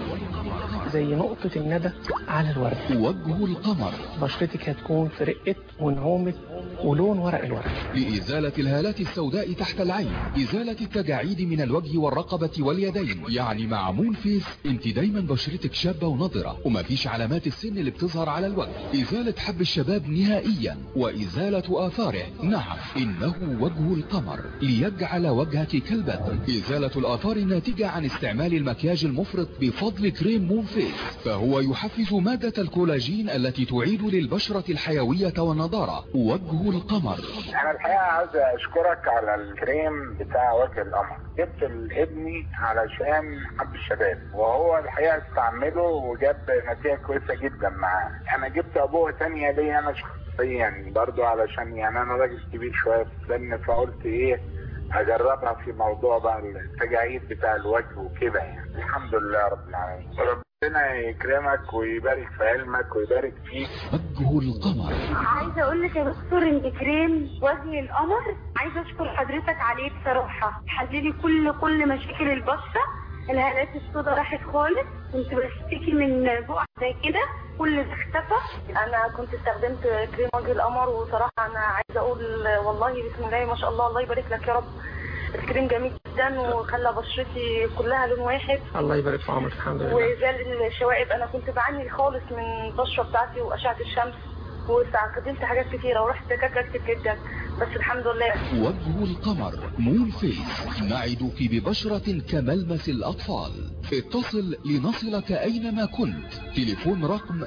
زي نقطة الندى على الورد وجه القمر بشرتك هتكون في رقة ونعومة ولون ورق الورد لإزالة الهالات السوداء تحت العين إزالة التجاعيد من الوجه والرقبة واليدين يعني مع مون فيس انت دايما بشرتك شابة ونضرة ومفيش علامات السن اللي بتظهر على الوجه إزالة حب الشباب نهائيا وإزالة آثاره نعم إنه وجه القمر ليجعل وجهك كالبدر إزالة الآثار الناتجة عن استعمال المكياج المفرط بفضل كريم مون فيس فهو يحفز مادة الكولاجين التي تعيد للبشرة الحيوية والنضارة وجه القمر انا الحقيقه عايز اشكرك على الكريم بتاع وجه القمر جبت لابني علشان حب الشباب وهو الحقيقه استعمله وجاب نتيجه كويسه جدا معاه انا جبت ابوه تانية ليا انا شخصيا برضو علشان يعني انا راجل كبير شويه في السن فقلت ايه اجربها في موضوع بقى التجاعيد بتاع الوجه وكده يعني الحمد لله رب العالمين ربنا يكرمك ويبارك في علمك ويبارك فيك وجه القمر عايزه اقول لك يا دكتور ان كريم وجه القمر عايزه اشكر حضرتك عليه بصراحه حللي كل كل مشاكل البشره الهالات السوداء راحت خالص كنت بشتكي من بقع زي كده كل ده اختفى انا كنت استخدمت كريم وجه القمر وصراحه انا عايزه اقول والله بسم الله ما شاء الله الله يبارك لك يا رب الكريم جميل جدا وخلى بشرتي كلها لون واحد الله يبارك في عمرك الحمد لله وزال الشوائب انا كنت بعاني خالص من البشره بتاعتي واشعه الشمس واستخدمت حاجات كتيره ورحت دكاتره كتير جدا بس الحمد لله وجه القمر مون فيس نعدك ببشرة كملمس الأطفال اتصل لنصلك أينما كنت تليفون رقم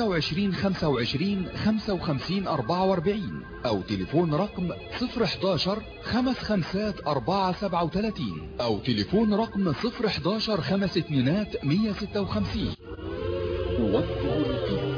25 25 55 44 أو تليفون رقم 011 خمس خمسات 4 37 أو تليفون رقم 011 خمس اتنينات 156 وجه القمر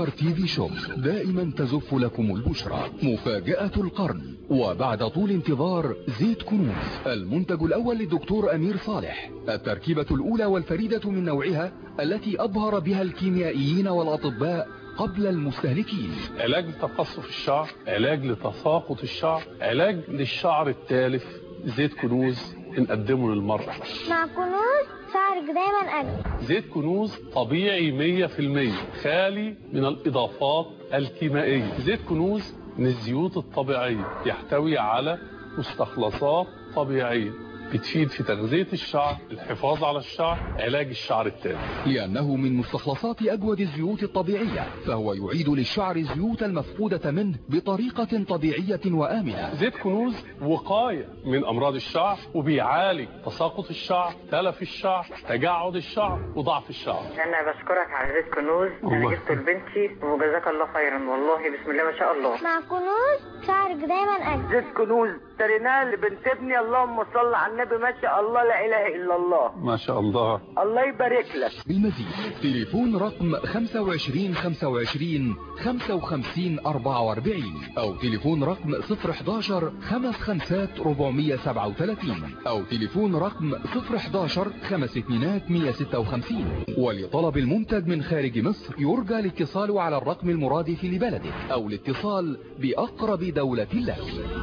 حوار تي في شوب دائما تزف لكم البشرى مفاجأة القرن وبعد طول انتظار زيت كنوز المنتج الأول للدكتور أمير صالح التركيبة الأولى والفريدة من نوعها التي أبهر بها الكيميائيين والأطباء قبل المستهلكين علاج لتقصف الشعر علاج لتساقط الشعر علاج للشعر التالف زيت كنوز نقدمه للمرأة مع كنوز شعرك دايما أجمل زيت كنوز طبيعي 100% خالي من الإضافات الكيميائية زيت كنوز من الزيوت الطبيعية يحتوي على مستخلصات طبيعية بتفيد في تغذية الشعر الحفاظ على الشعر علاج الشعر التالف لأنه من مستخلصات أجود الزيوت الطبيعية فهو يعيد للشعر الزيوت المفقودة منه بطريقة طبيعية وآمنة زيت كنوز وقاية من أمراض الشعر وبيعالج تساقط الشعر تلف الشعر تجعد الشعر وضعف الشعر انا بشكرك على زيت كنوز انا الله. جبته لبنتي وجزاك الله خيرا والله بسم الله ما شاء الله مع كنوز شعرك دايما أجمل زيت كنوز اشتريناه لبنت ابني اللهم صل على النبي ما شاء الله لا اله الا الله ما شاء الله الله يبارك لك بالمزيد تليفون رقم 25 25 55 44 أو تليفون رقم 011 55 437 أو تليفون رقم 011 5 اتنينات 156 ولطلب المنتج من خارج مصر يرجى الاتصال على الرقم المرادف لبلدك أو الاتصال بأقرب دولة لك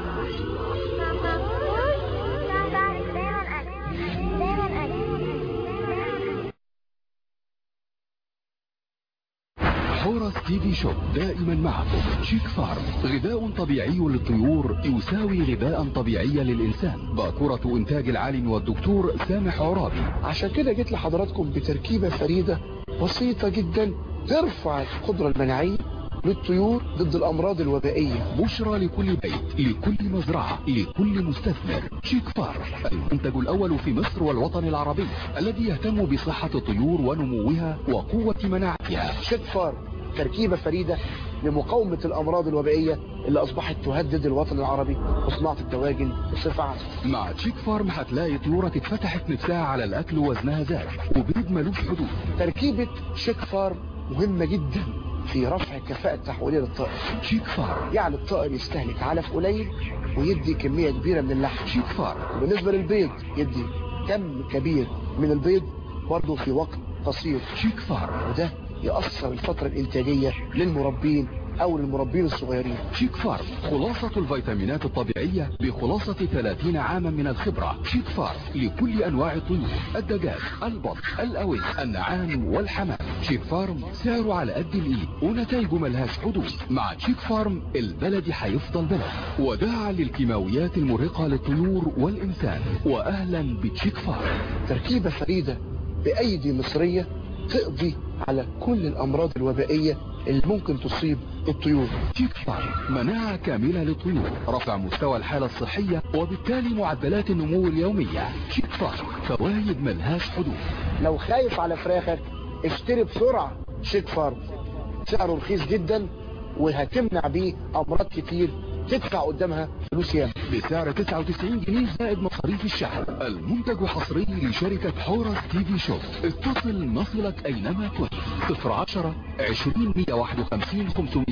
حورس تي في شوب دائما معكم شيك فارم غذاء طبيعي للطيور يساوي غذاء طبيعي للإنسان باكورة إنتاج العالم والدكتور سامح عرابي عشان كده جيت لحضراتكم بتركيبة فريدة بسيطة جدا ترفع القدرة المناعية للطيور ضد الأمراض الوبائية بشرى لكل بيت لكل مزرعة لكل مستثمر شيك فارم المنتج الأول في مصر والوطن العربي الذي يهتم بصحة الطيور ونموها وقوة مناعتها شيك فارم تركيبة فريدة لمقاومة الأمراض الوبائية اللي أصبحت تهدد الوطن العربي وصناعة الدواجن بصفة عامة مع تشيك فارم هتلاقي طيورك اتفتحت نفسها على الأكل ووزنها زاد وبيض ملوش حدود تركيبة شيك فارم مهمة جدا في رفع الكفاءة التحويلية للطائر شيك فارم يعني الطائر يستهلك علف قليل ويدي كمية كبيرة من اللحم شيك فارم بالنسبة للبيض يدي كم كبير من البيض برضه في وقت قصير شيك فارم وده يأثر الفترة الإنتاجية للمربين أو للمربين الصغيرين شيك فارم خلاصة الفيتامينات الطبيعية بخلاصة 30 عاما من الخبرة شيك فارم لكل أنواع الطيور الدجاج البط الأوز النعام والحمام شيك فارم سعره على قد الإيد ونتائجه ملهاش حدود مع شيك فارم البلد هيفضل بلد وداعا للكيماويات المرهقة للطيور والإنسان وأهلا بتشيك فارم تركيبة فريدة بأيدي مصرية تقضي على كل الأمراض الوبائية اللي ممكن تصيب الطيور تيك فارم مناعة كاملة للطيور رفع مستوى الحالة الصحية وبالتالي معدلات النمو اليومية تيك فارم فوائد ملهاش حدود لو خايف على فراخك اشتري بسرعة شيك فارم سعره رخيص جدا وهتمنع بيه أمراض كتير تدفع قدامها فلوس ياما بسعر 99 جنيه زائد مصاريف الشحن المنتج حصري لشركة حورس تي في شوب اتصل نصلك اينما كنت 010 20 151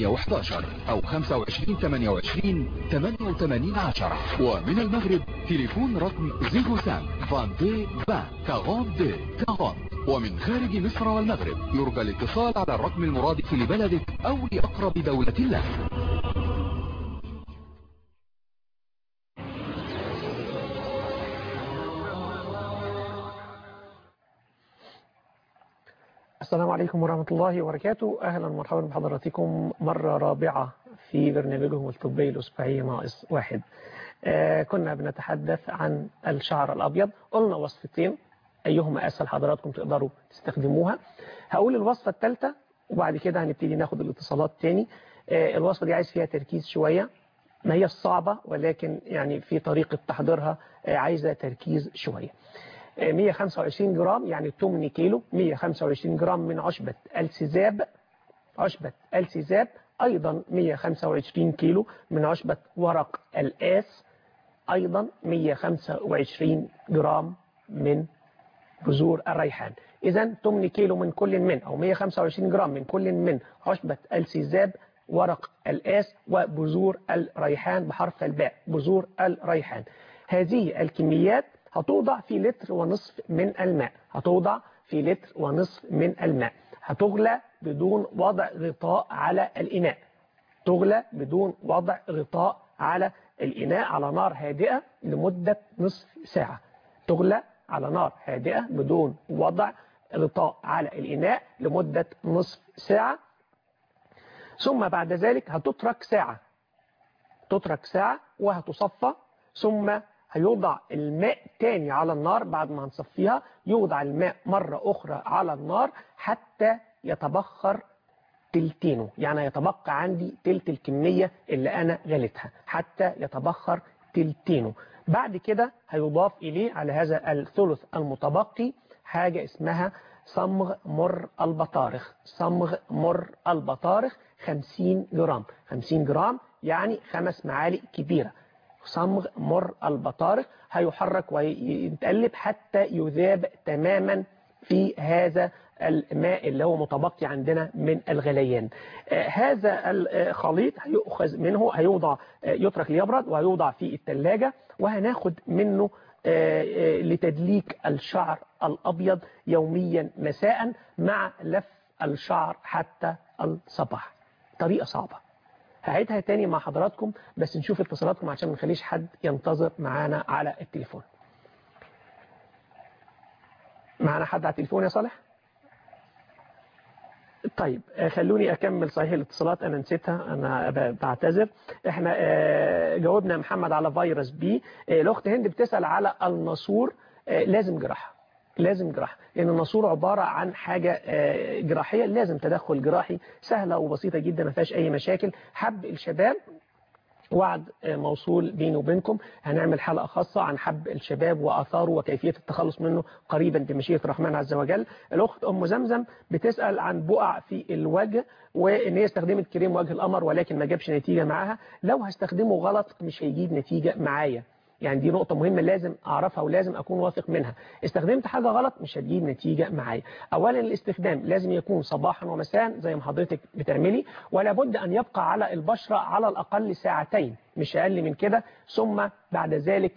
511 او 25 28 88 10 ومن المغرب تليفون رقم 05 22 20 42 40 ومن خارج مصر والمغرب يرجى الاتصال على الرقم المرادف لبلدك او لاقرب دولة لك السلام عليكم ورحمة الله وبركاته أهلا ومرحبا بحضراتكم مرة رابعة في برنامجهم الطبي الأسبوعي ناقص واحد آه كنا بنتحدث عن الشعر الأبيض قلنا وصفتين أيهما أسهل حضراتكم تقدروا تستخدموها هقول الوصفة الثالثة وبعد كده هنبتدي ناخد الاتصالات تاني آه الوصفة دي عايز فيها تركيز شوية ما هي صعبة ولكن يعني في طريقة تحضيرها آه عايزة تركيز شوية 125 جرام يعني 8 كيلو 125 جرام من عشبة السزاب عشبة السزاب أيضا 125 كيلو من عشبة ورق الآس أيضا 125 جرام من بذور الريحان إذا 8 كيلو من كل من أو 125 جرام من كل من عشبة السيزاب ورق الآس وبذور الريحان بحرف الباء بذور الريحان هذه الكميات هتوضع في لتر ونصف من الماء هتوضع في لتر ونصف من الماء هتغلى بدون وضع غطاء على الإناء تغلى بدون وضع غطاء على الإناء على نار هادئة لمدة نصف ساعة تغلى على نار هادئة بدون وضع غطاء على الإناء لمدة نصف ساعة ثم بعد ذلك هتترك ساعة تترك ساعة وهتصفى ثم هيوضع الماء تاني على النار بعد ما هنصفيها يوضع الماء مرة أخرى على النار حتى يتبخر تلتينه يعني يتبقى عندي تلت الكمية اللي أنا غلتها حتى يتبخر تلتينه بعد كده هيضاف إليه على هذا الثلث المتبقي حاجة اسمها صمغ مر البطارخ صمغ مر البطارخ 50 جرام 50 جرام يعني خمس معالق كبيرة صمغ مر البطارخ هيحرك ويتقلب حتى يذاب تماما في هذا الماء اللي هو متبقي عندنا من الغليان آه هذا الخليط هيؤخذ منه هيوضع آه يترك ليبرد وهيوضع في الثلاجة وهناخد منه آه لتدليك الشعر الأبيض يوميا مساء مع لف الشعر حتى الصباح طريقة صعبة هعيدها تاني مع حضراتكم بس نشوف اتصالاتكم عشان ما نخليش حد ينتظر معانا على التليفون معانا حد على التليفون يا صالح طيب خلوني أكمل صحيح الاتصالات أنا نسيتها أنا بعتذر احنا جاوبنا محمد على فيروس بي الأخت هند بتسأل على الناسور لازم جراحة لازم جراحة لأن الناسور عبارة عن حاجة جراحية لازم تدخل جراحي سهلة وبسيطة جدا ما فيهاش أي مشاكل حب الشباب وعد موصول بيني وبينكم هنعمل حلقة خاصة عن حب الشباب وآثاره وكيفية التخلص منه قريبا بمشيئة الرحمن عز وجل الأخت أم زمزم بتسأل عن بقع في الوجه وإن هي استخدمت كريم وجه القمر ولكن ما جابش نتيجة معاها لو هستخدمه غلط مش هيجيب نتيجة معايا يعني دي نقطة مهمة لازم أعرفها ولازم أكون واثق منها استخدمت حاجة غلط مش هتجيب نتيجة معايا أولا الاستخدام لازم يكون صباحا ومساء زي ما حضرتك بتعملي ولا بد أن يبقى على البشرة على الأقل ساعتين مش أقل من كده ثم بعد ذلك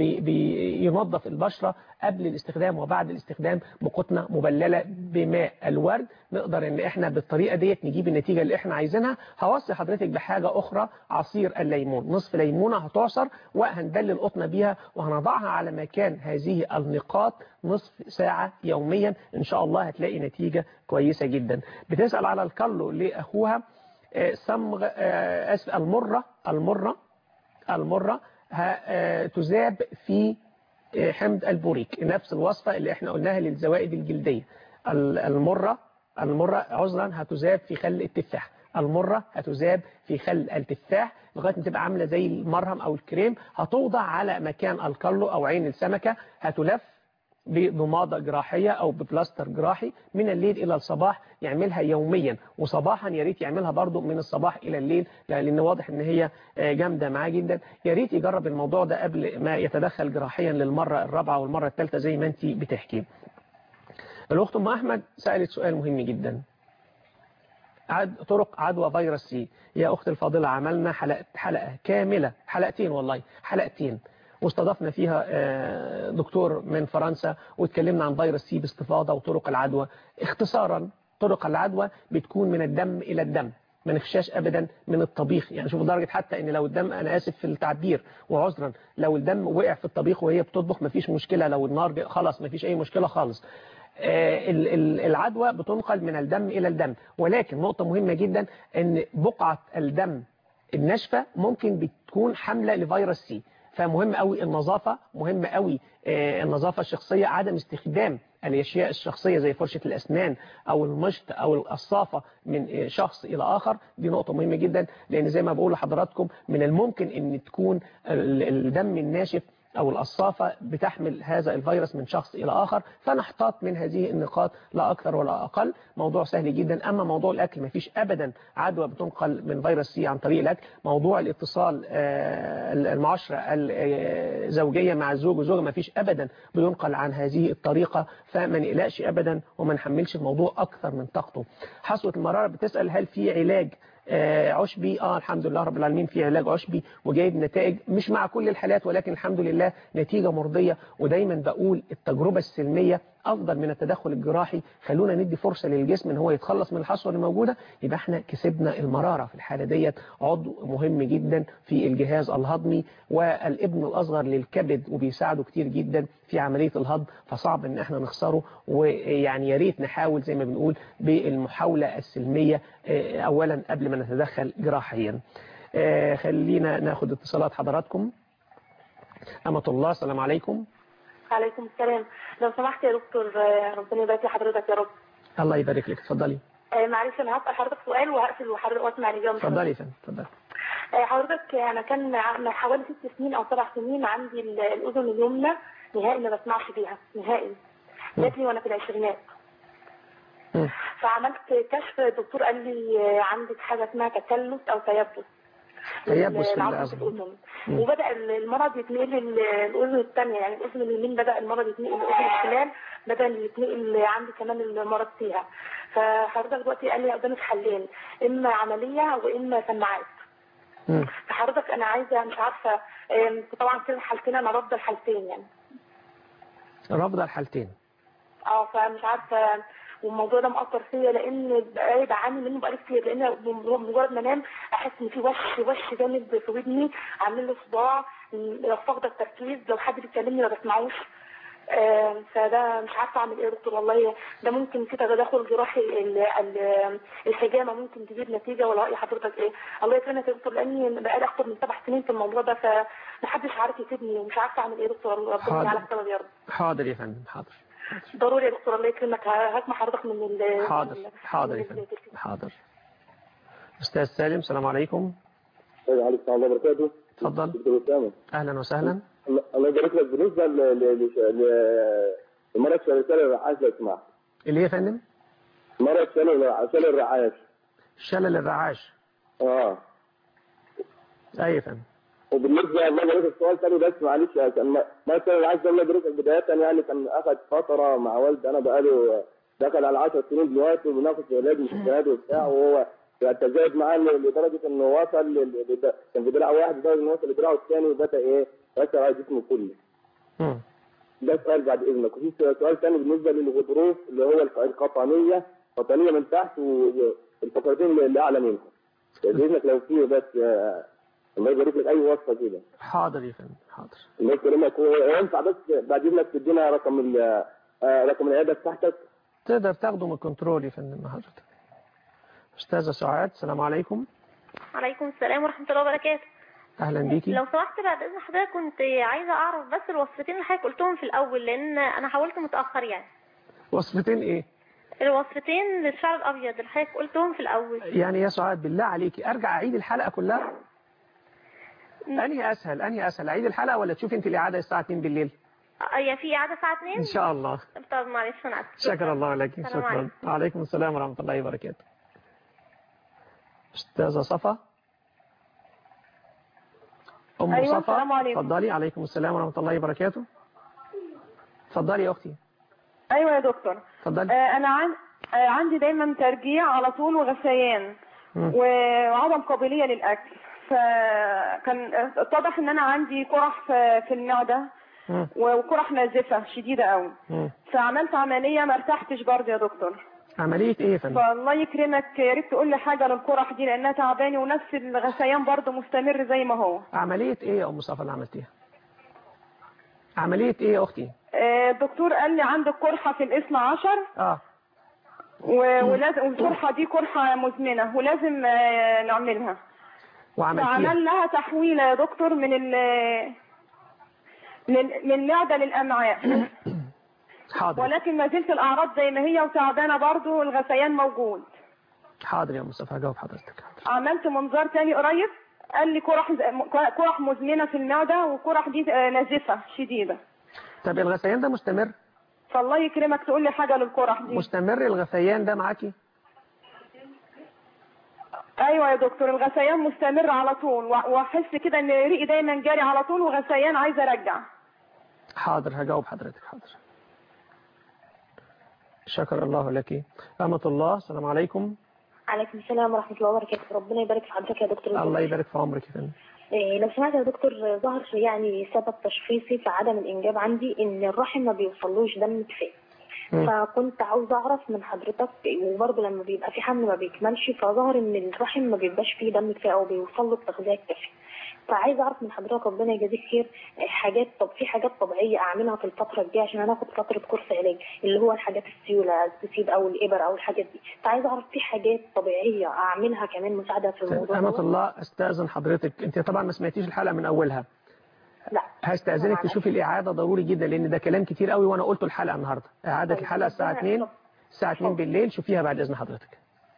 بينظف البشرة قبل الاستخدام وبعد الاستخدام بقطنة مبللة بماء الورد نقدر ان احنا بالطريقة ديت نجيب النتيجة اللي احنا عايزينها هوصي حضرتك بحاجة اخرى عصير الليمون نصف ليمونة هتعصر وهندلل القطنة بيها وهنضعها على مكان هذه النقاط نصف ساعة يوميا ان شاء الله هتلاقي نتيجة كويسة جدا بتسأل على الكالو لأخوها صمغ اسف المرة المرة المرة تذاب في حمض البوريك نفس الوصفة اللي احنا قلناها للزوائد الجلدية المرة المرة عذرا هتذاب في خل التفاح المرة هتذاب في خل التفاح لغاية ما تبقى عاملة زي المرهم أو الكريم هتوضع على مكان الكالو أو عين السمكة هتلف بضمادة جراحية أو ببلاستر جراحي من الليل إلى الصباح يعملها يوميا وصباحا يا ريت يعملها برضو من الصباح إلى الليل لأن واضح إن هي جامدة معاه جدا يا ريت يجرب الموضوع ده قبل ما يتدخل جراحيا للمرة الرابعة والمرة الثالثة زي ما أنت بتحكي الأخت أم أحمد سألت سؤال مهم جدا عد طرق عدوى فيروس سي يا أخت الفاضلة عملنا حلقة, حلقة كاملة حلقتين والله حلقتين واستضفنا فيها دكتور من فرنسا واتكلمنا عن فيروس سي باستفاضة وطرق العدوى اختصارا طرق العدوى بتكون من الدم إلى الدم ما نخشاش ابدا من الطبيخ يعني شوف درجة حتى ان لو الدم انا اسف في التعبير وعذرا لو الدم وقع في الطبيخ وهي بتطبخ مفيش مشكلة لو النار خلاص مفيش اي مشكلة خالص العدوى بتنقل من الدم الى الدم ولكن نقطة مهمة جدا ان بقعة الدم الناشفة ممكن بتكون حملة لفيروس سي فمهم قوي النظافة مهم قوي النظافة الشخصية عدم استخدام الاشياء الشخصية زي فرشة الاسنان او المشط او القصافة من شخص الى اخر دي نقطة مهمة جدا لان زي ما بقول لحضراتكم من الممكن ان تكون الدم الناشف أو القصافة بتحمل هذا الفيروس من شخص إلى آخر فنحتاط من هذه النقاط لا أكثر ولا أقل موضوع سهل جدا أما موضوع الأكل ما فيش أبدا عدوى بتنقل من فيروس سي عن طريق الأكل موضوع الاتصال آه، المعاشرة الزوجية مع الزوج والزوجة ما فيش أبدا بينقل عن هذه الطريقة فما نقلقش أبدا وما نحملش الموضوع أكثر من طاقته حصوة المرارة بتسأل هل في علاج آه، عشبي اه الحمد لله رب العالمين في علاج عشبي وجايب نتائج مش مع كل الحالات ولكن الحمد لله نتيجة مرضية ودايما بقول التجربة السلمية افضل من التدخل الجراحي خلونا ندي فرصة للجسم ان هو يتخلص من الحصوة اللي موجودة يبقى احنا كسبنا المرارة في الحالة ديت عضو مهم جدا في الجهاز الهضمي والابن الاصغر للكبد وبيساعده كتير جدا في عملية الهضم فصعب ان احنا نخسره ويعني يا ريت نحاول زي ما بنقول بالمحاولة السلمية آه، اولا قبل ما نتدخل جراحيا آه، خلينا ناخد اتصالات حضراتكم أمة الله السلام عليكم عليكم السلام لو سمحت يا دكتور آه، ربنا يبارك لحضرتك يا رب الله يبارك لك اتفضلي آه، معلش انا هسال حضرتك سؤال وهقفل وحضرتك واسمع الاجابه اتفضلي يا فندم اتفضلي آه، حضرتك انا كان ع- من حوالي ست سنين او سبع سنين عندي ال- الاذن اليمنى نهائي ما بسمعش بيها نهائي جات لي وانا في العشرينات فعملت كشف الدكتور قال لي آه، عندك حاجه اسمها تكلس او تيبس تيبس في العظم في الأذن. الاذن مم. وبدا المرض يتنقل لل- الاذن الثانيه يعني الاذن اليمين بدا المرض يتنقل للاذن الشمال بدا يتنقل عندي كمان المرض فيها فحضرتك دلوقتي قال لي قدامك حلين اما عمليه واما سماعات مم. فحضرتك انا عايزه مش عارفه آم، طبعا كده الحالتين انا رافضه الحالتين يعني رافضة الحالتين اه فمش عارفه والموضوع ده مأثر فيا لان بقالي بعاني منه بقالي كتير لان مجرد ما انام احس ان في وش وش جامد في ودني عامل له صداع لو فاقده التركيز لو حد بيكلمني ما بسمعوش آه، فده مش عارفه اعمل ايه يا دكتور والله ده ممكن كده تدخل جراحي ال- ال- الحجامه ممكن تجيب نتيجه ولا راي حضرتك ايه الله يكرمك يا دكتور لاني بقالي اكتر من سبع سنين في الموضوع ده فمحدش عارف يفيدني ومش عارفه اعمل ايه يا دكتور ربنا حاضر. يجعلك سبب يا رب حاضر يا فندم حاضر ضروري يا دكتور الله يكرمك هسمع حضرتك من ال حاضر حاضر يا فندم حاضر أستاذ سالم السلام عليكم عليكم السلام الله وبركاته اتفضل دكتور اسامه أهلا وسهلا الله الله يبارك لك بالنسبه ل- ل- ل- لمرض شلل الرعاش لو سمحت اللي هي يا فندم مرض شلل شلل الرعاش شلل الرعاش اه أي يا فندم وبالنسبه الله يبارك لك سؤال ثاني بس معلش كان م- مرض شلل الرعاش ده الله يبارك لك بدايه يعني كان اخذ فتره مع والدي انا بقاله دخل على 10 سنين دلوقتي وبناخد في علاج مستشفيات وبتاع وهو تزايد معاه لدرجه انه وصل ل- ل- كان في دراع واحد لدرجه انه وصل لدراعه الثاني وبدا ايه يأثر على جسمه كله مم. ده سؤال بعد اذنك وفي سؤال ثاني بالنسبه للغضروف اللي هو الق- القطنيه قطنيه من تحت والفقرتين اللي اعلى منها باذنك لو في بس آه، الله يبارك لك اي وصفه كده حاضر يا فندم حاضر الله يكرمك هو ينفع بس بعد اذنك تدينا رقم ال- آه، رقم العياده بتاعتك تقدر تاخده من الكنترول يا فندم مع حضرتك أستاذة سعاد السلام عليكم عليكم السلام ورحمة الله وبركاته أهلا بيكي لو سمحت بعد إذن حضرتك كنت عايزة أعرف بس الوصفتين اللي حضرتك قلتهم في الأول لأن أنا حاولت متأخر يعني وصفتين إيه الوصفتين للشعر الأبيض اللي حضرتك قلتهم في الأول يعني يا سعاد بالله عليكي أرجع أعيد الحلقة كلها أنهي أسهل أنهي أسهل أعيد الحلقة ولا تشوفي أنت الإعادة الساعة 2 بالليل آه، يا في إعادة الساعة 2 إن شاء الله طب معلش أنا آسفة شكر الله لك السلام شكرا عليكم. وعليكم السلام ورحمة الله وبركاته أستاذة صفا أم أيوة، صفا السلام عليكم. اتفضلي عليكم السلام ورحمة الله وبركاته اتفضلي يا أختي ايوه يا دكتور اتفضلي آه انا عن... آه عندي دايما ترجيع على طول وغثيان مم. و- وعدم قابليه للاكل فكان اتضح ان انا عندي قرح في في المعده مم. وقرح نازفه شديده قوي مم. فعملت عمليه ما ارتحتش برضه يا دكتور عملية إيه يا فندم فالله يكرمك يا ريت تقول لي حاجه للقرح دي لانها تعباني ونفس الغثيان برضه مستمر زي ما هو عملية إيه يا أم صفا اللي عملتيها عملية إيه يا أختي آه، الدكتور قال لي عندك قرحه في الاثنى عشر آه و- ولازم والقرحه دي قرحه مزمنه ولازم آه، نعملها وعملتيها فعمل لها تحويله يا دكتور من ال من من المعده للامعاء حاضر ولكن ما زلت الاعراض زي ما هي وتعبانه برضو والغثيان موجود حاضر يا مصطفى هجاوب حضرتك عملت منظار تاني قريب قال لي قرح قرح مزمنه في المعده وقرح دي آه، نازفه شديده طب الغثيان ده مستمر فالله يكرمك تقول لي حاجه للقرح دي مستمر الغثيان ده معاكي ايوه يا دكتور الغثيان مستمر على طول و- واحس كده ان ريقي دايما جاري على طول وغثيان عايزه ارجع حاضر هجاوب حضرتك حاضر شكر الله لك أمة الله السلام عليكم عليكم السلام ورحمة الله وبركاته ربنا يبارك في حضرتك يا دكتور الله يبارك في عمرك يا فندم إيه لو سمعت يا دكتور ظهر يعني سبب تشخيصي في عدم الإنجاب عندي إن الرحم ما بيوصلوش دم كفاية مم. فكنت عاوزة أعرف من حضرتك وبرضه لما بيبقى في حمل ما بيكملش فظهر إن الرحم ما بيبقاش فيه دم كفاية أو بيوصل له التغذية الكافية فعايزة أعرف من حضرتك ربنا يجازيك خير إيه حاجات طب في حاجات طبيعية أعملها في الفترة الجاية عشان أنا آخد فترة كورس علاج اللي هو الحاجات السيولة السيد أو الإبر أو الحاجات دي فعايزة أعرف في حاجات طبيعية أعملها كمان مساعدة في الموضوع أمة ده الله استأذن حضرتك أنت طبعا ما سمعتيش الحلقة من أولها لا هستأذنك تشوفي الإعادة ضروري جدا لأن ده كلام كتير قوي وأنا قلته الحلقة النهاردة إعادة الحلقة الساعة 2 الساعة 2 بالليل شوفيها بعد إذن حضرتك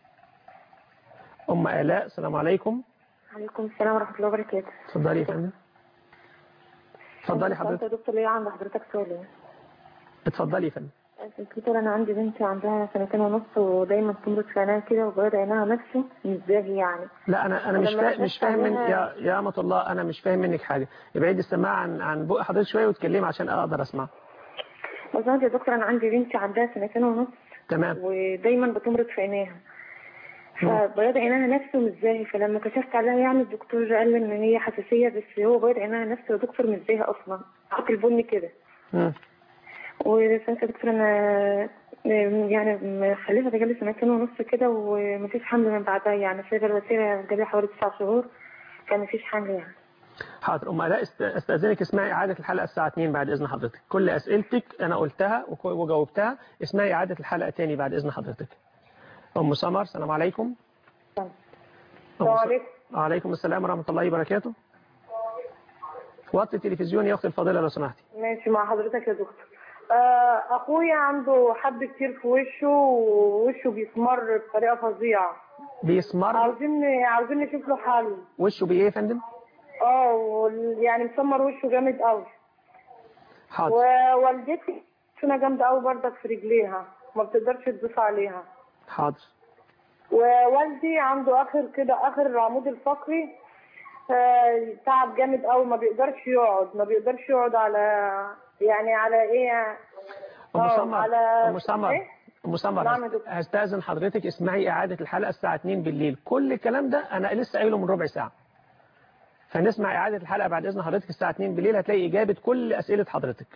أم آلاء السلام عليكم عليكم السلام ورحمة الله وبركاته اتفضلي يا فندم اتفضلي يا حضرتك دكتور ليه عند حضرتك سؤالين اتفضلي يا فندم الدكتور انا عندي بنتي عندها سنتين ونص ودايما تمرض في عينها كده وبيض عينها نفسه مش باهي يعني لا انا انا مش ولما فاهم مش كشفت فاهم من عليها- يا يا أمة الله انا مش فاهم منك حاجه ابعدي السماعه عن عن بق حضرتك شويه واتكلمي عشان اقدر اسمع بس يا دكتور انا عندي بنتي عندها سنتين ونص تمام ودايما بتمرض في عينيها فبياض عينها نفسه مش زاهي فلما كشفت عليها يعني الدكتور قال لي ان هي حساسيه بس هو بياض عينها نفسه يا دكتور مش زاهي اصلا عقل بني كده مم. وسألت يا دكتور انا يعني مخلفه بقالي سنتين ونص كده ومفيش حمل من بعدها يعني سايبه الوسيله بقالي حوالي تسع شهور كان مفيش حمل يعني حاضر ام الاء است- استاذنك اسمعي اعاده الحلقه الساعه 2 بعد اذن حضرتك كل اسئلتك انا قلتها وك- وجاوبتها اسمعي اعاده الحلقه تاني بعد اذن حضرتك ام سمر السلام عليكم أم السلام س- عليكم وعليكم السلام ورحمه الله وبركاته وطي التلفزيون يا اختي الفاضله لو سمحتي ماشي مع حضرتك يا دكتور آه، اخويا عنده حب كتير في وشه ووشه بيسمر بطريقه فظيعه بيسمر عاوزين عاوزين نشوف له حل وشه بايه يا فندم اه وال- يعني مسمر وشه جامد قوي حاضر ووالدتي سنة جامدة قوي برضك في رجليها ما بتقدرش تدوس عليها حاضر ووالدي عنده اخر كده اخر العمود الفقري آه، تعب جامد قوي ما بيقدرش يقعد ما بيقدرش يقعد على يعني على ايه ام آه، سمر على ام سمر إيه؟ ام سمر نعم يا هست- دكتور. هستاذن حضرتك اسمعي اعاده الحلقه الساعه 2 بالليل كل الكلام ده انا لسه قايله من ربع ساعه فنسمع اعاده الحلقه بعد اذن حضرتك الساعه 2 بالليل هتلاقي اجابه كل اسئله حضرتك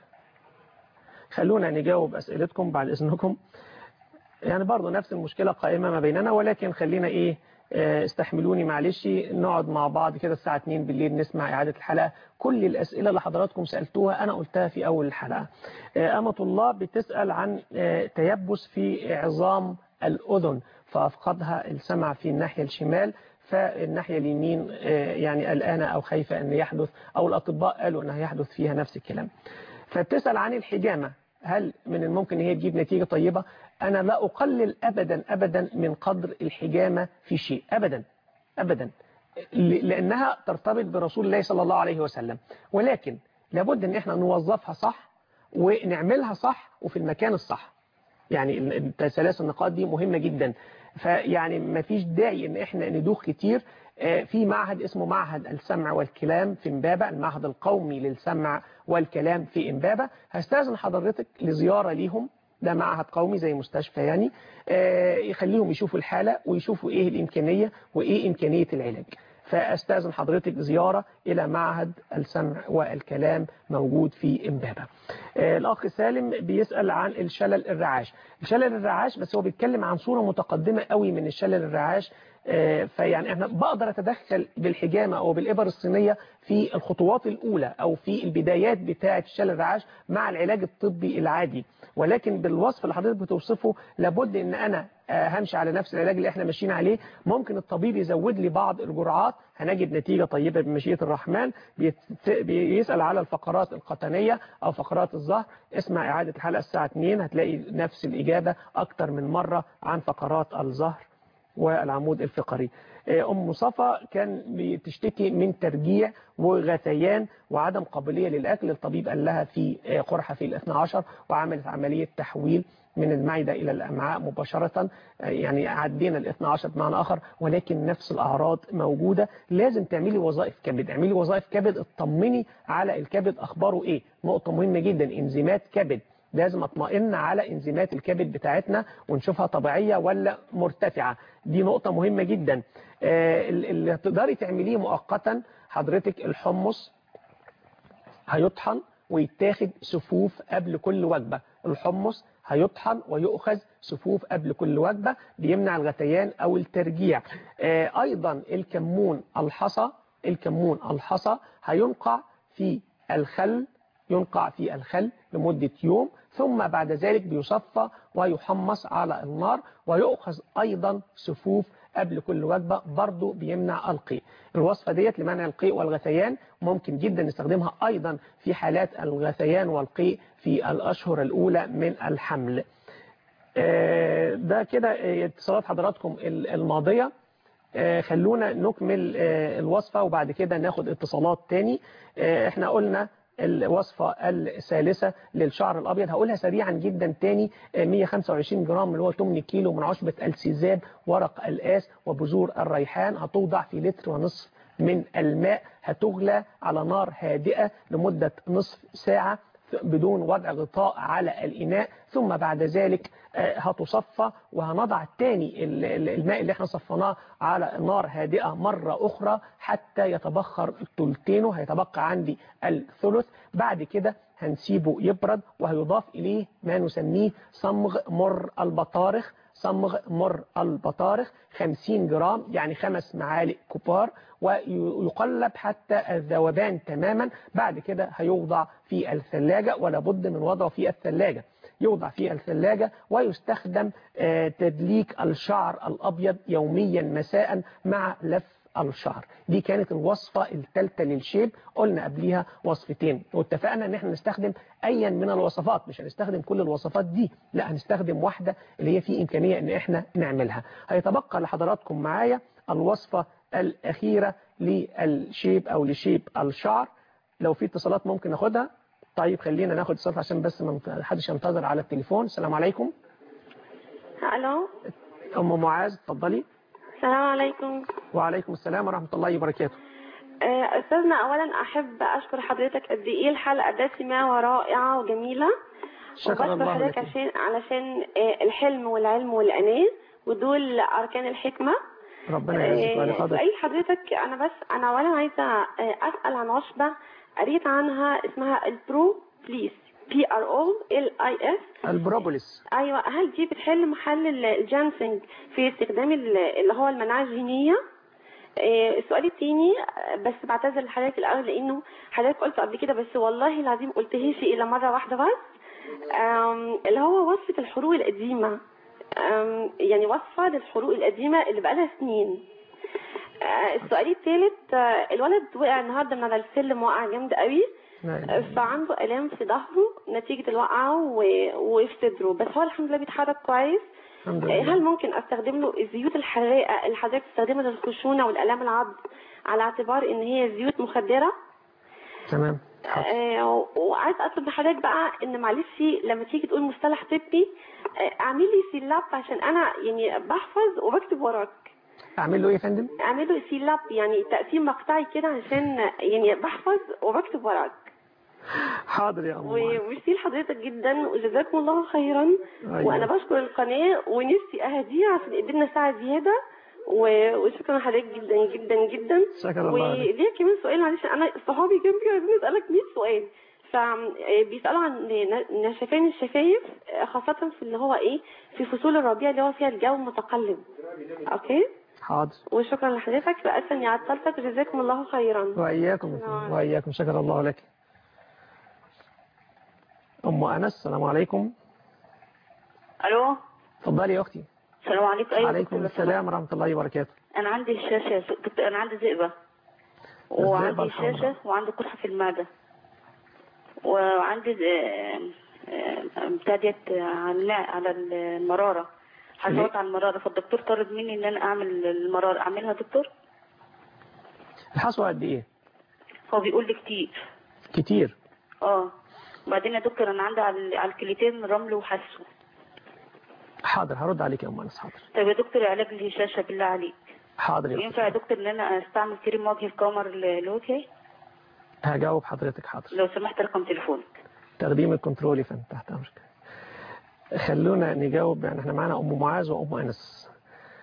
خلونا نجاوب اسئلتكم بعد اذنكم يعني برضه نفس المشكله قائمه ما بيننا ولكن خلينا ايه آه، استحملوني معلش نقعد مع بعض كده الساعة 2 بالليل نسمع إعادة الحلقة كل الأسئلة اللي حضراتكم سألتوها أنا قلتها في أول الحلقة آه، أمة الله بتسأل عن آه، تيبس في عظام الأذن فأفقدها السمع في الناحية الشمال فالناحية اليمين آه، يعني قلقانة أو خايفة أن يحدث أو الأطباء قالوا أنها يحدث فيها نفس الكلام فبتسأل عن الحجامة هل من الممكن ان هي تجيب نتيجة طيبة أنا لا أقلل أبدا أبدا من قدر الحجامة في شيء أبدا أبدا ل- لأنها ترتبط برسول الله صلى الله عليه وسلم ولكن لابد أن احنا نوظفها صح ونعملها صح وفي المكان الصح يعني ال- الثلاث النقاط دي مهمة جدا فيعني ما فيش داعي ان احنا ندوخ كتير آه، في معهد اسمه معهد السمع والكلام في امبابة المعهد القومي للسمع والكلام في امبابة هستاذن حضرتك لزيارة ليهم ده معهد قومي زي مستشفى يعني آه، يخليهم يشوفوا الحالة ويشوفوا ايه الامكانية وايه امكانية العلاج فاستاذن حضرتك زيارة الى معهد السمع والكلام موجود في امبابة آه، الاخ سالم بيسأل عن الشلل الرعاش الشلل الرعاش بس هو بيتكلم عن صورة متقدمة قوي من الشلل الرعاش آه، فيعني احنا بقدر اتدخل بالحجامة او بالابر الصينية في الخطوات الاولى او في البدايات بتاعة الشلل الرعاش مع العلاج الطبي العادي ولكن بالوصف اللي حضرتك بتوصفه لابد ان انا آه، همشي على نفس العلاج اللي احنا ماشيين عليه ممكن الطبيب يزود لي بعض الجرعات هنجد نتيجة طيبة بمشيئة الرحمن بيت- بيسأل على الفقرات القطنية او فقرات الظهر اسمع اعادة الحلقة الساعة 2 هتلاقي نفس الاجابة اكتر من مرة عن فقرات الظهر والعمود الفقري آه، ام صفا كان بتشتكي من ترجيع وغثيان وعدم قابليه للاكل الطبيب قال لها في آه، قرحه في الاثنى عشر وعملت عمليه تحويل من المعدة إلى الأمعاء مباشرة آه، يعني عدينا ال 12 بمعنى آخر ولكن نفس الأعراض موجودة لازم تعملي وظائف كبد اعملي وظائف كبد اطمني على الكبد أخباره إيه نقطة مهمة جدا إنزيمات كبد لازم اطمئن على انزيمات الكبد بتاعتنا ونشوفها طبيعية ولا مرتفعة دي نقطة مهمة جدا آه، اللي تقدري تعمليه مؤقتا حضرتك الحمص هيطحن ويتاخد سفوف قبل كل وجبة الحمص هيطحن ويؤخذ سفوف قبل كل وجبة بيمنع الغثيان أو الترجيع آه، أيضا الكمون الحصى الكمون الحصى هينقع في الخل ينقع في الخل لمدة يوم ثم بعد ذلك بيصفى ويحمص على النار ويؤخذ أيضا سفوف قبل كل وجبة برضو بيمنع القيء الوصفة ديت لمنع القيء والغثيان ممكن جدا نستخدمها أيضا في حالات الغثيان والقيء في الأشهر الأولى من الحمل آه، ده كده آه، اتصالات حضراتكم ال- الماضية آه، خلونا نكمل آه، الوصفة وبعد كده ناخد اتصالات تاني آه، احنا قلنا الوصفة الثالثة للشعر الأبيض هقولها سريعا جدا تاني آه، 125 جرام اللي هو 8 كيلو من عشبة السيزاب ورق القاس وبذور الريحان هتوضع في لتر ونصف من الماء هتغلى على نار هادئة لمدة نصف ساعة بدون وضع غطاء على الإناء ثم بعد ذلك آه، هتصفى وهنضع تاني ال- ال- الماء اللي احنا صفناه على نار هادئة مرة أخرى حتى يتبخر ثلثينه هيتبقى عندي الثلث بعد كده هنسيبه يبرد وهيضاف إليه ما نسميه صمغ مر البطارخ صمغ مر البطارخ 50 جرام يعني خمس معالق كبار ويقلب حتى الذوبان تماما بعد كده هيوضع في الثلاجة ولا بد من وضعه في الثلاجة يوضع في الثلاجة ويستخدم آه، تدليك الشعر الأبيض يوميا مساء مع لف الشعر دي كانت الوصفة الثالثة للشيب قلنا قبليها وصفتين واتفقنا ان احنا نستخدم ايا من الوصفات مش هنستخدم كل الوصفات دي لا هنستخدم واحدة اللي هي في امكانية ان احنا نعملها هيتبقى لحضراتكم معايا الوصفة الاخيرة للشيب او لشيب الشعر لو في اتصالات ممكن ناخدها طيب خلينا ناخد اتصالات عشان بس ما حدش ينتظر على التليفون السلام عليكم الو ام معاذ اتفضلي السلام عليكم وعليكم السلام ورحمة الله وبركاته آه، استاذنا اولا احب اشكر حضرتك قد ايه الحلقه دسمه ورائعه وجميله شكرا وبشكر الله حضرتك لك عشان علشان آه، الحلم والعلم والاناه ودول اركان الحكمه ربنا يعزك ويعلي آه، قدرك سؤال حضرتك انا بس انا اولا عايزه آه، اسال عن عشبه قريت عنها اسمها البرو بليس بي ار او ال اي اس البروبوليس ايوه هل دي بتحل محل ال- الجانسنج في استخدام ال- اللي هو المناعه الجينيه آه، السؤال التاني آه، بس بعتذر لحضرتك الاول لانه حضرتك قلت قبل كده بس والله العظيم قلتهاش الا مره واحده بس آم، اللي هو وصفه الحروق القديمه آم، يعني وصفه للحروق القديمه اللي بقالها سنين آه، السؤال الثالث الولد وقع النهارده من على السلم وقع جامد قوي آه، فعنده الام في ظهره نتيجه الوقعه و- وفي صدره بس هو الحمد لله بيتحرك كويس الحمد آه، لله هل ممكن استخدم له الزيوت الحراقه اللي حضرتك بتستخدمها للخشونه والالام العض على اعتبار ان هي زيوت مخدره تمام آه، وعايز اطلب من حضرتك بقى ان معلش لما تيجي تقول مصطلح طبي آه، اعمل لي سيلاب عشان انا يعني بحفظ وبكتب وراك اعمل له ايه يا فندم اعمل له سيلاب يعني تقسيم مقطعي كده عشان يعني بحفظ وبكتب وراك حاضر يا ام معاذ. وميرسي لحضرتك جدا وجزاكم الله خيرا أيوة. وانا بشكر القناه ونفسي اهديها عشان قدرنا ساعه زياده و- وشكرا لحضرتك جدا جدا جدا شكرا الله عليك. وليا كمان سؤال معلش انا صحابي جنبي عايزين اسالك 100 سؤال فبيسالوا عن ن- نشفان الشفايف خاصه في اللي هو ايه في فصول الربيع اللي هو فيها الجو متقلب اوكي حاضر وشكرا لحضرتك فاسفا اني عطلتك وجزاكم الله خيرا واياكم واياكم شكر الله لك ام انس السلام عليكم الو اتفضلي يا اختي السلام عليكم ايوه عليكم دكتور، السلام ورحمه الله وبركاته انا عندي الشاشه دكتور انا عندي ذئبه وعندي الحمراء. شاشه وعندي قرحه في المعده وعندي آه، آه، بتاع ديت على المع- على المراره حصلت على المراره فالدكتور طلب مني ان انا اعمل المراره اعملها يا دكتور الحصوة قد ايه هو بيقول لي كتير كتير اه وبعدين يا دكتور انا عندي على على الكليتين رمل وحسو حاضر هرد عليك يا ام انس حاضر طيب يا دكتور علاج الهشاشه بالله عليك حاضر يا ينفع يا دكتور ان انا استعمل كريم وجه القمر ل- لوجهي هجاوب حضرتك حاضر لو سمحت رقم تليفونك تقديم الكنترول يا فندم تحت امرك خلونا نجاوب يعني احنا معانا ام معاذ وام انس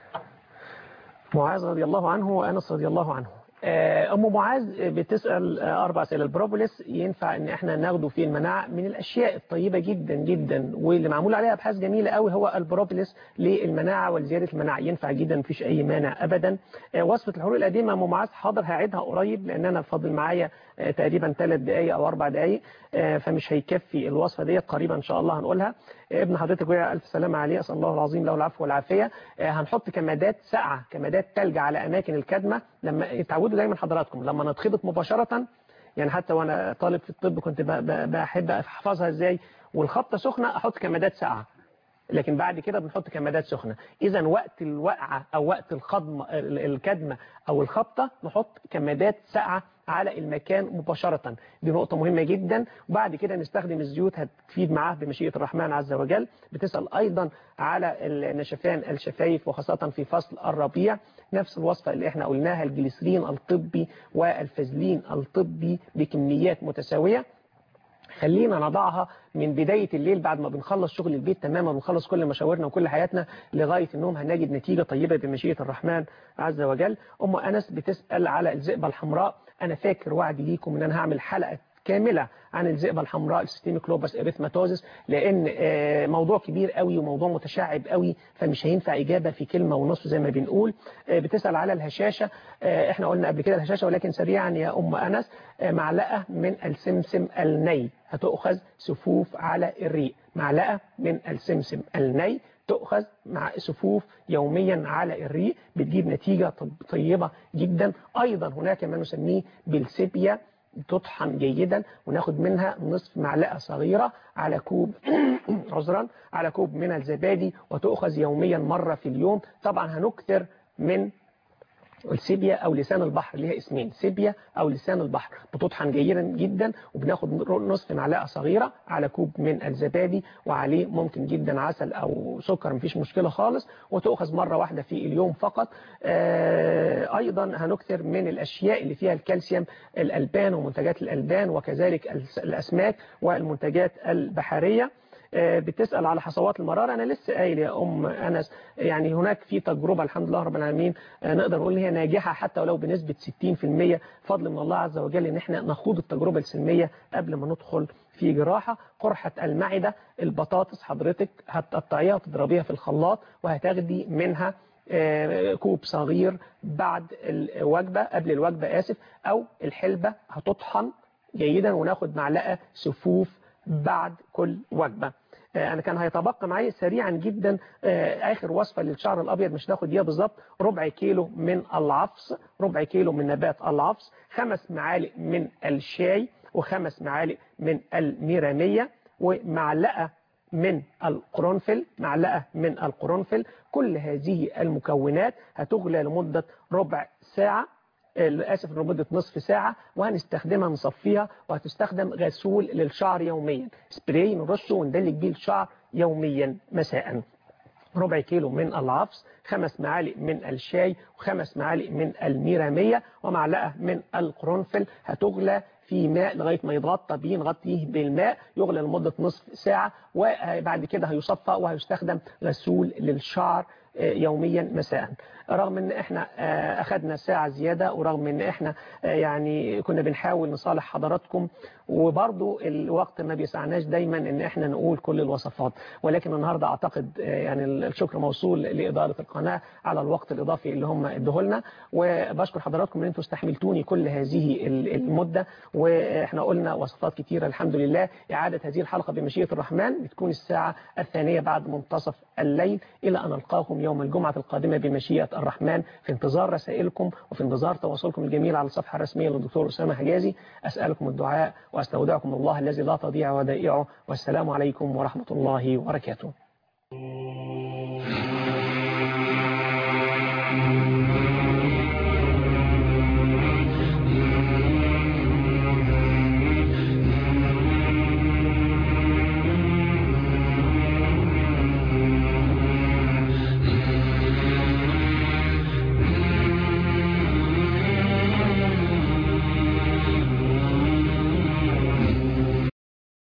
معاذ رضي الله عنه وانس رضي الله عنه آه، ام معاذ بتسال آه، اربع اسئله البروبوليس ينفع ان احنا ناخده في المناعه من الاشياء الطيبه جدا جدا واللي معمول عليها ابحاث جميله قوي هو البروبوليس للمناعه ولزياده المناعه ينفع جدا مفيش اي مانع ابدا آه، وصفه الحروق القديمه ام معاذ حاضر هعيدها قريب لان انا فاضل معايا آه، تقريبا ثلاث دقائق او اربع دقائق آه، فمش هيكفي الوصفه ديت قريبا ان شاء الله هنقولها آه، ابن حضرتك وقع الف سلامه عليه اسال الله العظيم له العفو والعافيه آه، هنحط كمادات ساقعه كمادات ثلج على اماكن الكدمه لما اتعودوا دايما حضراتكم لما نتخبط مباشره يعني حتى وانا طالب في الطب كنت ب- ب- بحب احفظها ازاي والخبطه سخنه احط كمادات ساقعه لكن بعد كده بنحط كمادات سخنه اذا وقت الوقعه او وقت الخضم ال- الكدمه او الخبطه نحط كمادات ساقعه على المكان مباشرة دي نقطة مهمة جدا وبعد كده نستخدم الزيوت هتفيد معاه بمشيئة الرحمن عز وجل بتسأل أيضا على النشفان الشفايف وخاصة في فصل الربيع نفس الوصفة اللي احنا قلناها الجليسرين الطبي والفازلين الطبي بكميات متساوية خلينا نضعها من بداية الليل بعد ما بنخلص شغل البيت تماما ونخلص كل مشاورنا وكل حياتنا لغاية النوم هنجد نتيجة طيبة بمشيئة الرحمن عز وجل أم أنس بتسأل على الذئبة الحمراء أنا فاكر وعدي ليكم إن أنا هعمل حلقة كاملة عن الذئبة الحمراء السيستيميك لوبس اريثماتوزس لأن آه، موضوع كبير قوي وموضوع متشعب قوي فمش هينفع إجابة في كلمة ونصف زي ما بنقول آه، بتسأل على الهشاشة آه، احنا قلنا قبل كده الهشاشة ولكن سريعا يا أم أنس آه، معلقة من السمسم الني هتؤخذ سفوف على الريق معلقة من السمسم الني تؤخذ مع سفوف يوميا على الريق بتجيب نتيجة طب- طيبة جدا أيضا هناك ما نسميه بالسيبيا تطحن جيدا وناخد منها نصف معلقة صغيرة على كوب عذرا على كوب من الزبادي وتؤخذ يوميا مرة في اليوم طبعا هنكثر من السيبيا او لسان البحر ليها اسمين سيبيا او لسان البحر بتطحن جيدا جدا وبناخد نصف معلقه صغيره على كوب من الزبادي وعليه ممكن جدا عسل او سكر مفيش مشكله خالص وتؤخذ مره واحده في اليوم فقط آه، ايضا هنكثر من الاشياء اللي فيها الكالسيوم الالبان ومنتجات الالبان وكذلك الس- الاسماك والمنتجات البحريه آه، بتسأل على حصوات المرارة أنا لسه قايل يا أم أنس يعني هناك في تجربة الحمد لله رب العالمين آه، نقدر نقول إن هي ناجحة حتى ولو بنسبة 60% فضل من الله عز وجل إن احنا نخوض التجربة السلمية قبل ما ندخل في جراحة قرحة المعدة البطاطس حضرتك هتقطعيها وتضربيها في الخلاط وهتاخدي منها آه، كوب صغير بعد الوجبة قبل الوجبة آسف أو الحلبة هتطحن جيدا وناخد معلقة سفوف بعد كل وجبة آه، انا كان هيتبقى معي سريعا جدا آه، اخر وصفه للشعر الابيض مش ناخد دقيقه بالظبط ربع كيلو من العفص ربع كيلو من نبات العفص خمس معالق من الشاي وخمس معالق من الميراميه ومعلقه من القرنفل معلقه من القرنفل كل هذه المكونات هتغلى لمده ربع ساعه آسف لمدة نصف ساعة وهنستخدمها نصفيها وهتستخدم غسول للشعر يوميا سبراي نرشه وندلك بيه الشعر يوميا مساء ربع كيلو من العفص خمس معالق من الشاي وخمس معالق من الميرامية ومعلقة من القرنفل هتغلى في ماء لغاية ما يتغطى بيه نغطيه بالماء يغلى لمدة نصف ساعة وبعد كده هيصفى وهيستخدم غسول للشعر آه، يوميا مساء رغم ان احنا آه، اخدنا ساعة زيادة ورغم ان احنا آه، يعني كنا بنحاول نصالح حضراتكم وبرضو الوقت ما بيسعناش دايما ان احنا نقول كل الوصفات ولكن النهاردة اعتقد آه، يعني الشكر موصول لإدارة القناة على الوقت الإضافي اللي هم ادوه لنا وبشكر حضراتكم ان انتم استحملتوني كل هذه ال- المدة واحنا قلنا وصفات كتيرة الحمد لله إعادة هذه الحلقة بمشيئة الرحمن بتكون الساعة الثانية بعد منتصف الليل إلى أن ألقاكم يوم الجمعة القادمة بمشيئة الرحمن في انتظار رسائلكم وفي انتظار تواصلكم الجميل على الصفحة الرسمية للدكتور أسامة حجازي أسألكم الدعاء وأستودعكم الله الذي لا تضيع ودائعه والسلام عليكم ورحمة الله وبركاته